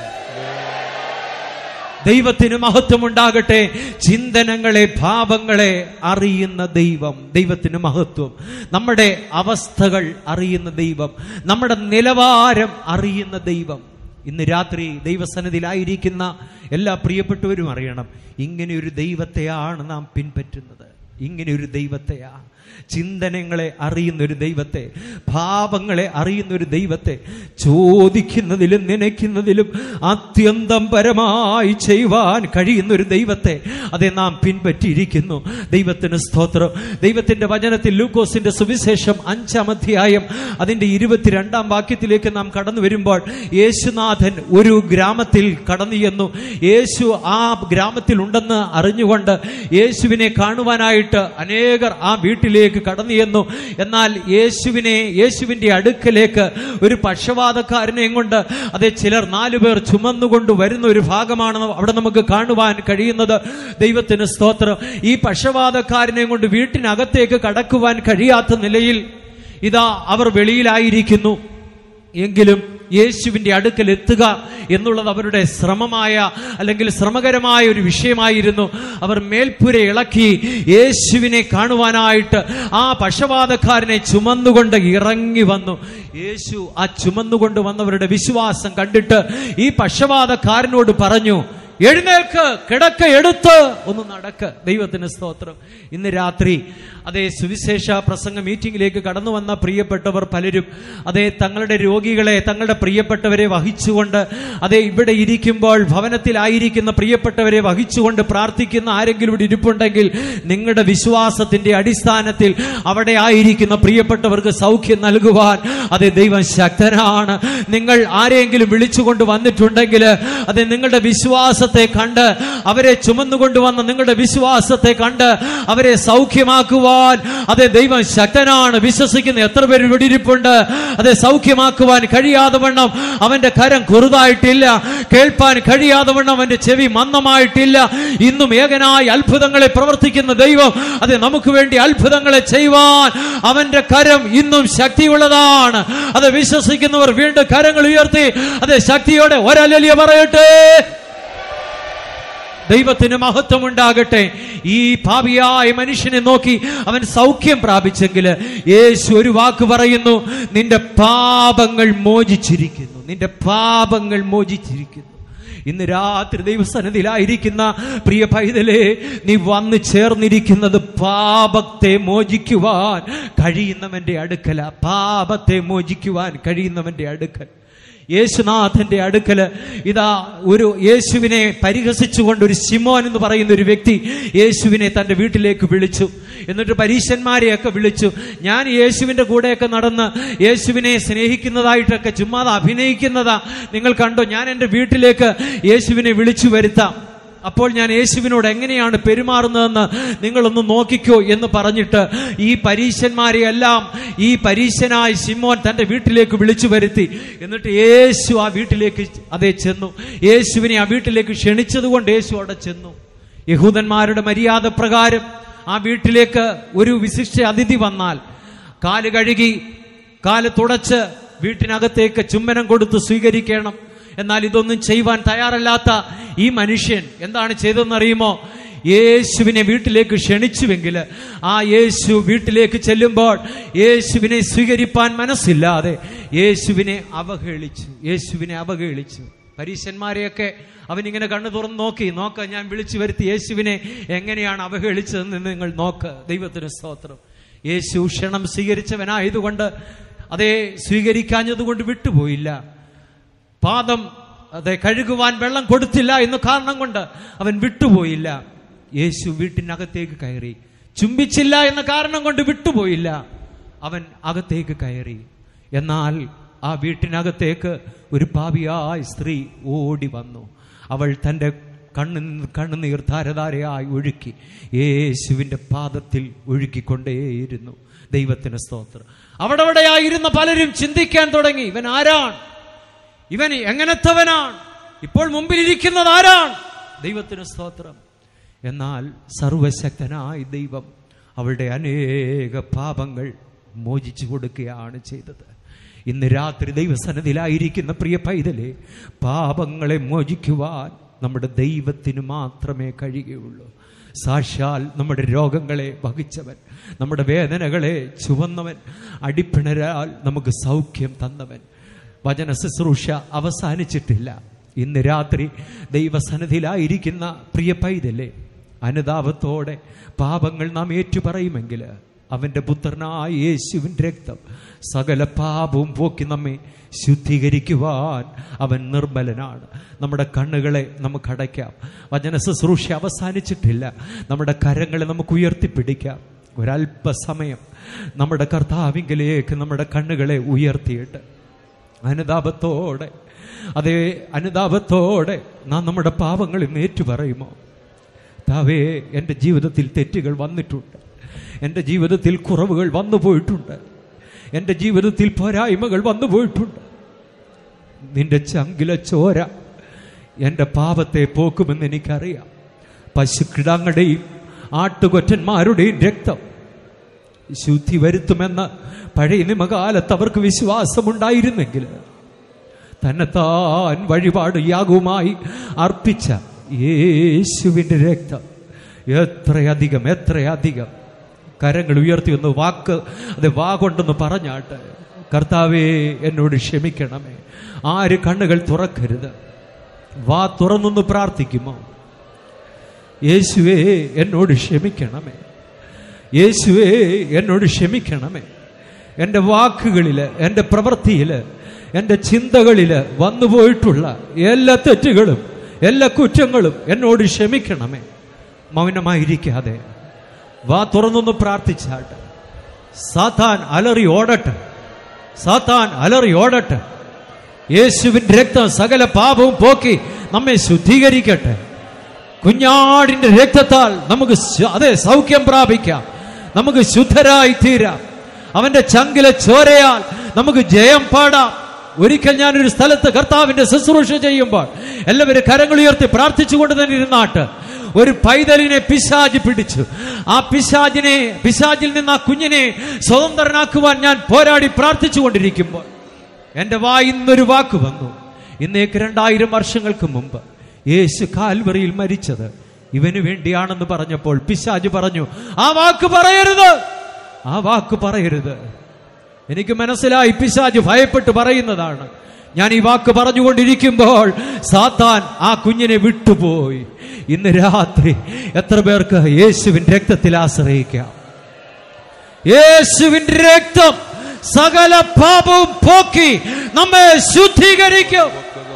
ദൈവത്തിന് മഹത്വമുണ്ടാകട്ടെ ചിന്തനങ്ങളെ ഭാവങ്ങളെ അറിയുന്ന ദൈവം ദൈവത്തിന് മഹത്വം നമ്മുടെ അവസ്ഥകൾ അറിയുന്ന ദൈവം നമ്മുടെ നിലവാരം അറിയുന്ന ദൈവം ഇന്ന് രാത്രി ദൈവസന്നിധിയിലായിരിക്കുന്ന എല്ലാ പ്രിയപ്പെട്ടവരും അറിയണം ഇങ്ങനെ ഒരു ദൈവത്തെയാണ് നാം പിൻപറ്റുന്നത് ഇങ്ങനെ ഒരു ദൈവത്തെയാ ചിന്തനങ്ങളെ അറിയുന്ന ഒരു ദൈവത്തെ ഭാവങ്ങളെ അറിയുന്ന ഒരു ദൈവത്തെ ചോദിക്കുന്നതിലും നനയ്ക്കുന്നതിലും അത്യന്തം പരമായി ചെയ്യുവാൻ കഴിയുന്ന ഒരു ദൈവത്തെ അതെ നാം പിൻപറ്റിയിരിക്കുന്നു ദൈവത്തിന് സ്തോത്രം ദൈവത്തിന്റെ വചനത്തിൽ ലൂക്കോസിന്റെ സുവിശേഷം അഞ്ചാം അധ്യായം അതിന്റെ ഇരുപത്തിരണ്ടാം വാക്യത്തിലേക്ക് നാം കടന്നു വരുമ്പോൾ യേശുനാഥൻ ഒരു ഗ്രാമത്തിൽ കടന്നു ചെന്നു യേശു ആ ഗ്രാമത്തിൽ ഉണ്ടെന്ന് അറിഞ്ഞുകൊണ്ട് യേശുവിനെ കാണുവാനായിട്ട് അനേകർ ആ വീട്ടിലേക്ക് കടന്നു ചെന്നു എന്നാൽ യേശുവിനെ യേശുവിന്റെ അടുക്കലേക്ക് ഒരു പക്ഷപാതക്കാരനെയും കൊണ്ട് അതെ ചിലർ നാലുപേർ ചുമന്നുകൊണ്ട് വരുന്ന ഒരു ഭാഗമാണ് അവിടെ നമുക്ക് കാണുവാൻ കഴിയുന്നത് ദൈവത്തിന് സ്തോത്രം ഈ പക്ഷപാതക്കാരനെയും കൊണ്ട് വീട്ടിനകത്തേക്ക് കടക്കുവാൻ കഴിയാത്ത നിലയിൽ ഇതാ അവർ വെളിയിലായിരിക്കുന്നു എങ്കിലും യേശുവിന്റെ അടുക്കൽ എത്തുക എന്നുള്ളത് അവരുടെ ശ്രമമായ അല്ലെങ്കിൽ ശ്രമകരമായ ഒരു വിഷയമായിരുന്നു അവർ മേൽപ്പുര ഇളക്കി യേശുവിനെ കാണുവാനായിട്ട് ആ പക്ഷപാതക്കാരനെ ചുമന്നുകൊണ്ട് ഇറങ്ങി വന്നു യേശു ആ ചുമന്നുകൊണ്ട് വന്നവരുടെ വിശ്വാസം കണ്ടിട്ട് ഈ പക്ഷപാതക്കാരനോട് പറഞ്ഞു എഴുന്നേൽക്ക് കിടക്ക എടുത്ത് ഒന്ന് നടക്ക് ദൈവത്തിന് സ്തോത്രം ഇന്ന് രാത്രി അതേ സുവിശേഷ പ്രസംഗ മീറ്റിംഗിലേക്ക് കടന്നു വന്ന പ്രിയപ്പെട്ടവർ പലരും അതേ തങ്ങളുടെ രോഗികളെ തങ്ങളുടെ പ്രിയപ്പെട്ടവരെ വഹിച്ചുകൊണ്ട് അതേ ഇവിടെ ഇരിക്കുമ്പോൾ ഭവനത്തിലായിരിക്കുന്ന പ്രിയപ്പെട്ടവരെ വഹിച്ചുകൊണ്ട് പ്രാർത്ഥിക്കുന്ന ആരെങ്കിലും ഇവിടെ ഇരിപ്പുണ്ടെങ്കിൽ നിങ്ങളുടെ വിശ്വാസത്തിന്റെ അടിസ്ഥാനത്തിൽ അവിടെ ആയിരിക്കുന്ന പ്രിയപ്പെട്ടവർക്ക് സൗഖ്യം നൽകുവാൻ അതേ ദൈവം ശക്തനാണ് നിങ്ങൾ ആരെങ്കിലും വിളിച്ചുകൊണ്ട് വന്നിട്ടുണ്ടെങ്കിൽ അതെ നിങ്ങളുടെ വിശ്വാസത്തെ കണ്ട് അവരെ ചുമന്നുകൊണ്ടുവന്ന നിങ്ങളുടെ വിശ്വാസത്തെ കണ്ട് അവരെ സൗഖ്യമാക്കുവാൻ അതെ ദൈവം ശക്തനാണ് വിശ്വസിക്കുന്ന എത്ര പേര് ഇവിടെ ഇരിപ്പുണ്ട് അതെ സൗഖ്യമാക്കുവാൻ കഴിയാതെ വണ്ണം അവന്റെ കരം കുറുതായിട്ടില്ല കേൾപ്പാൻ കഴിയാതെ വണ്ണം അവന്റെ ചെവി മന്ദമായിട്ടില്ല ഇന്നും ഏകനായി അത്ഭുതങ്ങളെ പ്രവർത്തിക്കുന്ന ദൈവം അതെ നമുക്ക് വേണ്ടി അത്ഭുതങ്ങളെ ചെയ്യുവാൻ അവന്റെ കരം ഇന്നും ശക്തിയുള്ളതാണ് അത് വിശ്വസിക്കുന്നവർ വീണ്ടും കരങ്ങൾ ഉയർത്തി അതെ ശക്തിയോടെ ഒരലിയ പറയട്ടെ ദൈവത്തിന് മഹത്വം ഉണ്ടാകട്ടെ ഈ ഭാവിയായ മനുഷ്യനെ നോക്കി അവൻ സൗഖ്യം പ്രാപിച്ചെങ്കിൽ യേശു ഒരു വാക്ക് പറയുന്നു നിന്റെ പാപങ്ങൾ മോചിച്ചിരിക്കുന്നു നിന്റെ പാപങ്ങൾ മോചിച്ചിരിക്കുന്നു ഇന്ന് രാത്രി ദൈവസന്നിധിയിലായിരിക്കുന്ന പ്രിയ പൈതലേ നീ വന്ന് ചേർന്നിരിക്കുന്നത് പാപത്തെ മോചിക്കുവാൻ കഴിയുന്നവന്റെ അടുക്കല പാപത്തെ മോചിക്കുവാൻ കഴിയുന്നവന്റെ അടുക്കൽ യേശുനാഥന്റെ അടുക്കല് ഇതാ ഒരു യേശുവിനെ പരിഹസിച്ചുകൊണ്ട് ഒരു ശിമോൻ എന്ന് പറയുന്ന ഒരു വ്യക്തി യേശുവിനെ തന്റെ വീട്ടിലേക്ക് വിളിച്ചു എന്നിട്ട് പരീശന്മാരെയൊക്കെ വിളിച്ചു ഞാൻ യേശുവിന്റെ കൂടെയൊക്കെ നടന്ന് യേശുവിനെ സ്നേഹിക്കുന്നതായിട്ടൊക്കെ ചുമ്മാതെ അഭിനയിക്കുന്നതാ നിങ്ങൾ കണ്ടോ ഞാൻ എൻ്റെ വീട്ടിലേക്ക് യേശുവിനെ വിളിച്ചു വരുത്താം അപ്പോൾ ഞാൻ യേശുവിനോട് എങ്ങനെയാണ് പെരുമാറുന്നതെന്ന് നിങ്ങളൊന്ന് നോക്കിക്കോ എന്ന് പറഞ്ഞിട്ട് ഈ പരീശന്മാരെയെല്ലാം ഈ പരീശനായ ശിമോൻ തന്റെ വീട്ടിലേക്ക് വിളിച്ചു വരുത്തി എന്നിട്ട് യേശു ആ വീട്ടിലേക്ക് അതേ ചെന്നു യേശുവിനെ ആ വീട്ടിലേക്ക് ക്ഷണിച്ചതുകൊണ്ട് യേശു അവിടെ ചെന്നു യഹൂദന്മാരുടെ മര്യാദ പ്രകാരം ആ വീട്ടിലേക്ക് ഒരു വിശിഷ്ട അതിഥി വന്നാൽ കാല് കഴുകി കാല് തുടച്ച് വീട്ടിനകത്തേക്ക് ചുമ്മനം കൊടുത്ത് സ്വീകരിക്കണം എന്നാൽ ഇതൊന്നും ചെയ്യുവാൻ തയ്യാറല്ലാത്ത ഈ മനുഷ്യൻ എന്താണ് ചെയ്തതെന്നറിയുമോ യേശുവിനെ വീട്ടിലേക്ക് ക്ഷണിച്ചുവെങ്കിൽ ആ യേശു വീട്ടിലേക്ക് ചെല്ലുമ്പോൾ യേശുവിനെ സ്വീകരിപ്പാൻ മനസ്സില്ലാതെ യേശുവിനെ അവഹേളിച്ചു യേശുവിനെ അവഹേളിച്ചു പരീശന്മാരെയൊക്കെ അവനിങ്ങനെ കണ്ണു തുറന്ന് നോക്കി നോക്ക ഞാൻ വിളിച്ചു വരുത്തി യേശുവിനെ എങ്ങനെയാണ് അവഹേളിച്ചതെന്ന് നിങ്ങൾ നോക്ക് ദൈവത്തിന് സ്തോത്രം യേശു ക്ഷണം സ്വീകരിച്ചവനായതുകൊണ്ട് അതേ സ്വീകരിക്കാഞ്ഞതുകൊണ്ട് വിട്ടുപോയില്ല പാദം അതെ കഴുകുവാൻ വെള്ളം കൊടുത്തില്ല എന്ന് കാരണം കൊണ്ട് അവൻ വിട്ടുപോയില്ല യേശു വീട്ടിനകത്തേക്ക് കയറി ചുംബിച്ചില്ല എന്ന കാരണം കൊണ്ട് വിട്ടുപോയില്ല അവൻ അകത്തേക്ക് കയറി എന്നാൽ ആ വീട്ടിനകത്തേക്ക് ഒരു പാപിയായ സ്ത്രീ ഓടി വന്നു അവൾ തൻ്റെ കണ്ണു കണ്ണുനീർ ധാരധാരയായി ഒഴുക്കി യേശുവിൻ്റെ പാദത്തിൽ ഒഴുക്കിക്കൊണ്ടേയിരുന്നു ദൈവത്തിന് സ്തോത്രം അവിടെ അവിടെയായിരുന്ന പലരും ചിന്തിക്കാൻ തുടങ്ങി ഇവൻ ആരാണ് ഇവൻ എങ്ങനത്തവനാണ് ഇപ്പോൾ മുമ്പിലിരിക്കുന്നത് ആരാണ് ദൈവത്തിന് സ്തോത്രം എന്നാൽ സർവശക്തനായ ദൈവം അവളുടെ അനേക പാപങ്ങൾ മോചിച്ചു കൊടുക്കുകയാണ് ചെയ്തത് ഇന്ന് രാത്രി ദൈവസനത്തിലായിരിക്കുന്ന പ്രിയ പൈതലെ പാപങ്ങളെ മോചിക്കുവാൻ നമ്മുടെ ദൈവത്തിന് മാത്രമേ കഴിയുകയുള്ളൂ സാക്ഷാൽ നമ്മുടെ രോഗങ്ങളെ വഹിച്ചവൻ നമ്മുടെ വേദനകളെ ചുവന്നവൻ അടിപ്പിണരാൽ നമുക്ക് സൗഖ്യം തന്നവൻ വചന ശുശ്രൂഷ അവസാനിച്ചിട്ടില്ല ഇന്ന് രാത്രി ദൈവസന്നിധിയിലായിരിക്കുന്ന പ്രിയ പൈതലെ അനുതാപത്തോടെ പാപങ്ങൾ നാം ഏറ്റുപറയുമെങ്കിൽ അവന്റെ പുത്രനായ യേശുവിൻ്റെ രക്തം സകല പാപവും പോക്കി നമ്മെ ശുദ്ധീകരിക്കുവാൻ അവൻ നിർമ്മലനാണ് നമ്മുടെ കണ്ണുകളെ നമുക്ക് അടയ്ക്കാം വചന ശുശ്രൂഷ അവസാനിച്ചിട്ടില്ല നമ്മുടെ കരങ്ങളെ നമുക്ക് ഉയർത്തിപ്പിടിക്കാം ഒരല്പസമയം നമ്മുടെ കർത്താവിങ്കിലേക്ക് നമ്മുടെ കണ്ണുകളെ ഉയർത്തിയിട്ട് അനുതാപത്തോടെ അതേ അനുതാപത്തോടെ നാം നമ്മുടെ പാപങ്ങളിൽ നേറ്റു പറയുമോ താവേ എൻ്റെ ജീവിതത്തിൽ തെറ്റുകൾ വന്നിട്ടുണ്ട് എൻ്റെ ജീവിതത്തിൽ കുറവുകൾ വന്നു പോയിട്ടുണ്ട് എൻ്റെ ജീവിതത്തിൽ പോരായ്മകൾ വന്നു പോയിട്ടുണ്ട് നിന്റെ ചങ്കില ചോര എൻ്റെ പാപത്തെ പോക്കുമെന്ന് എനിക്കറിയാം പശുക്കിടാങ്ങളുടെയും ആട്ടുകൊറ്റന്മാരുടെയും രക്തം ശുദ്ധി വരുത്തുമെന്ന് പഴയ നിമകാലത്ത് അവർക്ക് വിശ്വാസമുണ്ടായിരുന്നെങ്കിൽ തന്നെത്താൻ വഴിപാട് യാഗവുമായി അർപ്പിച്ച യേശുവിൻ്റെ രക്തം എത്രയധികം എത്രയധികം കരങ്ങൾ ഉയർത്തി ഒന്ന് വാക്ക് അത് വാ കൊണ്ടൊന്ന് പറഞ്ഞാട്ട് കർത്താവേ എന്നോട് ക്ഷമിക്കണമേ ആര് കണ്ണുകൾ തുറക്കരുത് വാ തുറന്നൊന്ന് പ്രാർത്ഥിക്കുമോ യേശുവേ എന്നോട് ക്ഷമിക്കണമേ യേശുവേ എന്നോട് ക്ഷമിക്കണമേ എൻ്റെ വാക്കുകളിൽ എൻ്റെ പ്രവൃത്തിയിൽ എൻ്റെ ചിന്തകളിൽ വന്നുപോയിട്ടുള്ള എല്ലാ തെറ്റുകളും എല്ലാ കുറ്റങ്ങളും എന്നോട് ക്ഷമിക്കണമേ മൗനമായിരിക്കാതെ വാ തുറന്നൊന്ന് പ്രാർത്ഥിച്ചാട്ടെ സാത്താൻ അലറി ഓടട്ടെ സാത്താൻ അലറി ഓടട്ടെ യേശുവിൻ്റെ രക്തം സകല പാപവും പോക്കി നമ്മെ ശുദ്ധീകരിക്കട്ടെ കുഞ്ഞാടിന്റെ രക്തത്താൽ നമുക്ക് ശ- അതെ സൗഖ്യം പ്രാപിക്കാം നമുക്ക് ശുദ്ധരായി തീരാം അവന്റെ ചങ്കിലെ ചോരയാൽ നമുക്ക് ജയം പാടാം ഒരിക്കൽ ഞാനൊരു സ്ഥലത്ത് കർത്താവിന്റെ ശുശ്രൂഷ ചെയ്യുമ്പോൾ എല്ലാവരും കരങ്ങൾ ഉയർത്തി പ്രാർത്ഥിച്ചുകൊണ്ട് തന്നെ ഇരുന്നാട്ട് ഒരു പൈതലിനെ പിശാജ് പിടിച്ചു ആ പിശാജിനെ പിശാജിൽ നിന്ന് ആ കുഞ്ഞിനെ സ്വതന്ത്രനാക്കുവാൻ ഞാൻ പോരാടി പ്രാർത്ഥിച്ചു കൊണ്ടിരിക്കുമ്പോൾ എന്റെ വായിൽ നിന്നൊരു വാക്ക് വന്നു ഇന്നേക്ക് രണ്ടായിരം വർഷങ്ങൾക്ക് മുമ്പ് യേശു കാൽവറിയിൽ മരിച്ചത് ഇവന് വേണ്ടിയാണെന്ന് പറഞ്ഞപ്പോൾ പിശാജ് പറഞ്ഞു ആ വാക്ക് പറയരുത് ആ വാക്ക് പറയരുത് എനിക്ക് മനസ്സിലായി പിശാജ് ഭയപ്പെട്ട് പറയുന്നതാണ് ഞാൻ ഈ വാക്ക് പറഞ്ഞുകൊണ്ടിരിക്കുമ്പോൾ സാത്താൻ ആ കുഞ്ഞിനെ വിട്ടുപോയി ഇന്ന് രാത്രി എത്ര പേർക്ക് യേശുവിൻ രക്തത്തിൽ ആശ്രയിക്കാം യേശുവിന്റെ രക്തം സകല പാപവും പോക്കി നമ്മെ ശുദ്ധീകരിക്കും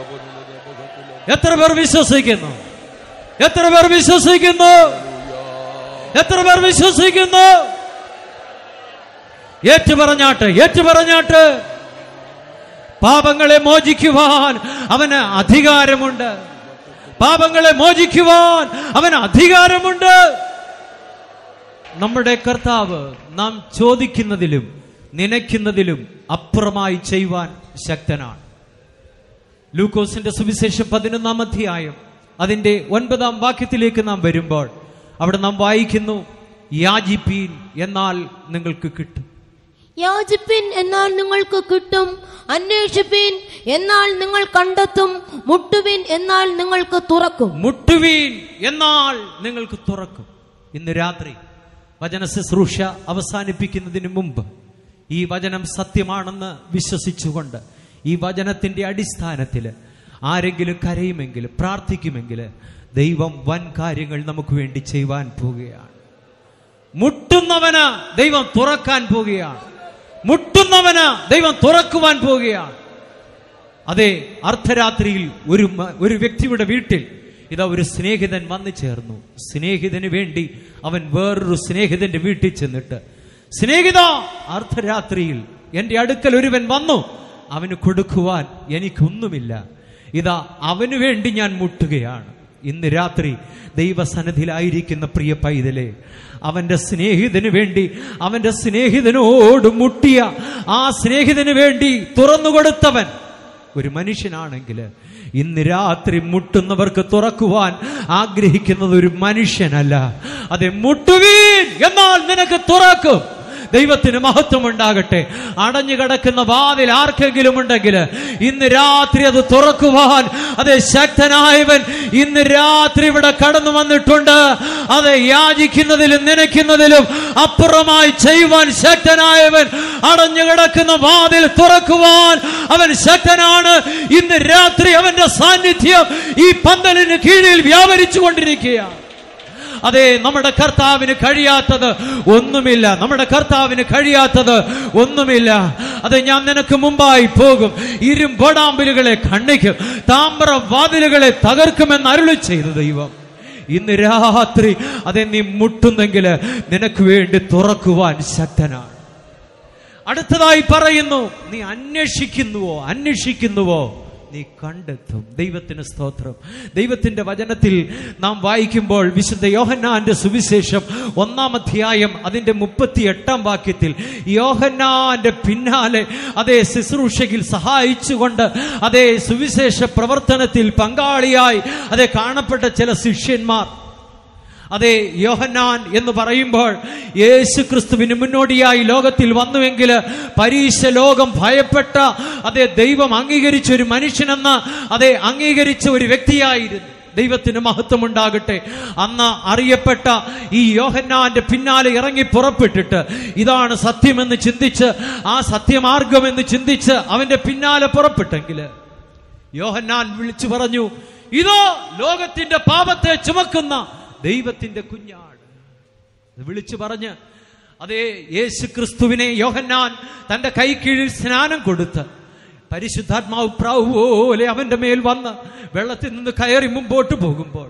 എത്ര പേർ വിശ്വസിക്കുന്നു എത്ര പേർ വിശ്വസിക്കുന്നു എത്ര പേർ വിശ്വസിക്കുന്നു ഏറ്റുപറഞ്ഞാട്ട് ഏറ്റുപറഞ്ഞാട്ട് പാപങ്ങളെ മോചിക്കുവാൻ അവന് അധികാരമുണ്ട് പാപങ്ങളെ മോചിക്കുവാൻ അവന് അധികാരമുണ്ട് നമ്മുടെ കർത്താവ് നാം ചോദിക്കുന്നതിലും നനയ്ക്കുന്നതിലും അപ്പുറമായി ചെയ്യുവാൻ ശക്തനാണ് ലൂക്കോസിന്റെ സുവിശേഷം പതിനൊന്നാം അധ്യായം അതിന്റെ ഒൻപതാം വാക്യത്തിലേക്ക് നാം വരുമ്പോൾ അവിടെ നാം വായിക്കുന്നു യാചിപ്പീൻ എന്നാൽ നിങ്ങൾക്ക് കിട്ടും യാചിപ്പിൻ എന്നാൽ നിങ്ങൾക്ക് കിട്ടും അന്വേഷിപ്പിൻ എന്നാൽ നിങ്ങൾ കണ്ടെത്തും മുട്ടുവിൻ എന്നാൽ നിങ്ങൾക്ക് തുറക്കും മുട്ടുവീൻ എന്നാൽ നിങ്ങൾക്ക് തുറക്കും ഇന്ന് രാത്രി വചന ശുശ്രൂഷ അവസാനിപ്പിക്കുന്നതിന് മുമ്പ് ഈ വചനം സത്യമാണെന്ന് വിശ്വസിച്ചുകൊണ്ട് ഈ വചനത്തിന്റെ അടിസ്ഥാനത്തിൽ ആരെങ്കിലും കരയുമെങ്കിൽ പ്രാർത്ഥിക്കുമെങ്കിൽ ദൈവം വൻ കാര്യങ്ങൾ നമുക്ക് വേണ്ടി ചെയ്യുവാൻ പോവുകയാണ് മുട്ടുന്നവന് ദൈവം തുറക്കാൻ പോവുകയാണ് മുട്ടുന്നവന് ദൈവം തുറക്കുവാൻ പോവുകയാണ് അതെ അർദ്ധരാത്രിയിൽ ഒരു മ- ഒരു വ്യക്തിയുടെ വീട്ടിൽ ഇതാ ഒരു സ്നേഹിതൻ വന്നു ചേർന്നു സ്നേഹിതന് വേണ്ടി അവൻ വേറൊരു സ്നേഹിതന്റെ വീട്ടിൽ ചെന്നിട്ട് സ്നേഹിത അർദ്ധരാത്രിയിൽ എന്റെ അടുക്കൽ ഒരുവൻ വന്നു അവന് കൊടുക്കുവാൻ എനിക്കൊന്നുമില്ല ഇതാ അവന് വേണ്ടി ഞാൻ മുട്ടുകയാണ് ഇന്ന് രാത്രി ദൈവസന്നിധിയിലായിരിക്കുന്ന പ്രിയ പൈതലെ അവന്റെ സ്നേഹിതന് വേണ്ടി അവന്റെ സ്നേഹിതനോട് മുട്ടിയ ആ സ്നേഹിതന് വേണ്ടി തുറന്നു കൊടുത്തവൻ ഒരു മനുഷ്യനാണെങ്കിൽ ഇന്ന് രാത്രി മുട്ടുന്നവർക്ക് തുറക്കുവാൻ ആഗ്രഹിക്കുന്നത് ഒരു മനുഷ്യനല്ല അതെ മുട്ടുവീൻ എന്നാൽ നിനക്ക് തുറക്കും ദൈവത്തിന് മഹത്വം ഉണ്ടാകട്ടെ അടഞ്ഞു കിടക്കുന്ന വാതിൽ ആർക്കെങ്കിലും ഉണ്ടെങ്കിൽ ഇന്ന് രാത്രി അത് തുറക്കുവാൻ അതെ ശക്തനായവൻ ഇന്ന് രാത്രി ഇവിടെ കടന്നു വന്നിട്ടുണ്ട് അതെ യാചിക്കുന്നതിലും നനയ്ക്കുന്നതിലും അപ്പുറമായി ചെയ്യുവാൻ ശക്തനായവൻ അടഞ്ഞു കിടക്കുന്ന വാതിൽ തുറക്കുവാൻ അവൻ ശക്തനാണ് ഇന്ന് രാത്രി അവന്റെ സാന്നിധ്യം ഈ പന്തലിന് കീഴിൽ വ്യാപരിച്ചു കൊണ്ടിരിക്കുകയാണ് അതെ നമ്മുടെ കർത്താവിന് കഴിയാത്തത് ഒന്നുമില്ല നമ്മുടെ കർത്താവിന് കഴിയാത്തത് ഒന്നുമില്ല അതെ ഞാൻ നിനക്ക് മുമ്പായി പോകും ഇരുമ്പൊടാമ്പലുകളെ ഖണ്ഡിക്കും താമ്ര വാതിലുകളെ തകർക്കുമെന്ന് അരുളി ചെയ്ത ദൈവം ഇന്ന് രാത്രി അതെ നീ മുട്ടുന്നെങ്കിൽ നിനക്ക് വേണ്ടി തുറക്കുവാൻ ശക്തനാണ് അടുത്തതായി പറയുന്നു നീ അന്വേഷിക്കുന്നുവോ അന്വേഷിക്കുന്നുവോ നീ കണ്ടെത്തും ദൈവത്തിന് സ്തോത്രം ദൈവത്തിന്റെ വചനത്തിൽ നാം വായിക്കുമ്പോൾ വിശുദ്ധ യോഹന്നാന്റെ സുവിശേഷം ഒന്നാം അധ്യായം അതിന്റെ മുപ്പത്തി എട്ടാം വാക്യത്തിൽ യോഹന്നാന്റെ പിന്നാലെ അതേ ശുശ്രൂഷയിൽ സഹായിച്ചുകൊണ്ട് അതേ സുവിശേഷ പ്രവർത്തനത്തിൽ പങ്കാളിയായി അതേ കാണപ്പെട്ട ചില ശിഷ്യന്മാർ അതെ യോഹന്നാൻ എന്ന് പറയുമ്പോൾ യേശു ക്രിസ്തുവിന് മുന്നോടിയായി ലോകത്തിൽ വന്നുവെങ്കിൽ പരീക്ഷ ലോകം ഭയപ്പെട്ട അതെ ദൈവം അംഗീകരിച്ച ഒരു മനുഷ്യനെന്ന് അതെ അംഗീകരിച്ച ഒരു വ്യക്തിയായിരുന്നു ദൈവത്തിന് മഹത്വമുണ്ടാകട്ടെ അന്ന് അറിയപ്പെട്ട ഈ യോഹന്നാന്റെ പിന്നാലെ ഇറങ്ങി പുറപ്പെട്ടിട്ട് ഇതാണ് സത്യമെന്ന് ചിന്തിച്ച് ആ സത്യമാർഗമെന്ന് ചിന്തിച്ച് അവന്റെ പിന്നാലെ പുറപ്പെട്ടെങ്കിൽ യോഹന്നാൻ വിളിച്ചു പറഞ്ഞു ഇതോ ലോകത്തിന്റെ പാപത്തെ ചുമക്കുന്ന ദൈവത്തിന്റെ കുഞ്ഞാട് ഇത് വിളിച്ചു പറഞ്ഞ് അതേ യേശു ക്രിസ്തുവിനെ യോഹന്നാൻ തന്റെ കൈ കീഴിൽ സ്നാനം കൊടുത്ത് പരിശുദ്ധാത്മാവ് പ്രാവ് പോലെ അവന്റെ മേൽ വന്ന് വെള്ളത്തിൽ നിന്ന് കയറി മുമ്പോട്ട് പോകുമ്പോൾ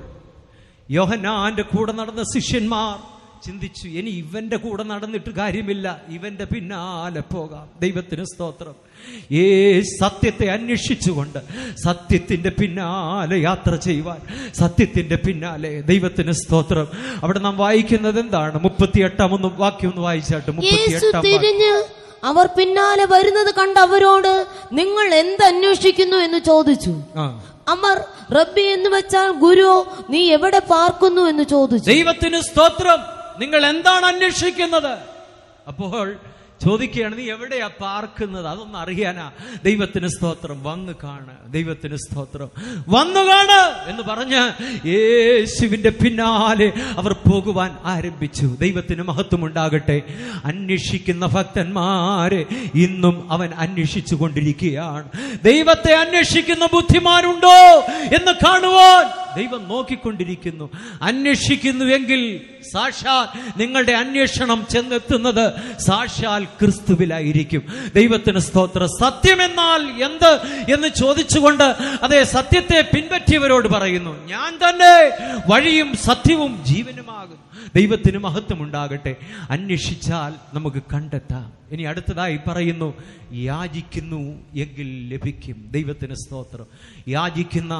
യോഹന്നാന്റെ കൂടെ നടന്ന ശിഷ്യന്മാർ ചിന്തിച്ചു ഇനി ഇവന്റെ കൂടെ നടന്നിട്ട് കാര്യമില്ല ഇവന്റെ പിന്നാലെ പോകാം ദൈവത്തിന് സ്തോത്രം ഏ സത്യത്തെ അന്വേഷിച്ചുകൊണ്ട് സത്യത്തിന്റെ പിന്നാലെ യാത്ര ചെയ്യുവാൻ സത്യത്തിന്റെ പിന്നാലെ ദൈവത്തിന് സ്തോത്രം അവിടെ നാം വായിക്കുന്നത് എന്താണ് മുപ്പത്തിയെട്ടാം ഒന്ന് വാക്യം ഒന്ന് വായിച്ചാട്ട് യേശു മുപ്പത്തിയെട്ടാം വാക്യം. തിരിഞ്ഞ് അവർ പിന്നാലെ വരുന്നത് കണ്ട അവരോട് നിങ്ങൾ എന്ത് അന്വേഷിക്കുന്നു എന്ന് ചോദിച്ചു ആ അവർ റബ്ബി എന്ന് വെച്ചാൽ ഗുരു നീ എവിടെ പാർക്കുന്നു എന്ന് ചോദിച്ചു ദൈവത്തിന് സ്തോത്രം നിങ്ങൾ എന്താണ് അന്വേഷിക്കുന്നത് അപ്പോൾ ചോദിക്കുകയാണ് നീ എവിടെയാ പാർക്കുന്നത് അതൊന്നും അറിയാനാ ദൈവത്തിന് സ്തോത്രം വന്ന് കാണ് ദൈവത്തിന് സ്തോത്രം വന്നു കാണ് എന്ന് പറഞ്ഞ് യേശുവിന്റെ പിന്നാലെ അവർ പോകുവാൻ ആരംഭിച്ചു ദൈവത്തിന് മഹത്വം ഉണ്ടാകട്ടെ അന്വേഷിക്കുന്ന ഭക്തന്മാരെ ഇന്നും അവൻ അന്വേഷിച്ചു കൊണ്ടിരിക്കുകയാണ് ദൈവത്തെ അന്വേഷിക്കുന്ന ബുദ്ധിമാനുണ്ടോ എന്ന് കാണുവാൻ ദൈവം നോക്കിക്കൊണ്ടിരിക്കുന്നു അന്വേഷിക്കുന്നുവെങ്കിൽ സാക്ഷാൽ നിങ്ങളുടെ അന്വേഷണം ചെന്നെത്തുന്നത് സാക്ഷാൽ ക്രിസ്തുവിലായിരിക്കും ദൈവത്തിന് സ്തോത്ര സത്യമെന്നാൽ എന്ത് എന്ന് ചോദിച്ചുകൊണ്ട് അതേ സത്യത്തെ പിൻപറ്റിയവരോട് പറയുന്നു ഞാൻ തന്നെ വഴിയും സത്യവും ജീവനുമാകും ദൈവത്തിന് മഹത്വം ഉണ്ടാകട്ടെ അന്വേഷിച്ചാൽ നമുക്ക് കണ്ടെത്താം ഇനി അടുത്തതായി പറയുന്നു യാചിക്കുന്നു എങ്കിൽ ലഭിക്കും ദൈവത്തിന് സ്തോത്രം യാചിക്കുന്ന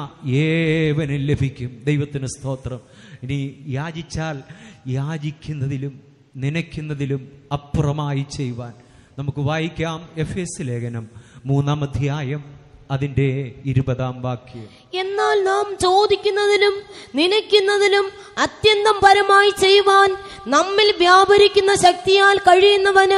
ഏവനും ലഭിക്കും ദൈവത്തിന് സ്തോത്രം ഇനി യാചിച്ചാൽ യാചിക്കുന്നതിലും നനയ്ക്കുന്നതിലും അപ്പുറമായി ചെയ്യുവാൻ നമുക്ക് വായിക്കാം എഫ് എസ് ലേഖനം മൂന്നാം അധ്യായം അതിൻ്റെ ഇരുപതാം വാക്യം എന്നാൽ നാം ചോദിക്കുന്നതിലും നനയ്ക്കുന്നതിലും അത്യന്തം പരമായി ചെയ്യുവാൻ നമ്മിൽ വ്യാപരിക്കുന്ന ശക്തിയാൽ കഴിയുന്നവന്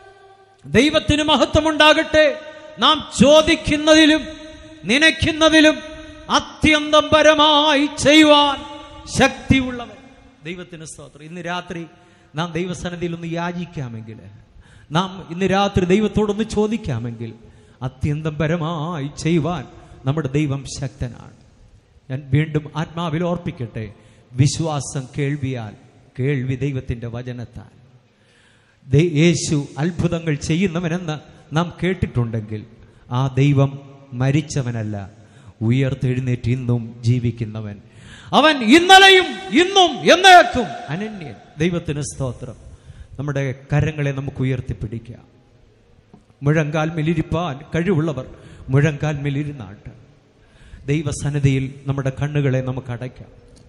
ദൈവത്തിന് മഹത്വമുണ്ടാകട്ടെ നാം ചോദിക്കുന്നതിലും നനയ്ക്കുന്നതിലും അത്യന്തം പരമായി ചെയ്യുവാൻ ശക്തിയുള്ളവൻ ദൈവത്തിന് സ്തോത്രം ഇന്ന് രാത്രി നാം ദൈവസന്നിധിയിൽ ഒന്ന് യാചിക്കാമെങ്കിൽ നാം ഇന്ന് രാത്രി ദൈവത്തോടൊന്ന് ചോദിക്കാമെങ്കിൽ അത്യന്തം പരമായി ചെയ്യുവാൻ നമ്മുടെ ദൈവം ശക്തനാണ് ഞാൻ വീണ്ടും ആത്മാവിൽ ഓർപ്പിക്കട്ടെ വിശ്വാസം കേൾവിയാൽ കേൾവി ദൈവത്തിന്റെ വചനത്താൽ ദൈ- യേശു അത്ഭുതങ്ങൾ ചെയ്യുന്നവനെന്ന് നാം കേട്ടിട്ടുണ്ടെങ്കിൽ ആ ദൈവം മരിച്ചവനല്ല ഉയർത്തെഴുന്നേറ്റ് ഇന്നും ജീവിക്കുന്നവൻ അവൻ ഇന്നലെയും ഇന്നും എന്നേക്കും അനന്യൻ ദൈവത്തിന് സ്തോത്രം നമ്മുടെ കരങ്ങളെ നമുക്ക് ഉയർത്തിപ്പിടിക്കാം മുഴങ്കാൽ മേലിരിപ്പാൻ കഴിവുള്ളവർ മുഴങ്കാൽ മേലിരുന്നാട്ട് ദൈവസന്നിധിയിൽ നമ്മുടെ കണ്ണുകളെ നമുക്ക് അടയ്ക്കാം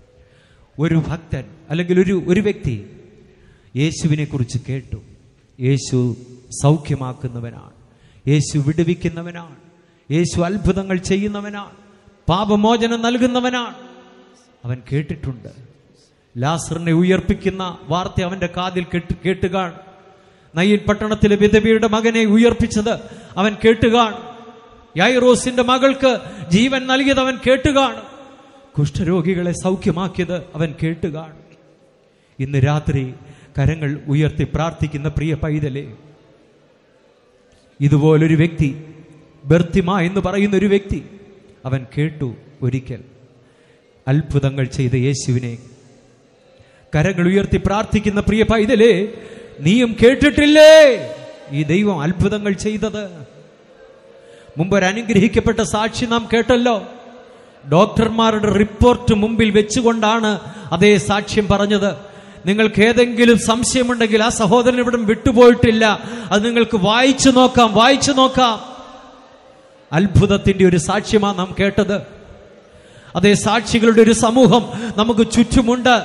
ഒരു ഭക്തൻ അല്ലെങ്കിൽ ഒരു ഒരു വ്യക്തി യേശുവിനെ കുറിച്ച് കേട്ടു യേശു സൗഖ്യമാക്കുന്നവനാണ് യേശു വിടുവിക്കുന്നവനാണ് യേശു അത്ഭുതങ്ങൾ ചെയ്യുന്നവനാണ് പാപമോചനം നൽകുന്നവനാണ് അവൻ കേട്ടിട്ടുണ്ട് ലാസറിനെ ഉയർപ്പിക്കുന്ന വാർത്ത അവന്റെ കാതിൽ കേട്ട് കേട്ടുകാണ് നയ്യൻ പട്ടണത്തിലെ വിധവയുടെ മകനെ ഉയർപ്പിച്ചത് അവൻ കേട്ടുകാണ് യായിറോസിന്റെ മകൾക്ക് ജീവൻ നൽകിയത് അവൻ കേട്ടുകാണ് കുഷ്ഠരോഗികളെ സൗഖ്യമാക്കിയത് അവൻ കേട്ടുകാണ് ഇന്ന് രാത്രി കരങ്ങൾ ഉയർത്തി പ്രാർത്ഥിക്കുന്ന പ്രിയ പൈതലേ ഇതുപോലൊരു വ്യക്തി ബർത്തിമ എന്ന് പറയുന്ന ഒരു വ്യക്തി അവൻ കേട്ടു ഒരിക്കൽ അത്ഭുതങ്ങൾ ചെയ്ത യേശുവിനെ കരങ്ങൾ ഉയർത്തി പ്രാർത്ഥിക്കുന്ന പ്രിയ പൈതലേ നീയും കേട്ടിട്ടില്ലേ ഈ ദൈവം അത്ഭുതങ്ങൾ ചെയ്തത് മുമ്പ് ഒരു അനുഗ്രഹിക്കപ്പെട്ട സാക്ഷി നാം കേട്ടല്ലോ ഡോക്ടർമാരുടെ റിപ്പോർട്ട് മുമ്പിൽ വെച്ചുകൊണ്ടാണ് അതേ സാക്ഷ്യം പറഞ്ഞത് നിങ്ങൾക്ക് ഏതെങ്കിലും സംശയമുണ്ടെങ്കിൽ ആ സഹോദരൻ ഇവിടെ വിട്ടുപോയിട്ടില്ല അത് നിങ്ങൾക്ക് വായിച്ചു നോക്കാം വായിച്ചു നോക്കാം അത്ഭുതത്തിന്റെ ഒരു സാക്ഷ്യമാണ് നാം കേട്ടത് അതേ സാക്ഷികളുടെ ഒരു സമൂഹം നമുക്ക് ചുറ്റുമുണ്ട്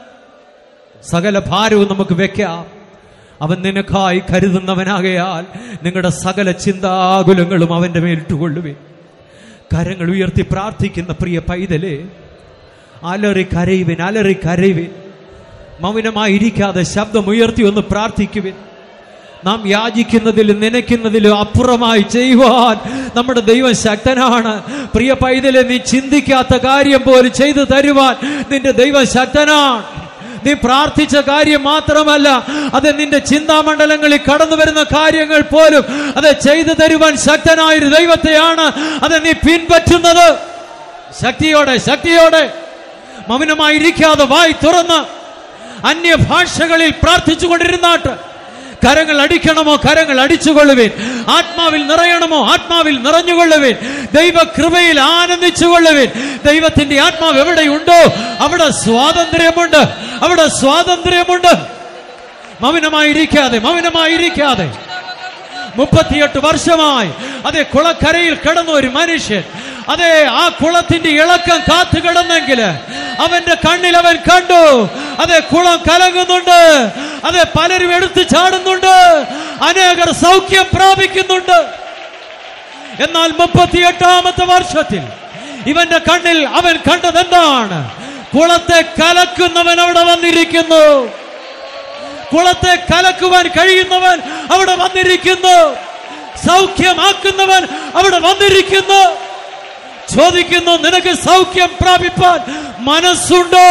സകല ഭാരവും നമുക്ക് വെക്കാം അവൻ നിനക്കായി കരുതുന്നവനാകയാൽ നിങ്ങളുടെ സകല ചിന്താകുലങ്ങളും അവന്റെ മേലിട്ടുകൊള്ളുവേ കരങ്ങൾ ഉയർത്തി പ്രാർത്ഥിക്കുന്ന പ്രിയ പൈതലേ അലറി കരയുവിൻ അലറി കരയുവിൻ മൗനമായിരിക്കാതെ ശബ്ദം ഉയർത്തി ഒന്ന് പ്രാർത്ഥിക്കുവിൻ നാം യാചിക്കുന്നതിലും നനയ്ക്കുന്നതിലും അപ്പുറമായി ചെയ്യുവാൻ നമ്മുടെ ദൈവം ശക്തനാണ് പ്രിയ പൈതലെ നീ ചിന്തിക്കാത്ത കാര്യം പോലും ചെയ്തു തരുവാൻ നിന്റെ ദൈവം ശക്തനാണ് നീ പ്രാർത്ഥിച്ച കാര്യം മാത്രമല്ല അത് നിന്റെ ചിന്താമണ്ഡലങ്ങളിൽ കടന്നു വരുന്ന കാര്യങ്ങൾ പോലും അത് ചെയ്തു തരുവാൻ ശക്തനായൊരു ദൈവത്തെയാണ് അത് നീ പിൻപറ്റുന്നത് ശക്തിയോടെ ശക്തിയോടെ മൗനമായിരിക്കാതെ വായി തുറന്ന് അന്യഭാഷകളിൽ പ്രാർത്ഥിച്ചു കൊണ്ടിരുന്നാട്ട് കരങ്ങൾ അടിക്കണമോ കരങ്ങൾ അടിച്ചുകൊള്ളുവിൻ ആത്മാവിൽ നിറയണമോ ആത്മാവിൽ നിറഞ്ഞുകൊള്ളുവിൻ ദൈവകൃപയിൽ ആനന്ദിച്ചുകൊള്ളുവിൻ ദൈവത്തിന്റെ ആത്മാവ് എവിടെയുണ്ടോ അവിടെ സ്വാതന്ത്ര്യമുണ്ട് അവിടെ സ്വാതന്ത്ര്യമുണ്ട് മൗനമായിരിക്കാതെ മൗനമായിരിക്കാതെ മുപ്പത്തിയെട്ട് വർഷമായി അതെ കുളക്കരയിൽ കിടന്ന ഒരു മനുഷ്യൻ അതെ ആ കുളത്തിന്റെ ഇളക്കം കാത്തു കിടന്നെങ്കിൽ അവന്റെ കണ്ണിൽ അവൻ കണ്ടു അതെ കുളം കലങ്ങുന്നുണ്ട് അതെ പലരും എടുത്തു ചാടുന്നുണ്ട് അനേകർ സൗഖ്യം പ്രാപിക്കുന്നുണ്ട് എന്നാൽ മുപ്പത്തിയെട്ടാമത്തെ വർഷത്തിൽ ഇവന്റെ കണ്ണിൽ അവൻ കണ്ടത് എന്താണ് കുളത്തെ കലക്കുന്നവൻ അവിടെ വന്നിരിക്കുന്നു കുളത്തെ കലക്കുവാൻ കഴിയുന്നവൻ അവിടെ വന്നിരിക്കുന്നു സൗഖ്യമാക്കുന്നവൻ അവിടെ വന്നിരിക്കുന്നു ചോദിക്കുന്നു നിനക്ക് സൗഖ്യം പ്രാപിപ്പാൻ മനസ്സുണ്ടോ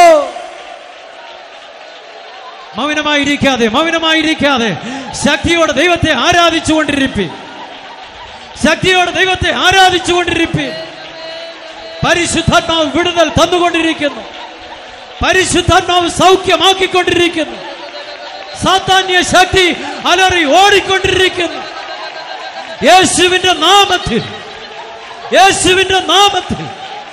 മൗനമായിരിക്കാതെ മൗനമായിരിക്കാതെ ശക്തിയോടെ ദൈവത്തെ ആരാധിച്ചുകൊണ്ടിരിപ്പി ശക്തിയോടെ ദൈവത്തെ ആരാധിച്ചുകൊണ്ടിരിപ്പി പരിശുദ്ധാത്മാവ് വിടുതൽ തന്നുകൊണ്ടിരിക്കുന്നു പരിശുദ്ധാത്മാവ് സൗഖ്യമാക്കിക്കൊണ്ടിരിക്കുന്നു സാത്താന്യ ശക്തി അലറി ഓടിക്കൊണ്ടിരിക്കുന്നു യേശുവിന്റെ നാമത്തിൽ യേശുവിന്റെ നാമത്തിൽ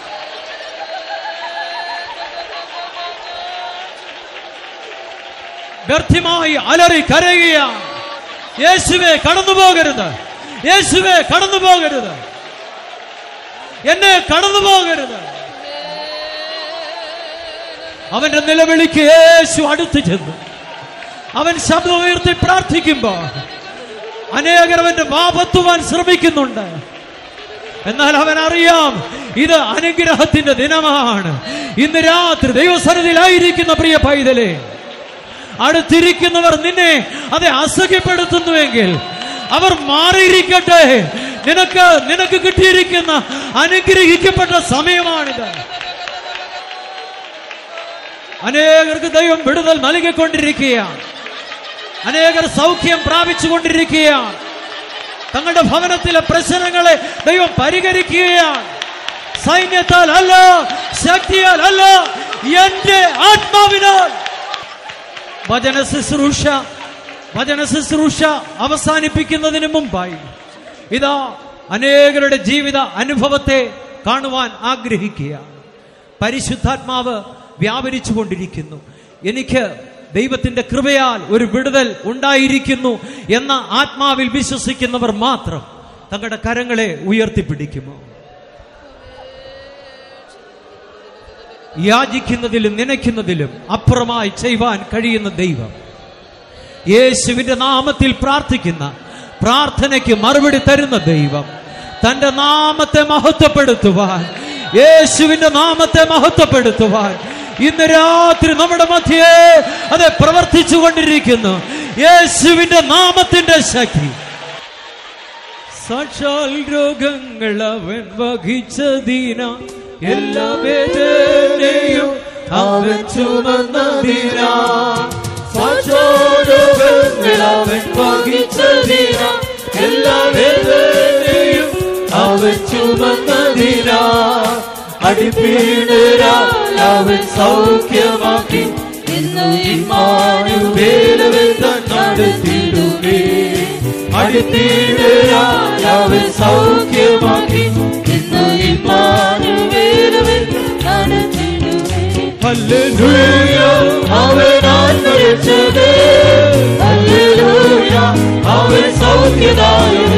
വ്യർത്ഥമായി അലറി കരയുകയാണ് യേശുവെ കടന്നു പോകരുത് യേശുവെ കടന്നു പോകരുത് എന്നെ കടന്നു പോകരുത് അവന്റെ നിലവിളിക്ക് യേശു അടുത്തു ചെന്നു അവൻ ശബ്ദമുയർത്തി പ്രാർത്ഥിക്കുമ്പോൾ അനേകർ അവന്റെ വാപത്തുവാൻ ശ്രമിക്കുന്നുണ്ട് എന്നാൽ അവൻ അറിയാം ഇത് അനുഗ്രഹത്തിന്റെ ദിനമാണ് ഇന്ന് രാത്രി ദൈവസന്നിധിയിലായിരിക്കുന്ന പ്രിയ പൈതലേ അടുത്തിരിക്കുന്നവർ നിന്നെ അതെ അസഖ്യപ്പെടുത്തുന്നുവെങ്കിൽ അവർ മാറിയിരിക്കട്ടെ നിനക്ക് നിനക്ക് കിട്ടിയിരിക്കുന്ന അനുഗ്രഹിക്കപ്പെട്ട സമയമാണിത് അനേകർക്ക് ദൈവം വിടുതൽ നൽകിക്കൊണ്ടിരിക്കുകയാണ് അനേകർ സൗഖ്യം പ്രാപിച്ചുകൊണ്ടിരിക്കുകയാണ് തങ്ങളുടെ ഭവനത്തിലെ പ്രശ്നങ്ങളെ ദൈവം പരിഹരിക്കുകയാണ് സൈന്യത്താൽ അല്ല ശക്തിയാൽ അല്ല എന്റെ ആത്മാവിനാൽ വചന ശുശ്രൂഷ വചന ശുശ്രൂഷ അവസാനിപ്പിക്കുന്നതിന് മുമ്പായി ഇതാ അനേകരുടെ ജീവിത അനുഭവത്തെ കാണുവാൻ ആഗ്രഹിക്കുകയാണ് പരിശുദ്ധാത്മാവ് വ്യാപരിച്ചു കൊണ്ടിരിക്കുന്നു എനിക്ക് ദൈവത്തിന്റെ കൃപയാൽ ഒരു വിടുതൽ ഉണ്ടായിരിക്കുന്നു എന്ന ആത്മാവിൽ വിശ്വസിക്കുന്നവർ മാത്രം തങ്ങളുടെ കരങ്ങളെ ഉയർത്തിപ്പിടിക്കുമോ യാചിക്കുന്നതിലും നനയ്ക്കുന്നതിലും അപ്പുറമായി ചെയ്യുവാൻ കഴിയുന്ന ദൈവം യേശുവിന്റെ നാമത്തിൽ പ്രാർത്ഥിക്കുന്ന പ്രാർത്ഥനയ്ക്ക് മറുപടി തരുന്ന ദൈവം തന്റെ നാമത്തെ മഹത്വപ്പെടുത്തുവാൻ യേശുവിന്റെ നാമത്തെ മഹത്വപ്പെടുത്തുവാൻ ഇന്ന് രാത്രി നമ്മുടെ മധ്യേ അത് പ്രവർത്തിച്ചു കൊണ്ടിരിക്കുന്നു യേശുവിന്റെ നാമത്തിന്റെ ശക്തി സാക്ഷാൽ രോഗങ്ങൾ അവൻ വഹിച്ചതീന എല്ലാ വേദനയും അവൻ ചുമന്നതിനാ സാക്ഷാരോഗങ്ങൾ അവൻ വഹിച്ചതിനാ എല്ലാ വേദനയും അവൻ ചുമന്നതിനാ അടിപ്പീണരാ അവൻ സൗഖ്യമാക്കി ഇന്ന് ഇമ്മാനുവേലവൻ നടത്തിയിടുമേ അടിപ്പീണരാ അവൻ സൗഖ്യമാക്കി ഇന്ന് ഇമ്മാനുവേലവൻ നടത്തിയിടുമേ ഹല്ലേലൂയ അവൻ ആത്മരക്ഷകേ ഹല്ലേലൂയ അവൻ സൗഖ്യദായകൻ